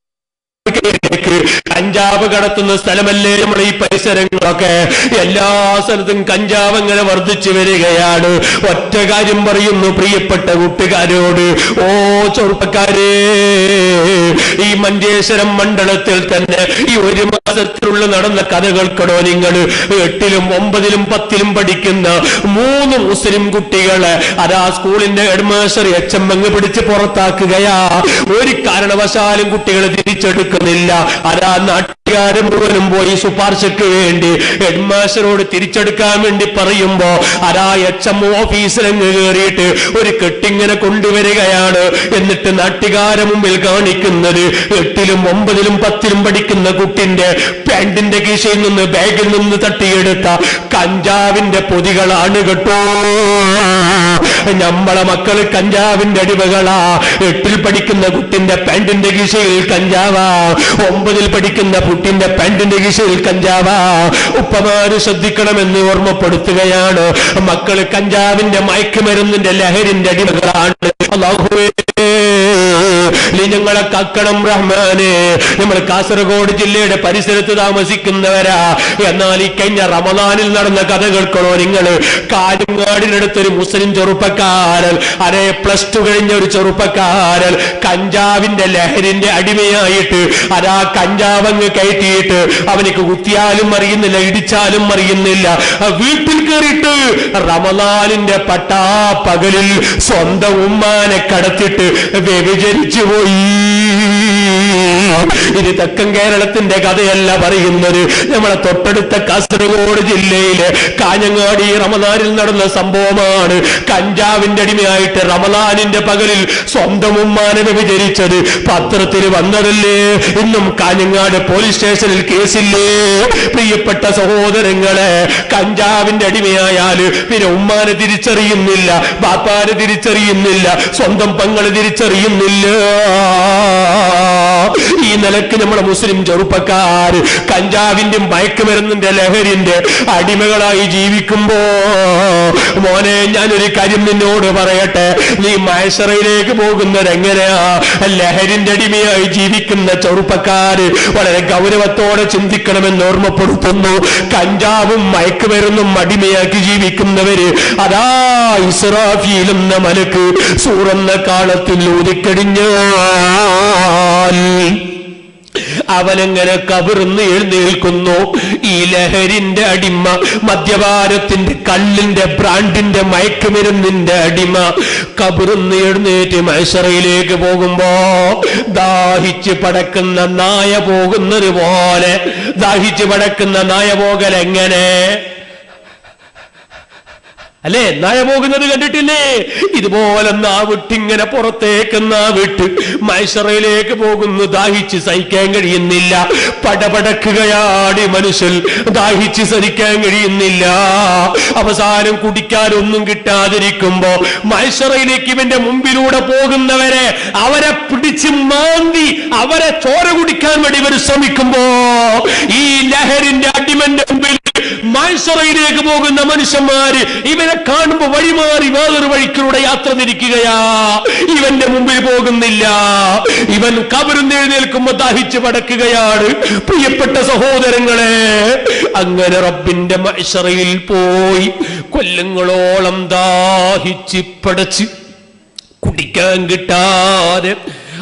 കഞ്ചാവ് കടത്തുന്ന സ്ഥലമല്ലേ നമ്മുടെ ഈ പരിസരങ്ങളൊക്കെ എല്ലാ സ്ഥലത്തും കഞ്ചാവ് അങ്ങനെ വർദ്ധിച്ചു വരികയാണ് ഒറ്റ കാര്യം പറയുന്നു പ്രിയപ്പെട്ട കൂട്ടുകാരോട് ഓ ചെറുപ്പക്കാരെ ഈ മഞ്ചേശ്വരം മണ്ഡലത്തിൽ തന്നെ ഈ ഒരു മാസത്തിലുള്ള നടന്ന കഥകൾക്കടോ നിങ്ങൾ എട്ടിലും ഒമ്പതിലും പത്തിലും പഠിക്കുന്ന മൂന്ന് മുസ്ലിം കുട്ടികളെ അതാ സ്കൂളിന്റെ ഹെഡ്മാസ്റ്റർ എച്ച് എം അങ്ങ് പിടിച്ച് പുറത്താക്കുകയാ ഒരു കാരണവശാലും കുട്ടികളെ തിരിച്ചെടുക്കുന്നില്ല അതാ നാട്ടുകാര് മുഴുവനും പോയി ശുപാർശയ്ക്ക് വേണ്ടി ഹെഡ്മാസ്റ്ററോട് തിരിച്ചെടുക്കാൻ വേണ്ടി പറയുമ്പോ അതാ എച്ച് എം ഓഫീസിലങ്ങ് കയറിയിട്ട് ഒരു കെട്ടിങ്ങനെ കൊണ്ടുവരികയാണ് എന്നിട്ട് നാട്ടുകാരെ മുമ്പിൽ കാണിക്കുന്നത് എട്ടിലും ഒമ്പതിലും പത്തിലും പഠിക്കുന്ന കുട്ടിന്റെ പാന്റിന്റെ കീശയിൽ നിന്ന് ബാഗിൽ നിന്ന് തട്ടിയെടുത്ത കഞ്ചാവിന്റെ പൊതികളാണ് കേട്ടോ നമ്മളെ മക്കള് കഞ്ചാവിന്റെ അടിമകളാ എട്ടിൽ പഠിക്കുന്ന കുട്ടിന്റെ പാന്റിന്റെ കീശയിൽ കഞ്ചാവാ ഒമ്പതിൽ പഠിക്കുന്ന കുട്ടിന്റെ പാന്റിന്റെ കീശയിൽ കഞ്ചാവാ ഉപ്പമാര് ശ്രദ്ധിക്കണമെന്ന് ഓർമ്മപ്പെടുത്തുകയാണ് മക്കള് കഞ്ചാവിന്റെ മയക്കുമരുന്നിന്റെ ലഹരിന്റെ അടിമകളാണ് അല്ലാഹുവേ നീ ഞങ്ങളെ കക്കണം റഹ്മാനെ നമ്മൾ കാസർഗോഡ് ജില്ലയുടെ പരിസരത്ത് താമസിക്കുന്നവരാ എന്നാൽ ഈ കഴിഞ്ഞ റമദാനിൽ നടന്ന കഥ കേൾക്കണോ നിങ്ങൾ കാഞ്ഞങ്ങാടിനടുത്തൊരു മുസ്ലിം ചെറുപ്പക്കാരൻ അതെ പ്ലസ് ടു കഴിഞ്ഞ ഒരു ചെറുപ്പക്കാരൻ കഞ്ചാവിന്റെ ലഹരിന്റെ അടിമയായിട്ട് അതാ കഞ്ചാവങ്ങ് കയറ്റിയിട്ട് അവനിക്ക് കുത്തിയാലും അറിയുന്നില്ല ഇടിച്ചാലും അറിയുന്നില്ല ആ വീട്ടിൽ കയറിയിട്ട് റമദാനിന്റെ പട്ടാ പകലിൽ സ്വന്തം ഉമ്മാനെ കടത്തിട്ട് വ്യഭിചരിച്ചു പോയി ഇത് തെക്കൻ കേരളത്തിന്റെ കഥയല്ല പറയുന്നത് നമ്മളെ തൊട്ടടുത്ത കാസർഗോഡ് ജില്ലയിലെ കാഞ്ഞങ്ങാടി റമദാനിൽ നടന്ന സംഭവമാണ് കഞ്ചാവിന്റെ അടിമയായിട്ട് റമദാനിന്റെ പകലിൽ സ്വന്തം ഉമ്മാനെ വ്യഭിചരിച്ചത് പത്രത്തിൽ വന്നതല്ലേ ഇന്നും കാഞ്ഞങ്ങാട് പോലീസ് സ്റ്റേഷനിൽ കേസില്ലേ പ്രിയപ്പെട്ട സഹോദരങ്ങളെ കഞ്ചാവിന്റെ അടിമയായാല് പിന്നെ ഉമ്മാനെ തിരിച്ചറിയുന്നില്ല ബാപ്പാനെ തിരിച്ചറിയുന്നില്ല സ്വന്തം പങ്ങളെ തിരിച്ചറിയുന്നില്ല ഈ നിലക്ക് നമ്മളെ മുസ്ലിം ചെറുപ്പക്കാർ കഞ്ചാവിന്റെ മയക്കുമരുന്നിന്റെ ലഹരിന്റെ അടിമകളായി ജീവിക്കുമ്പോ മോനെ ഞാനൊരു കാര്യം നിന്നോട് പറയട്ടെ നീ മയസറയിലേക്ക് പോകുന്നത് എങ്ങനെയാ ലഹരിന്റെ അടിമയായി ജീവിക്കുന്ന ചെറുപ്പക്കാര് വളരെ ഗൗരവത്തോടെ ചിന്തിക്കണമെന്ന് ഓർമ്മപ്പെടുത്തുന്നു കഞ്ചാവും മയക്കുമരുന്നും അടിമയാക്കി ജീവിക്കുന്നവര് അതാ ഇസ്രാഫീൽ എന്ന മലക്ക് സൂറന്ന കാലത്തിൽ ഊതിക്കടിഞ്ഞാൽ അവനെങ്ങനെ കബർന്ന് എഴുന്നേൽക്കുന്നു ഈ ലഹരിന്റെ അടിമ മദ്യപാനത്തിന്റെ കള്ളിന്റെ ബ്രാൻഡിന്റെ മയക്കുമരുന്നിന്റെ അടിമ കബർന്ന് എഴുന്നേറ്റ് മൈസറയിലേക്ക് പോകുമ്പോ ദാഹിച്ച് പടക്കുന്ന നായ പോകുന്നത് പോലെ ദാഹിച്ച് പടക്കുന്ന നായ പോകൽ എങ്ങനെ അല്ലേ നായ പോകുന്നത് കണ്ടിട്ടില്ലേ ഇതുപോലെ നാവിട്ടിങ്ങനെ പുറത്തേക്ക് നാവിട്ട് മൈസറയിലേക്ക് പോകുന്നു ദാഹിച്ച് സഹിക്കാൻ കഴിയുന്നില്ല പടപടക്കുകയാണ് മനുഷ്യൻ ദാഹിച്ച് സഹിക്കാൻ കഴിയുന്നില്ല അവസാനം കുടിക്കാനൊന്നും കിട്ടാതിരിക്കുമ്പോ മൈസറയിലേക്ക് ഇവന്റെ മുമ്പിലൂടെ പോകുന്നവരെ അവരെ പിടിച്ച് മാന്തി അവരെ ചോര കുടിക്കാൻ വേണ്ടി ഇവർ ശ്രമിക്കുമ്പോ ഈ ലഹരിന്റെ അടിമന്റെ മുമ്പിൽ മത്സറയിലേക്ക് പോകുന്ന മനുഷ്യന്മാര് ഇവനെ കാണുമ്പോ വഴിമാറി വേറൊരു വഴിക്കിലൂടെ യാത്ര തിരിക്കുകയാ ഇവന്റെ മുമ്പിൽ പോകുന്നില്ല ഇവൻ കബരുന്ന് എഴുന്നേൽക്കുമ്പോ ദാഹിച്ച് പടക്കുകയാണ് പ്രിയപ്പെട്ട സഹോദരങ്ങളെ അങ്ങനെ റബ്ബിന്റെ മത്സറയിൽ പോയി കൊല്ലങ്ങളോളം ദാഹിച്ച് പടച്ച് കുടിക്കാൻ കിട്ടാതെ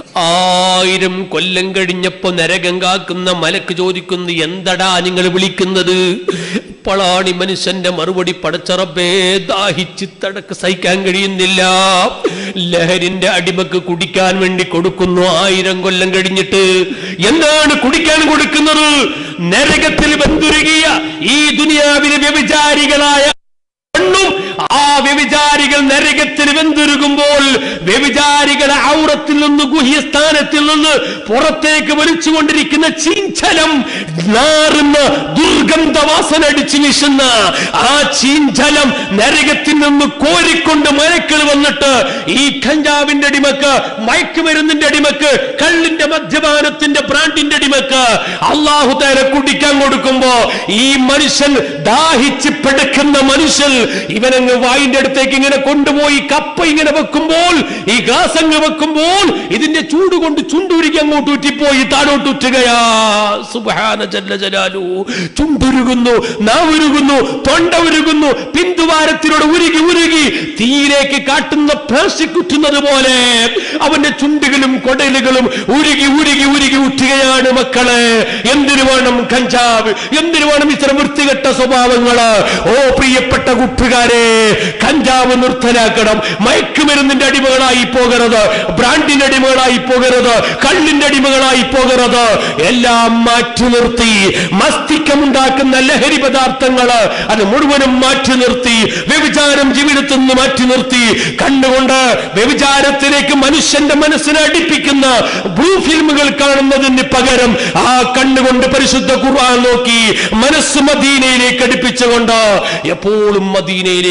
ആയിരം കൊല്ലം കഴിഞ്ഞപ്പോ നരകം കാക്കുന്ന മലക്ക് ചോദിക്കുന്നു എന്തടാ നിങ്ങൾ വിളിക്കുന്നത് ഇപ്പോഴാണ് ഈ മനുഷ്യന്റെ മറുപടി പടച്ചറബേ ദാഹിച്ച് തടക്ക് സഹിക്കാൻ കഴിയുന്നില്ല ലഹരിന്റെ അടിമക്ക് കുടിക്കാൻ വേണ്ടി കൊടുക്കുന്നു ആയിരം കൊല്ലം കഴിഞ്ഞിട്ട് എന്താണ് കുടിക്കാൻ കൊടുക്കുന്നത് നരകത്തിൽ ബന്ധുരുകിയ ഈ ദുനിയാവിലെ വ്യഭിചാരികളായ പെണ്ണും ആ വ്യഭിചാരികൾ നരകത്തിൽ വെന്തുരുകുമ്പോൾ വ്യഭിചാരികളെ ഔറത്തിൽ നിന്ന് ഗുഹ്യസ്ഥാനത്തിൽ നിന്ന് പുറത്തേക്ക് വലിച്ചുകൊണ്ടിരിക്കുന്ന ചീഞ്ചലം നാറുന്ന ദുർഗന്ധവാസന അടിച്ചു വീശുന്ന ആ ചീഞ്ചലം നരകത്തിൽ നിന്ന് കോരിക്കൊണ്ട് മയക്കൾ വന്നിട്ട് ഈ ഖഞ്ചാവിന്റെ അടിമക്ക് മയക്കുമരുന്നിന്റെ അടിമക്ക് കള്ളിന്റെ മദ്യപാനത്തിന്റെ ബ്രാൻഡിന്റെ അടിമക്ക് അള്ളാഹു തേര കുടിക്കാൻ കൊടുക്കുമ്പോ ഈ മനുഷ്യൻ ദാഹിച്ച് പിടക്കുന്ന മനുഷ്യൻ ഇവനങ്ങ് വായിന്റെ അടുത്തേക്ക് ഇങ്ങനെ കൊണ്ടുപോയി കപ്പ ഇങ്ങനെ വെക്കുമ്പോൾ ഈ ഗ്ലാസ് അങ്ങ് വെക്കുമ്പോൾ ഇതിന്റെ ചൂട് കൊണ്ട് ചുണ്ടുരുകി അങ്ങോട്ട് ഉറ്റിപ്പോയി താഴോട്ടുറ്റുകയാ സുബാന ജല്ല ജലാലു ചുണ്ടുരുകുന്നു നാവുരുകുന്നു തൊണ്ട ഉരുകുന്നു പിന്തുവാരത്തിലൂടെ ഉരുകി ഉരുകി തീയിലേക്ക് കാട്ടുന്ന പ്ലാസ്റ്റിക് ഉറ്റുന്നത് പോലെ അവന്റെ ചുണ്ടുകളും കൊടലുകളും ഉരുകി ഉരുകി ഉരുകി ഉറ്റുകയാണ് മക്കളെ എന്തിനു വേണം കഞ്ചാവ് എന്തിനു വേണം ഇത്തരം വൃത്തികെട്ട സ്വഭാവങ്ങള് ഓ പ്രിയപ്പെട്ട കൂട്ടുകാരെ കഞ്ചാവ് നിർത്തലാക്കണം മയക്കുമരുന്നിന്റെ അടിമകളായി പോകരുത് ബ്രാൻഡിന്റെ അടിമകളായി പോകരുത് കള്ളിന്റെ അടിമകളായി പോകരുത് എല്ലാം മാറ്റി നിർത്തി മസ്തിക്കമുണ്ടാക്കുന്ന ലഹരി പദാർത്ഥങ്ങള് അത് മുഴുവനും മാറ്റി നിർത്തി വ്യഭിചാരം ജീവിതത്തിൽ നിന്ന് മാറ്റി നിർത്തി കണ്ണുകൊണ്ട് വ്യഭിചാരത്തിലേക്ക് മനുഷ്യന്റെ മനസ്സിനെ അടുപ്പിക്കുന്ന ബ്ലൂ ഫിലിമുകൾ കാണുന്നതിന് പകരം ആ കണ്ണുകൊണ്ട് പരിശുദ്ധ ഖുർആൻ നോക്കി മനസ്സ് മദീനയിലേക്ക് അടുപ്പിച്ചുകൊണ്ട് എപ്പോഴും മദീനയിലേക്ക് സ്വലാ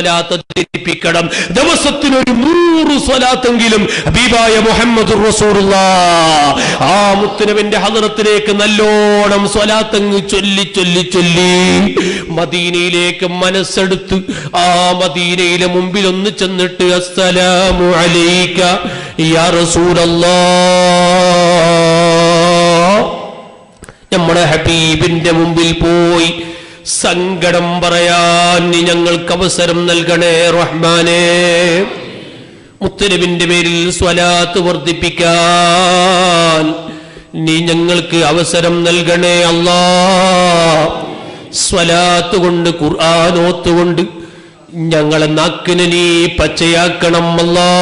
സ്വലാത്ത് ധരിപ്പിക്കണം ദിവസത്തിന് ഒരു നൂറ് സ്വലാത്തെങ്കിലും ഹബീബായ മുഹമ്മദ് റസൂലുള്ള ആ മുത്തുനബിന്റെ ഹദറത്തിലേക്ക് നല്ലോണം സ്വലാത്തങ്ങ് ചൊല്ലി ചൊല്ലി ചൊല്ലി മദീനയിലേക്ക് മനസ്സെടുത്ത് ആ മദീനയിലെ മുമ്പിൽ ഒന്ന് ചെന്നിട്ട് അസ്സലാമു അലൈക യാ റസൂലല്ലാ നമ്മുടെ ഹബീബിന്റെ മുമ്പിൽ പോയി സങ്കടം പറയാൻ നീ ഞങ്ങൾക്ക് അവസരം നൽകണേ റഹ്മാനെ മുത്തനബിന്റെ പേരിൽ സ്വലാത്ത് വർദ്ധിപ്പിക്കാൻ നീ ഞങ്ങൾക്ക് അവസരം നൽകണേ അല്ലാ സ്വലാത്ത് കൊണ്ട് ഖുർആാനോത്തുകൊണ്ട് ഞങ്ങളെ നാക്കിന് നീ പച്ചയാക്കണം അല്ലാ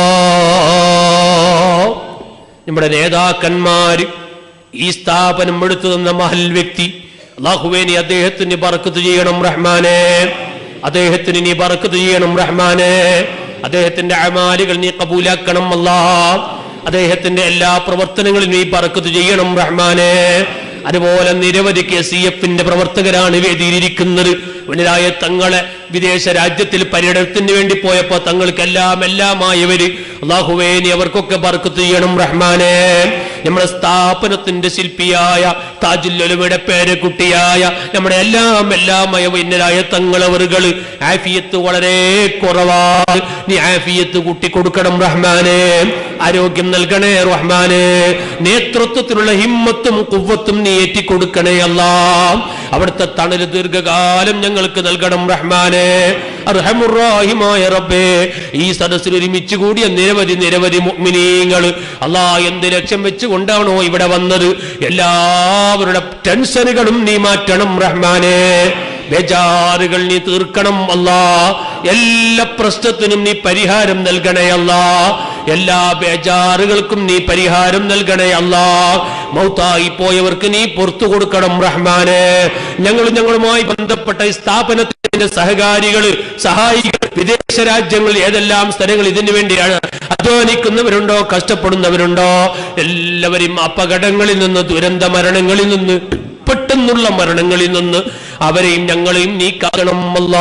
നമ്മുടെ നേതാക്കന്മാര് ഈ സ്ഥാപനം എടുത്തു തന്ന മഹൽ വ്യക്തി അള്ളാഹുവേ നീ അദ്ദേഹത്തിന് ബറക്കത്ത് ചെയ്യണം റഹ്മാനെ അദ്ദേഹത്തിന് നീ ബറക്കത്ത് ചെയ്യണം റഹ്മാനെ അദ്ദേഹത്തിന്റെ അമാലുകൾ നീ കബൂലാക്കണം അല്ലാ അദ്ദേഹത്തിന്റെ എല്ലാ പ്രവർത്തനങ്ങളും നീ ബറക്കത്ത് ചെയ്യണം റഹ്മാനെ അതുപോലെ നിരവധി കെ സി എഫിന്റെ പ്രവർത്തകരാണ് വേദിയിലിരിക്കുന്നത് വനിതായ തങ്ങളെ വിദേശ രാജ്യത്തിൽ പര്യടനത്തിന് വേണ്ടി പോയപ്പോ തങ്ങൾക്കെല്ലാം എല്ലാമായവര് അള്ളാഹുവേ നീ അവർക്കൊക്കെ ബർക്കത്ത് ചെയ്യണം റഹ്മാനെ നമ്മുടെ സ്ഥാപനത്തിന്റെ ശില്പിയായ താജുല്ലുലമയുടെ പേരക്കുട്ടിയായ നമ്മുടെ എല്ലാം എല്ലാമായ വന്യരായ തങ്ങളവറുകള് ആഫിയത്ത് വളരെ കുറവാണ് നീ ആഫിയത്ത് കൂട്ടിക്കൊടുക്കണം റഹ്മാനെ ആരോഗ്യം നൽകണേ റഹ്മാനെ നേതൃത്വത്തിലുള്ള ഹിമ്മത്തും കുവ്വത്തും നീ ഏറ്റിക്കൊടുക്കണേ അല്ലാ അവിടുത്തെ തണല് ദീർഘകാലം ഞങ്ങൾക്ക് നൽകണം റഹ്മാനെ അർഹമുറാഹിമായ റബ്ബേ ഈ സദസ്സിൽ ഒരുമിച്ച് കൂടിയ നിരവധി നിരവധി മുഅ്മിനീങ്ങൾ അല്ലാ എന്ത് ലക്ഷ്യം വെച്ചുകൊണ്ടാണോ ഇവിടെ വന്നത് എല്ലാവരുടെ ടെൻഷനുകളും നീ മാറ്റണം റഹ്മാനെ ബേജാറുകൾ നീ തീർക്കണം അല്ലാ എല്ലാ പ്രശ്നത്തിനും നീ പരിഹാരം നൽകണേ അല്ലാ എല്ലാ ബേജാറുകൾക്കും നീ പരിഹാരം നൽകണേ അല്ലാ മൗത്തായി പോയവർക്ക് നീ പുറത്തു കൊടുക്കണം റഹ്മാനെ ഞങ്ങൾ ഞങ്ങളുമായി ബന്ധപ്പെട്ട ഈ സ്ഥാപനത്തിന്റെ സഹകാരികൾ സഹായികൾ വിദേശ രാജ്യങ്ങളിൽ ഏതെല്ലാം സ്ഥലങ്ങൾ ഇതിനു വേണ്ടിയാണ് അധ്വാനിക്കുന്നവരുണ്ടോ കഷ്ടപ്പെടുന്നവരുണ്ടോ എല്ലാവരും അപകടങ്ങളിൽ നിന്ന് ദുരന്ത മരണങ്ങളിൽ നിന്ന് പെട്ടെന്നുള്ള മരണങ്ങളിൽ നിന്ന് അവരെയും ഞങ്ങളെയും നീ കാക്കണം അല്ലാ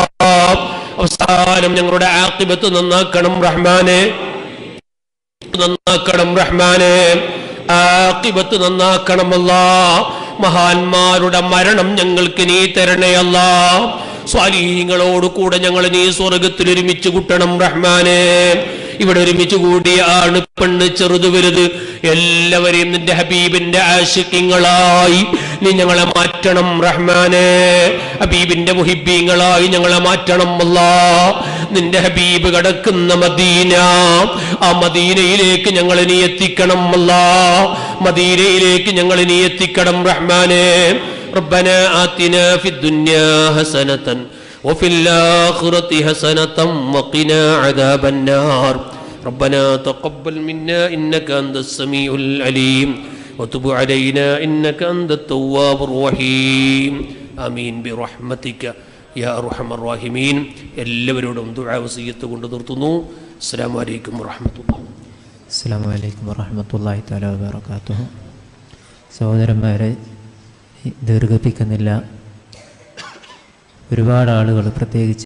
അവസാനം ഞങ്ങളുടെ ആക്കിബത്ത് നന്നാക്കണം റഹ്മാനെ നന്നാക്കണം റഹ്മാനെ ആക്കിബത്ത് നന്നാക്കണമല്ല മഹാന്മാരുടെ മരണം ഞങ്ങൾക്ക് നീ തരണയല്ല സ്വാലീങ്ങളോട് കൂടെ ഞങ്ങൾ നീ സ്വർഗത്തിൽ ഒരുമിച്ച് കൂട്ടണം റഹ്മാനെ ഇവിടെ ഒരുമിച്ച് കൂടിയ ആണ് പെണ്ണ് ചെറുത് വലുത് എല്ലാവരെയും നിന്റെ ഹബീബിന്റെ ആശിക്യങ്ങളായി നീ ഞങ്ങളെ മാറ്റണം റഹ്മാനെ ഹബീബിന്റെ മുഹിബീങ്ങളായി ഞങ്ങളെ മാറ്റണം അല്ലാ നിന്റെ ഹബീബ് കിടക്കുന്ന മദീന ആ മദീനയിലേക്ക് ഞങ്ങളെ നീ എത്തിക്കണം അല്ലാ മദീനയിലേക്ക് ഞങ്ങളെ നീ എത്തിക്കണം റഹ്മാനെ ربنا آتنا في الدنيا حسنة وفي الآخرة حسنة وقنا عذاب النار ربنا تقبل منا إنك أنت السميع العليم وتب علينا إنك أنت التواب الرحيم آمين برحمتك يا أرحم الراحمين എല്ലാവരോടും ദുആ വസിയത്ത് കൊണ്ട് നിർത്തുന്നു അസ്സലാമു അലൈക്കും വറഹ്മത്തുള്ളാഹി അസ്സാം വലൈക്കും വറഹമത്തല്ലാഹി താല വാബർക്കാത്തു സഹോദരന്മാരെ ദീർഘിപ്പിക്കുന്നില്ല ഒരുപാട് ആളുകൾ പ്രത്യേകിച്ച്